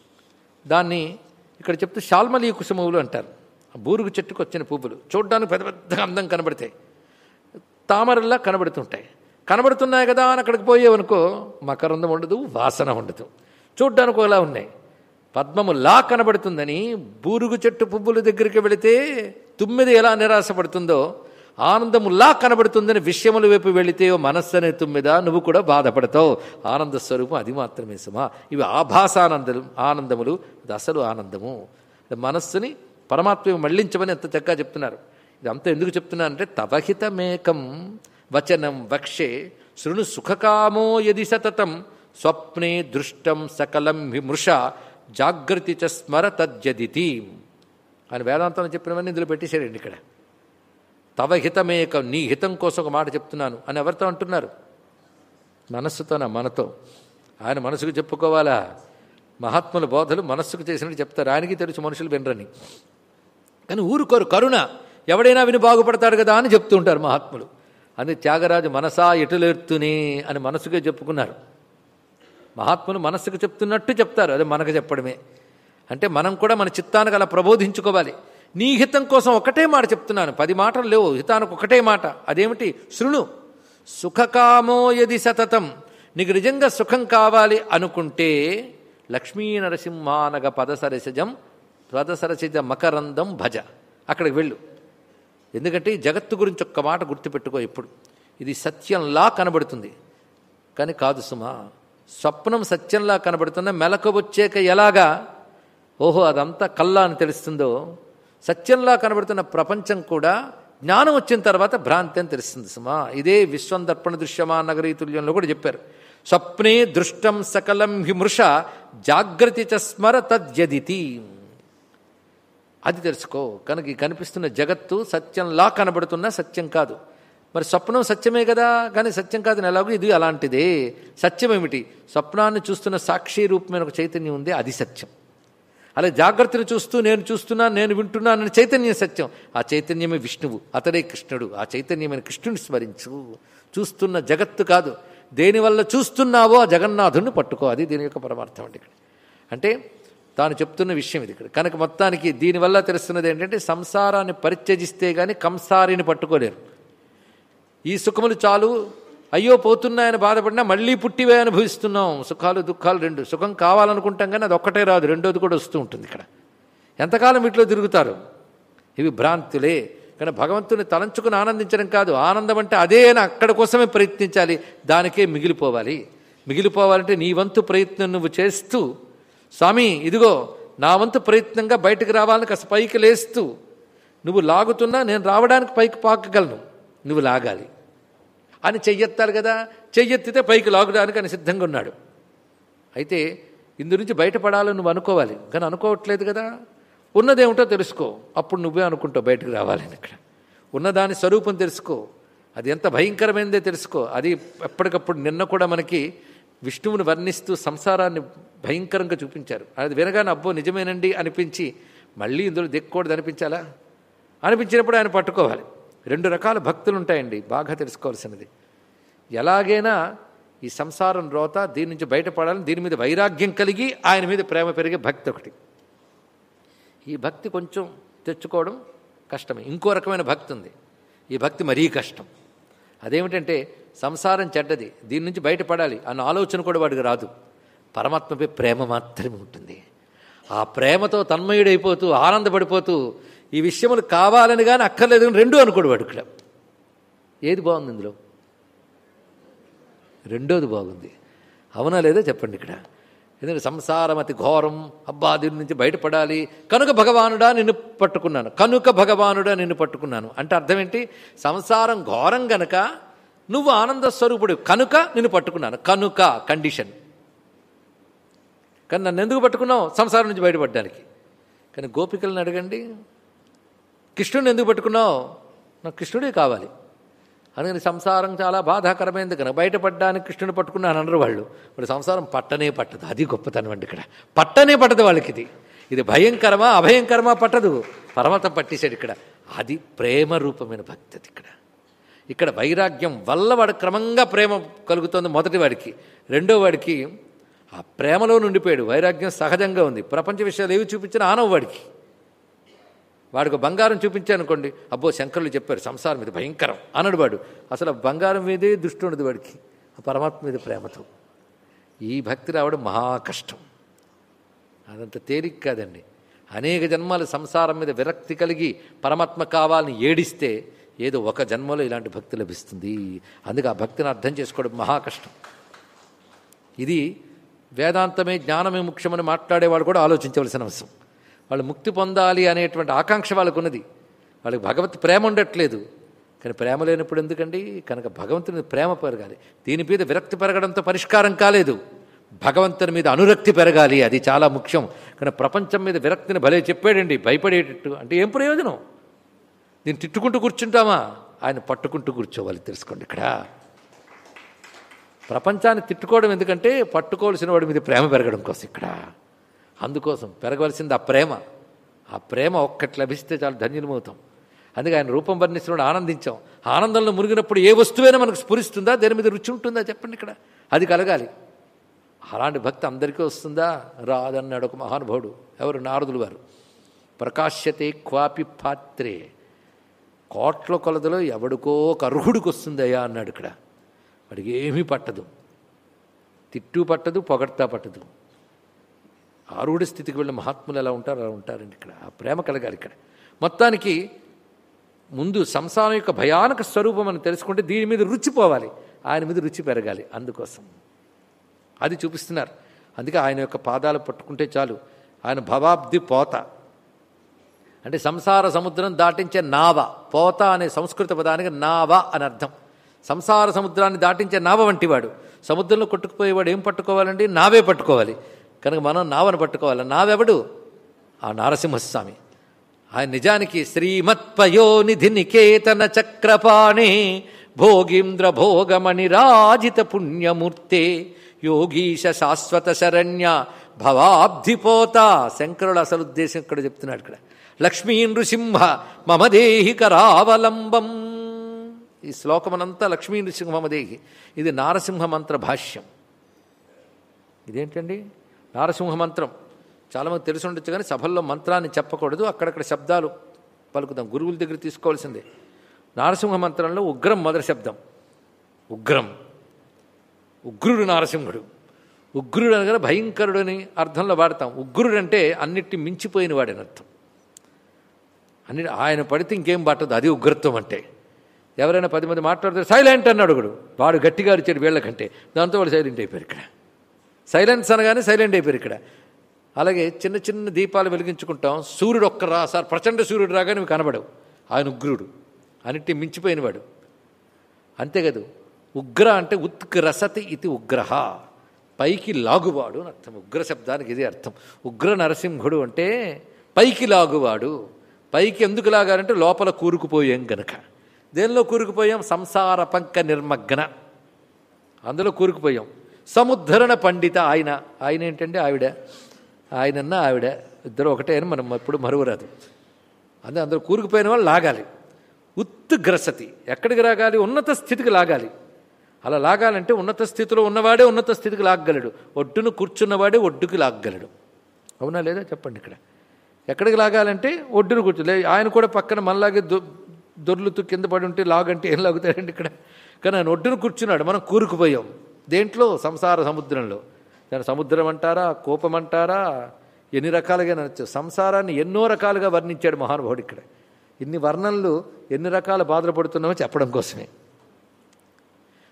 దాన్ని ఇక్కడ చెప్తే శాల్మలీ కుసుమవులు అంటారు ఆ బూరుగు చెట్టుకు వచ్చిన పువ్వులు చూడడానికి పెద్ద పెద్ద అందం కనబడతాయి తామరల్లా కనబడుతుంటాయి కనబడుతున్నాయి కదా అని అక్కడికి పోయేవనుకో మకరందం ఉండదు వాసన ఉండదు చూడ్డానికి ఒకలా ఉన్నాయి పద్మము లా కనబడుతుందని బూరుగు చెట్టు పువ్వుల దగ్గరికి వెళితే తుమ్మిది ఎలా నిరాశపడుతుందో ఆనందములా కనబడుతుందని విషయముల వైపు వెళితే ఓ మనస్సు అనే తుమ్మిద నువ్వు కూడా బాధపడతావు ఆనంద స్వరూపం అది మాత్రమే సుమా ఇవి ఆభాసానందలు ఆనందములు అది అసలు ఆనందము మనస్సుని పరమాత్మ మళ్లించమని ఎంత చక్కగా చెప్తున్నారు ఇదంతా ఎందుకు చెప్తున్నానంటే తవహితమేకం వచనం వక్షే శృణు సుఖకామో యది సతతం స్వప్నే దృష్టం సకలం విమృష జాగృతి చ స్మర తద్యదితి అని వేదాంతంలో చెప్పినవన్నీ ఇందులో పెట్టేశారండి ఇక్కడ తవ హితమేకం నీ హితం కోసం ఒక మాట చెప్తున్నాను అని ఎవరితో అంటున్నారు మనస్సుతోనా మనతో ఆయన మనసుకు చెప్పుకోవాలా మహాత్ముల బోధలు మనస్సుకు చేసినట్టు చెప్తారు ఆయనకి తెలుసు మనుషులు వినరని కానీ ఊరుకోరు కరుణ ఎవడైనా విని బాగుపడతాడు కదా అని చెప్తూ ఉంటారు మహాత్ములు అని త్యాగరాజు మనసా ఎటులేర్తునే అని మనసుకే చెప్పుకున్నారు మహాత్ములు మనస్సుకు చెప్తున్నట్టు చెప్తారు అది మనకు చెప్పడమే అంటే మనం కూడా మన చిత్తానికి అలా ప్రబోధించుకోవాలి నీ హితం కోసం ఒకటే మాట చెప్తున్నాను పది మాటలు లేవు హితానికి ఒకటే మాట అదేమిటి శృణు సుఖకామో యది సతతం నీకు నిజంగా సుఖం కావాలి అనుకుంటే లక్ష్మీ నరసింహానగ పదసరసజం పదసరసజ మకరందం భజ అక్కడికి వెళ్ళు ఎందుకంటే ఈ జగత్తు గురించి ఒక్క మాట గుర్తుపెట్టుకో ఎప్పుడు ఇది సత్యంలా కనబడుతుంది కానీ కాదు సుమా స్వప్నం సత్యంలా కనబడుతున్న మెలకు వచ్చాక ఎలాగా ఓహో అదంతా కల్లా అని తెలుస్తుందో సత్యంలా కనబడుతున్న ప్రపంచం కూడా జ్ఞానం వచ్చిన తర్వాత భ్రాంతి అని తెలుస్తుంది సుమా ఇదే విశ్వం దర్పణ దృశ్యమా నగరీతుల్యంలో కూడా చెప్పారు స్వప్నే దృష్టం సకలం హిమృష జాగ్రత్త చ స్మర తద్యదితి అది తెలుసుకో కనుక ఈ కనిపిస్తున్న జగత్తు సత్యంలా కనబడుతున్న సత్యం కాదు మరి స్వప్నం సత్యమే కదా కానీ సత్యం కాదని ఎలాగో ఇది అలాంటిదే సత్యం ఏమిటి స్వప్నాన్ని చూస్తున్న సాక్షి రూపమైన ఒక చైతన్యం ఉంది అది సత్యం అలా జాగ్రత్తను చూస్తూ నేను చూస్తున్నాను నేను వింటున్నానని చైతన్యం సత్యం ఆ చైతన్యమే విష్ణువు అతడే కృష్ణుడు ఆ చైతన్యమైన కృష్ణుని స్మరించు చూస్తున్న జగత్తు కాదు దేనివల్ల చూస్తున్నావో ఆ జగన్నాథుడిని పట్టుకో అది దీని యొక్క పరమార్థం అండి ఇక్కడ అంటే తాను చెప్తున్న విషయం ఇది ఇక్కడ కనుక మొత్తానికి దీనివల్ల తెలుస్తున్నది ఏంటంటే సంసారాన్ని పరిత్యజిస్తే గాని కంసారిని పట్టుకోలేరు ఈ సుఖములు చాలు అయ్యో పోతున్నాయని బాధపడినా మళ్ళీ పుట్టివే అనుభవిస్తున్నాం సుఖాలు దుఃఖాలు రెండు సుఖం కావాలనుకుంటాం కానీ అది ఒక్కటే రాదు రెండోది కూడా వస్తూ ఉంటుంది ఇక్కడ ఎంతకాలం వీటిలో తిరుగుతారు ఇవి భ్రాంతులే కానీ భగవంతుని తలంచుకుని ఆనందించడం కాదు ఆనందం అంటే అదే అని అక్కడ కోసమే ప్రయత్నించాలి దానికే మిగిలిపోవాలి మిగిలిపోవాలంటే నీ వంతు ప్రయత్నం నువ్వు చేస్తూ స్వామి ఇదిగో నా వంతు ప్రయత్నంగా బయటకు రావాలని కాస్త పైకి లేస్తూ నువ్వు లాగుతున్నా నేను రావడానికి పైకి పాకగలను నువ్వు లాగాలి అని చెయ్యెత్తాలి కదా చెయ్యెత్తితే పైకి లాగడానికి అని సిద్ధంగా ఉన్నాడు అయితే ఇందు నుంచి బయటపడాలని నువ్వు అనుకోవాలి కానీ అనుకోవట్లేదు కదా ఉన్నదేమిటో తెలుసుకో అప్పుడు నువ్వే అనుకుంటావు బయటకు రావాలని ఇక్కడ ఉన్నదాని స్వరూపం తెలుసుకో అది ఎంత భయంకరమైనదే తెలుసుకో అది ఎప్పటికప్పుడు నిన్న కూడా మనకి విష్ణువుని వర్ణిస్తూ సంసారాన్ని భయంకరంగా చూపించారు అది వినగానే అబ్బో నిజమేనండి అనిపించి మళ్ళీ ఇందులో దిక్కకూడదు అనిపించాలా అనిపించినప్పుడు ఆయన పట్టుకోవాలి రెండు రకాల భక్తులు ఉంటాయండి బాగా తెలుసుకోవాల్సినది ఎలాగైనా ఈ సంసారం రోత దీని నుంచి బయటపడాలని దీని మీద వైరాగ్యం కలిగి ఆయన మీద ప్రేమ పెరిగే భక్తి ఒకటి ఈ భక్తి కొంచెం తెచ్చుకోవడం కష్టమే ఇంకో రకమైన భక్తి ఉంది ఈ భక్తి మరీ కష్టం అదేమిటంటే సంసారం చెడ్డది దీని నుంచి బయటపడాలి అన్న ఆలోచన కూడా వాడికి రాదు పరమాత్మపై ప్రేమ మాత్రమే ఉంటుంది ఆ ప్రేమతో తన్మయుడైపోతూ ఆనందపడిపోతూ ఈ విషయములు కావాలని కానీ అక్కర్లేదు కానీ రెండు అనుకోడు వాడు ఇక్కడ ఏది బాగుంది ఇందులో రెండోది బాగుంది అవునా లేదా చెప్పండి ఇక్కడ ఎందుకంటే సంసారం అతి ఘోరం అబ్బా దీని నుంచి బయటపడాలి కనుక భగవానుడా నిన్ను పట్టుకున్నాను కనుక భగవానుడా నిన్ను పట్టుకున్నాను అంటే అర్థం ఏంటి సంసారం ఘోరం గనక నువ్వు ఆనంద స్వరూపుడు కనుక నిన్ను పట్టుకున్నాను కనుక కండిషన్ కానీ నన్ను ఎందుకు పట్టుకున్నావు సంసారం నుంచి బయటపడడానికి కానీ గోపికలను అడగండి కృష్ణుడిని ఎందుకు పట్టుకున్నావు నాకు కృష్ణుడే కావాలి అందుకని సంసారం చాలా బాధాకరమైనది కనుక బయటపడడానికి కృష్ణుని పట్టుకున్నాను అనరు వాళ్ళు మరి సంసారం పట్టనే పట్టదు అది గొప్పతనం అండి ఇక్కడ పట్టనే పట్టదు వాళ్ళకి ఇది ఇది భయంకరమా అభయంకరమా పట్టదు పరమతం పట్టేశాడు ఇక్కడ అది ప్రేమ రూపమైన భక్తి అది ఇక్కడ ఇక్కడ వైరాగ్యం వల్ల వాడు క్రమంగా ప్రేమ కలుగుతుంది మొదటి వాడికి రెండో వాడికి ఆ ప్రేమలో నుండిపోయాడు వైరాగ్యం సహజంగా ఉంది ప్రపంచ విషయాలు ఏవి చూపించినా ఆనవు వాడికి వాడికి బంగారం చూపించానుకోండి అబ్బో శంకరులు చెప్పారు సంసారం మీద భయంకరం అనడు వాడు అసలు ఆ బంగారం మీదే దృష్టి ఉండదు వాడికి ఆ పరమాత్మ మీద ప్రేమతో ఈ భక్తి రావడం మహా కష్టం అదంత తేలిక కాదండి అనేక జన్మాలు సంసారం మీద విరక్తి కలిగి పరమాత్మ కావాలని ఏడిస్తే ఏదో ఒక జన్మలో ఇలాంటి భక్తి లభిస్తుంది అందుకే ఆ భక్తిని అర్థం చేసుకోవడం మహా కష్టం ఇది వేదాంతమే జ్ఞానమే ముఖ్యమని మాట్లాడేవాడు కూడా ఆలోచించవలసిన అవసరం వాళ్ళు ముక్తి పొందాలి అనేటువంటి ఆకాంక్ష వాళ్ళకు ఉన్నది వాళ్ళకి భగవత్ ప్రేమ ఉండట్లేదు కానీ ప్రేమ లేనప్పుడు ఎందుకండి కనుక భగవంతుని మీద ప్రేమ పెరగాలి దీని మీద విరక్తి పెరగడంతో పరిష్కారం కాలేదు భగవంతుని మీద అనురక్తి పెరగాలి అది చాలా ముఖ్యం కానీ ప్రపంచం మీద విరక్తిని భలే చెప్పాడండి భయపడేటట్టు అంటే ఏం ప్రయోజనం దీన్ని తిట్టుకుంటూ కూర్చుంటామా ఆయన పట్టుకుంటూ కూర్చోవాలి తెలుసుకోండి ఇక్కడ ప్రపంచాన్ని తిట్టుకోవడం ఎందుకంటే పట్టుకోవాల్సిన వాడి మీద ప్రేమ పెరగడం కోసం ఇక్కడ అందుకోసం పెరగవలసింది ఆ ప్రేమ ఆ ప్రేమ ఒక్కటి లభిస్తే చాలా ధన్యులమవుతాం అందుకే ఆయన రూపం వర్ణిస్తున్నప్పుడు ఆనందించాం ఆనందంలో మునిగినప్పుడు ఏ వస్తువైనా మనకు స్ఫురిస్తుందా దేని మీద రుచి ఉంటుందా చెప్పండి ఇక్కడ అది కలగాలి అలాంటి భక్తి అందరికీ వస్తుందా రాదన్నాడు ఒక మహానుభావుడు ఎవరు నారదులు వారు ప్రకాశ్యతే క్వాపి పాత్రే కోట్ల కొలదలో ఎవడికో ఒక అర్హుడికి వస్తుందయ్యా అన్నాడు ఇక్కడ వాడికి ఏమీ పట్టదు తిట్టు పట్టదు పొగడ్తా పట్టదు ఆరుడి స్థితికి వెళ్ళిన మహాత్ములు ఎలా ఉంటారు అలా ఉంటారండి ఇక్కడ ఆ ప్రేమ కలగాలి ఇక్కడ మొత్తానికి ముందు సంసారం యొక్క భయానక స్వరూపం అని తెలుసుకుంటే దీని మీద రుచి పోవాలి ఆయన మీద రుచి పెరగాలి అందుకోసం అది చూపిస్తున్నారు అందుకే ఆయన యొక్క పాదాలు పట్టుకుంటే చాలు ఆయన భవాబ్ది పోత అంటే సంసార సముద్రం దాటించే నావ పోత అనే సంస్కృత పదానికి నావ అని అర్థం సంసార సముద్రాన్ని దాటించే నావ వంటివాడు సముద్రంలో కొట్టుకుపోయేవాడు ఏం పట్టుకోవాలండి నావే పట్టుకోవాలి కనుక మనం నావను పట్టుకోవాలి నావెవడు ఆ నారసింహస్వామి ఆయన నిజానికి శ్రీమత్పయోనిధి నికేతన చక్రపాణే భోగీంద్ర భోగమణి రాజిత పుణ్యమూర్తే యోగీశ శాశ్వత శరణ్య భవాబ్ధిపోత శంకరుడు అసలు ఉద్దేశం ఇక్కడ చెప్తున్నాడు ఇక్కడ లక్ష్మీ నృసింహ మమ దేహి కరావలంబం ఈ శ్లోకమనంతా లక్ష్మీ నృసింహ మమదేహి ఇది నారసింహ మంత్ర భాష్యం ఇదేంటండి నారసింహ మంత్రం చాలామంది తెలిసి ఉండొచ్చు కానీ సభల్లో మంత్రాన్ని చెప్పకూడదు అక్కడక్కడ శబ్దాలు పలుకుదాం గురువుల దగ్గర తీసుకోవాల్సిందే నారసింహ మంత్రంలో ఉగ్రం మొదటి శబ్దం ఉగ్రం ఉగ్రుడు నారసింహుడు ఉగ్రుడు అనగా భయంకరుడు అని అర్థంలో వాడతాం ఉగ్రుడు అంటే అన్నిటి మించిపోయిన వాడని అర్థం అన్ని ఆయన పడితే ఇంకేం పట్టదు అది ఉగ్రత్వం అంటే ఎవరైనా పది మంది మాట్లాడితే సైలెంట్ అన్నాడు ఒకడు వాడు గట్టిగా అరిచాడు వీళ్ళకంటే దాంతో వాడు సైలెంట్ అయిపోయారు ఇక్కడ సైలెన్స్ అనగానే సైలెంట్ అయిపోయారు ఇక్కడ అలాగే చిన్న చిన్న దీపాలు వెలిగించుకుంటాం సూర్యుడు ఒక్కరా సార్ ప్రచండ సూర్యుడు రాగానే మీకు కనబడవు ఆయన ఉగ్రుడు అన్నిటి మించిపోయినవాడు అంతేకాదు ఉగ్ర అంటే ఉత్గ్రసతి ఇది ఉగ్రహ పైకి లాగువాడు అని అర్థం ఉగ్ర శబ్దానికి ఇదే అర్థం ఉగ్ర నరసింహుడు అంటే పైకి లాగువాడు పైకి ఎందుకు లాగారంటే లోపల కూరుకుపోయాం గనక దేనిలో కూరుకుపోయాం సంసార పంక నిర్మగ్న అందులో కూరుకుపోయాం సముద్ధరణ పండిత ఆయన ఆయన ఏంటంటే ఆవిడ ఆయనన్న ఆవిడ ఇద్దరు ఒకటే అని మనం ఎప్పుడు మరువరాదు అదే అందరూ కూరుకుపోయిన వాళ్ళు లాగాలి ఉత్గ్రసతి ఎక్కడికి లాగాలి ఉన్నత స్థితికి లాగాలి అలా లాగాలంటే ఉన్నత స్థితిలో ఉన్నవాడే ఉన్నత స్థితికి లాగగలడు ఒడ్డును కూర్చున్నవాడే ఒడ్డుకి లాగగలడు అవునా లేదా చెప్పండి ఇక్కడ ఎక్కడికి లాగాలంటే ఒడ్డును కూర్చోలే ఆయన కూడా పక్కన మనలాగే దొ దొర్లుతూ కింద పడి ఉంటే లాగంటే ఏం లాగుతాడండి ఇక్కడ కానీ ఆయన ఒడ్డును కూర్చున్నాడు మనం కూరుకుపోయాం దేంట్లో సంసార సముద్రంలో దాని సముద్రం అంటారా కోపం అంటారా ఎన్ని రకాలుగా నచ్చు సంసారాన్ని ఎన్నో రకాలుగా వర్ణించాడు మహానుభావుడు ఇక్కడ ఇన్ని వర్ణనలు ఎన్ని రకాల బాధలు పడుతున్నామో చెప్పడం కోసమే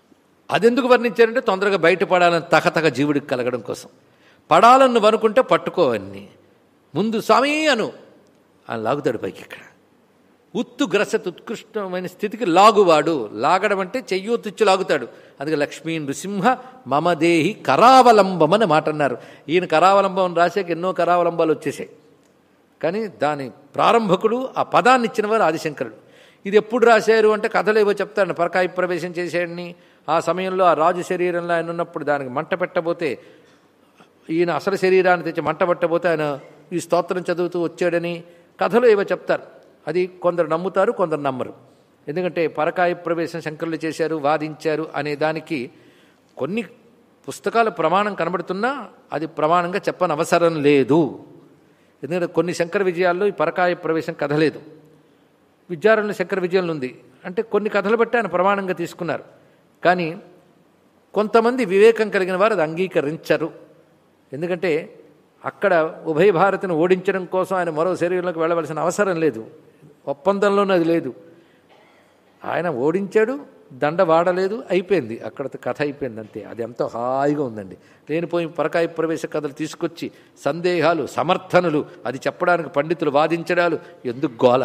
అదెందుకు వర్ణించారంటే తొందరగా బయటపడాలని తహతహ జీవుడికి కలగడం కోసం పడాలని నువ్వు అనుకుంటే పట్టుకో అన్ని ముందు స్వామి అను అని లాగుతాడు పైకి ఇక్కడ ఉత్తు గ్రసత్ ఉత్కృష్టమైన స్థితికి లాగువాడు లాగడం అంటే చెయ్యూతుచ్చి లాగుతాడు అందుకే లక్ష్మీ నృసింహ మమదేహి కరావలంబం అని మాట అన్నారు ఈయన కరావలంబం అని రాసాక ఎన్నో కరావలంబాలు వచ్చేసాయి కానీ దాని ప్రారంభకుడు ఆ పదాన్ని ఇచ్చిన వారు ఆదిశంకరుడు ఇది ఎప్పుడు రాశారు అంటే కథలు ఏవో చెప్తాడు పరకాయ ప్రవేశం చేసేయడిని ఆ సమయంలో ఆ రాజు శరీరంలో ఆయన ఉన్నప్పుడు దానికి మంట పెట్టబోతే ఈయన అసలు శరీరాన్ని తెచ్చి మంట పట్టబోతే ఆయన ఈ స్తోత్రం చదువుతూ వచ్చాడని కథలు ఏవో చెప్తారు అది కొందరు నమ్ముతారు కొందరు నమ్మరు ఎందుకంటే పరకాయ ప్రవేశం శంకరులు చేశారు వాదించారు అనే దానికి కొన్ని పుస్తకాల ప్రమాణం కనబడుతున్నా అది ప్రమాణంగా చెప్పని అవసరం లేదు ఎందుకంటే కొన్ని శంకర విజయాల్లో ఈ పరకాయ ప్రవేశం కథ లేదు విద్యారణ్య శంకర విజయంలో ఉంది అంటే కొన్ని కథలు బట్టి ఆయన ప్రమాణంగా తీసుకున్నారు కానీ కొంతమంది వివేకం కలిగిన వారు అది అంగీకరించరు ఎందుకంటే అక్కడ ఉభయ భారతిని ఓడించడం కోసం ఆయన మరో శరీరంలోకి వెళ్ళవలసిన అవసరం లేదు ఒప్పందంలోనూ అది లేదు ఆయన ఓడించాడు దండ వాడలేదు అయిపోయింది అక్కడ కథ అయిపోయింది అంతే అది ఎంతో హాయిగా ఉందండి లేనిపోయి పరకాయ ప్రవేశ కథలు తీసుకొచ్చి సందేహాలు సమర్థనలు అది చెప్పడానికి పండితులు వాదించడాలు ఎందుకు గోల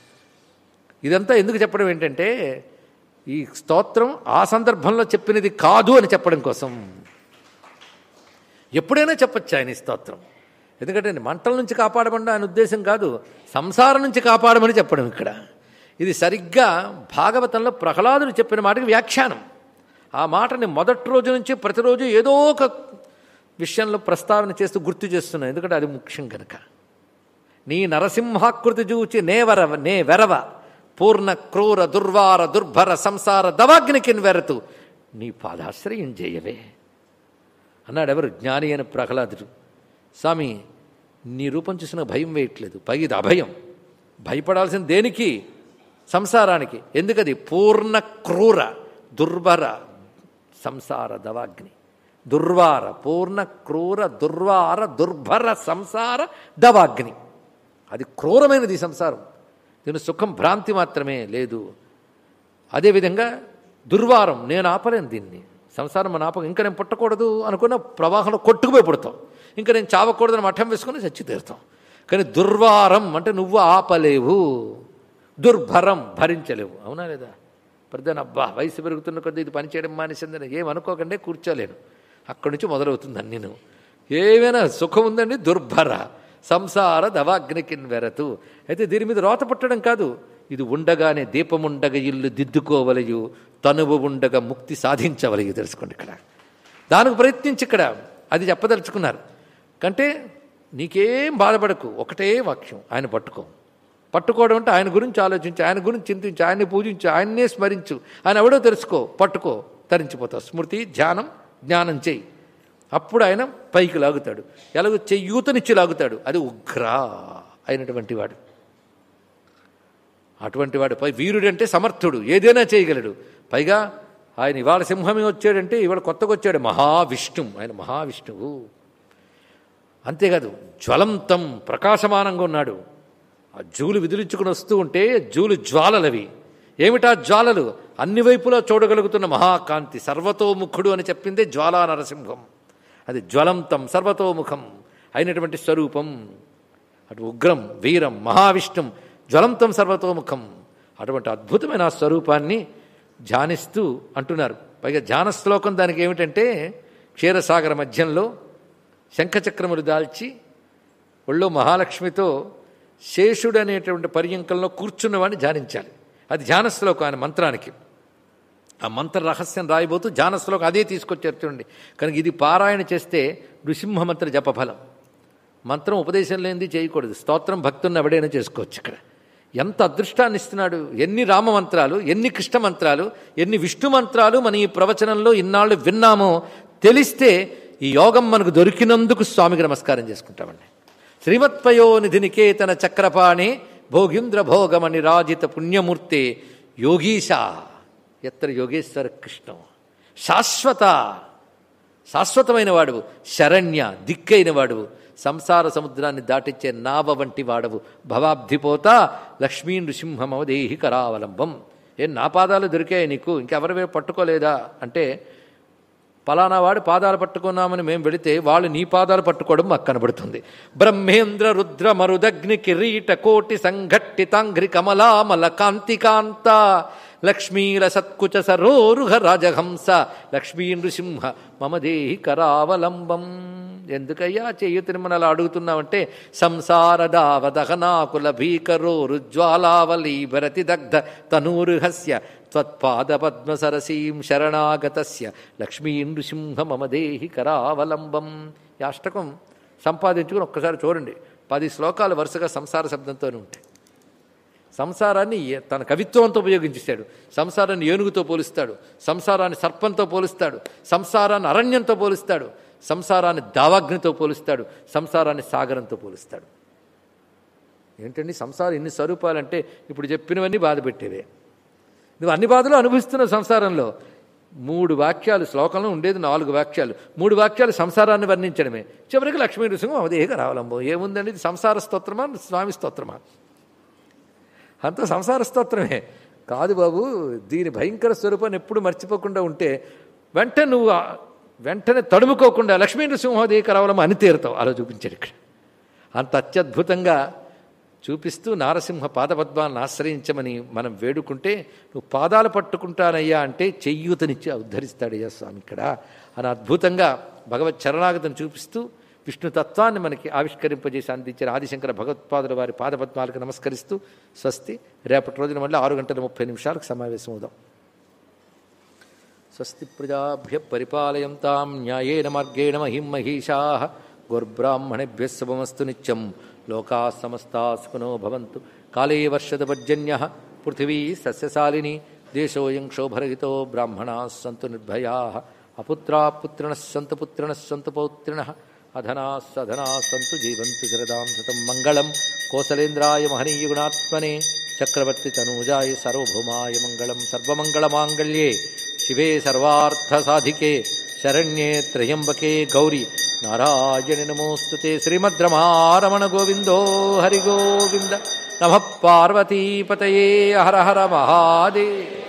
ఇదంతా ఎందుకు చెప్పడం ఏంటంటే ఈ స్తోత్రం ఆ సందర్భంలో చెప్పినది కాదు అని చెప్పడం కోసం ఎప్పుడైనా చెప్పచ్చు ఆయన ఈ స్తోత్రం ఎందుకంటే మంటల నుంచి కాపాడమని ఆయన ఉద్దేశం కాదు సంసారం నుంచి కాపాడమని చెప్పడం ఇక్కడ ఇది సరిగ్గా భాగవతంలో ప్రహ్లాదుడు చెప్పిన మాటకి వ్యాఖ్యానం ఆ మాటని మొదటి రోజు నుంచి ప్రతిరోజు ఏదో ఒక విషయంలో ప్రస్తావన చేస్తూ గుర్తు చేస్తున్నాను ఎందుకంటే అది ముఖ్యం కనుక నీ నరసింహాకృతి చూచి నే వరవ నే వెరవ పూర్ణ క్రూర దుర్వార దుర్భర సంసార దవాగ్నికిన్ వెరతు నీ పాదాశ్రయం చేయవే అన్నాడు ఎవరు జ్ఞాని అయిన ప్రహ్లాదుడు స్వామి నీ రూపం చూసిన భయం వేయట్లేదు పై ఇది అభయం భయపడాల్సిన దేనికి సంసారానికి ఎందుకది పూర్ణ క్రూర దుర్భర సంసార దవాగ్ని దుర్వార పూర్ణ క్రూర దుర్వార దుర్భర సంసార దవాగ్ని అది క్రూరమైనది ఈ సంసారం దీని సుఖం భ్రాంతి మాత్రమే లేదు అదేవిధంగా దుర్వారం నేను ఆపలేను దీన్ని సంసారం మన ఆపక ఇంకా నేను పుట్టకూడదు అనుకున్న ప్రవాహంలో కొట్టుకుపోయి పుడతాం ఇంకా నేను చావకూడదని మఠం వేసుకుని చచ్చి తీరుతాం కానీ దుర్వారం అంటే నువ్వు ఆపలేవు దుర్భరం భరించలేవు అవునా లేదా ప్రధాన అబ్బా వయసు పెరుగుతున్న కొద్దీ ఇది పనిచేయడం మానేసిందని ఏమనుకోకండి కూర్చోలేను అక్కడి నుంచి మొదలవుతుంది నేను ఏమైనా సుఖం ఉందండి దుర్భర సంసార దవాగ్నికిన్ వెరతు అయితే దీని మీద రోత పుట్టడం కాదు ఇది ఉండగానే దీపముండగ ఇల్లు దిద్దుకోవలయు తనువు ఉండగా ముక్తి సాధించవలయు తెలుసుకోండి ఇక్కడ దానికి ప్రయత్నించి ఇక్కడ అది చెప్పదలుచుకున్నారు కంటే నీకేం బాధపడకు ఒకటే వాక్యం ఆయన పట్టుకో పట్టుకోవడం అంటే ఆయన గురించి ఆలోచించు ఆయన గురించి చింతించు ఆయన్ని పూజించు ఆయన్నే స్మరించు ఆయన ఎవడో తెలుసుకో పట్టుకో తరించిపోతావు స్మృతి ధ్యానం జ్ఞానం చేయి అప్పుడు ఆయన పైకి లాగుతాడు ఎలాగో చెయ్యూతనిచ్చి లాగుతాడు అది ఉగ్ర అయినటువంటి వాడు అటువంటి వాడు పై వీరుడు అంటే సమర్థుడు ఏదైనా చేయగలడు పైగా ఆయన ఇవాళ సింహమే వచ్చాడంటే ఇవాళ కొత్తగా వచ్చాడు మహావిష్ణు ఆయన మహావిష్ణువు అంతేకాదు జ్వలంతం ప్రకాశమానంగా ఉన్నాడు ఆ జూలు విదిలించుకుని వస్తూ ఉంటే జూలు జ్వాలలవి ఏమిటా జ్వాలలు అన్ని వైపులా చూడగలుగుతున్న మహాకాంతి సర్వతోముఖుడు అని చెప్పిందే జ్వాలా నరసింహం అది జ్వలంతం సర్వతోముఖం అయినటువంటి స్వరూపం అటు ఉగ్రం వీరం మహావిష్ణుం జ్వలంతం సర్వతోముఖం అటువంటి అద్భుతమైన ఆ స్వరూపాన్ని ధ్యానిస్తూ అంటున్నారు పైగా ధ్యాన శ్లోకం దానికి ఏమిటంటే క్షీరసాగర మధ్యంలో శంఖచక్రములు దాల్చి ఒళ్ళో మహాలక్ష్మితో శేషుడు అనేటువంటి పర్యంకంలో కూర్చున్నవాడిని ధ్యానించాలి అది ధ్యాన శ్లోకం ఆయన మంత్రానికి ఆ మంత్ర రహస్యం రాయిపోతూ ధ్యాన శ్లోకం అదే తీసుకొచ్చారు చూడండి కనుక ఇది పారాయణ చేస్తే నృసింహ మంత్ర జపఫలం మంత్రం ఉపదేశం లేనిది చేయకూడదు స్తోత్రం భక్తులను ఎవడైనా చేసుకోవచ్చు ఇక్కడ ఎంత అదృష్టాన్ని ఇస్తున్నాడు ఎన్ని రామ మంత్రాలు ఎన్ని కృష్ణ మంత్రాలు ఎన్ని విష్ణు మంత్రాలు మన ఈ ప్రవచనంలో ఇన్నాళ్ళు విన్నామో తెలిస్తే ఈ యోగం మనకు దొరికినందుకు స్వామికి నమస్కారం చేసుకుంటామండి శ్రీమత్పయోనిధి నికేతన చక్రపాణి భోగీంద్ర భోగమణి రాజిత పుణ్యమూర్తే యోగీశ ఎత్ర యోగేశ్వర కృష్ణ శాశ్వత శాశ్వతమైన వాడువు శరణ్య దిక్కైన వాడువు సంసార సముద్రాన్ని దాటించే నావ వంటి వాడవు భవాబ్ధిపోత లక్ష్మీ నృసింహమవదేహి కరావలంబం ఏం నా పాదాలు దొరికాయి నీకు ఇంకెవరివే పట్టుకోలేదా అంటే పలానా వాడి పాదాలు పట్టుకున్నామని మేము వెళితే వాళ్ళు నీ పాదాలు పట్టుకోవడం మాకు కనబడుతుంది బ్రహ్మేంద్ర రుద్ర మరుదగ్ని కిరీట కోటి సంఘట్టితాంఘ్రి కమలామల కాంతికాంత లక్ష్మీల సత్కుచ సరోరుహ రాజహంస లక్ష్మీ నృసింహ మమ దేహి కరావలంబం ఎందుకయ్యా చెయ్యి తిరుమల అడుగుతున్నావంటే సంసారదావదహనాకుల భీకరో రుజ్వాలావలీ భరతి దగ్ధ తనూరుహస్య త్వత్పాదపద్మసరసీం శరణాగతస్య లక్ష్మీ నృసింహ మమ దేహి కరావలంబం ఈ అష్టకం సంపాదించుకుని ఒక్కసారి చూడండి పది శ్లోకాలు వరుసగా సంసార శబ్దంతోనే ఉంటాయి సంసారాన్ని ఏ- తన కవిత్వంతో ఉపయోగించేశాడు సంసారాన్ని ఏనుగుతో పోలుస్తాడు సంసారాన్ని సర్పంతో పోలుస్తాడు సంసారాన్ని అరణ్యంతో పోలుస్తాడు సంసారాన్ని దావాగ్నితో పోలుస్తాడు సంసారాన్ని సాగరంతో పోలుస్తాడు ఏంటండి సంసారం ఇన్ని స్వరూపాలంటే ఇప్పుడు చెప్పినవన్నీ బాధ పెట్టేవే నువ్వు అన్ని బాధలు అనుభవిస్తున్నావు సంసారంలో మూడు వాక్యాలు శ్లోకంలో ఉండేది నాలుగు వాక్యాలు మూడు వాక్యాలు సంసారాన్ని వర్ణించడమే చివరికి లక్ష్మీ నృసింహం అవదేహ రావలంబం ఏముందండి ఇది సంసార స్తోత్రమా స్వామి స్తోత్రమా అంతా సంసార స్తోత్రమే కాదు బాబు దీని భయంకర స్వరూపాన్ని ఎప్పుడు మర్చిపోకుండా ఉంటే వెంటనే నువ్వు ఆ- వెంటనే తడుముకోకుండా లక్ష్మీ నృసింహోదయ కరవలం అని తీరుతావు అలా చూపించాడు ఇక్కడ అంత అత్యద్భుతంగా చూపిస్తూ నారసింహ పాదపద్మాలను ఆశ్రయించమని మనం వేడుకుంటే నువ్వు పాదాలు పట్టుకుంటానయ్యా అంటే చెయ్యూతనిచ్చి ఉద్ధరిస్తాడయ్యా స్వామి ఇక్కడ అని అద్భుతంగా భగవత్ చరణాగతిని చూపిస్తూ విష్ణు తత్వాన్ని మనకి ఆవిష్కరింపజేసి అందించిన ఆదిశంకర భగవత్పాదుల వారి పాదపద్మాలకు నమస్కరిస్తూ స్వస్తి రేపటి రోజున మళ్ళీ ఆరు గంటల ముప్పై నిమిషాలకు సమావేశం అవుదాం స్వస్తి ప్రజాభ్య పరిపాలయంతాం న్యాయేన మార్గేణ మహిం మహిషా గుర్బ్రాహ్మణేభ్య శుభమస్తు నిత్యం లోకా సమస్తా సుఖనో భవంతు కాళే వర్షద పర్జన్య పృథివీ సస్యశాలిని దేశోయం క్షోభరహితో బ్రాహ్మణా సంతు నిర్భయా అపుత్రా పుత్రిణ సంతు పుత్రిణ సంతు పౌత్రిణ అధనా సధనా సంతు జీవంతు శరదాం శతం మంగళం కోసలేంద్రాయ మహనీయ గుణాత్మనే చక్రవర్తి తనూజాయ సర్వభౌమాయ మంగళం సర్వమంగళమాంగళ్యే శివే సర్వార్థసాధికే శరణ్యే త్రయంబకే గౌరి నారాయణ నమోస్తుతే శ్రీమద్రమారమణ గోవిందో హరి గోవింద నమ పార్వతీపతయే హర హర మహాదేవ్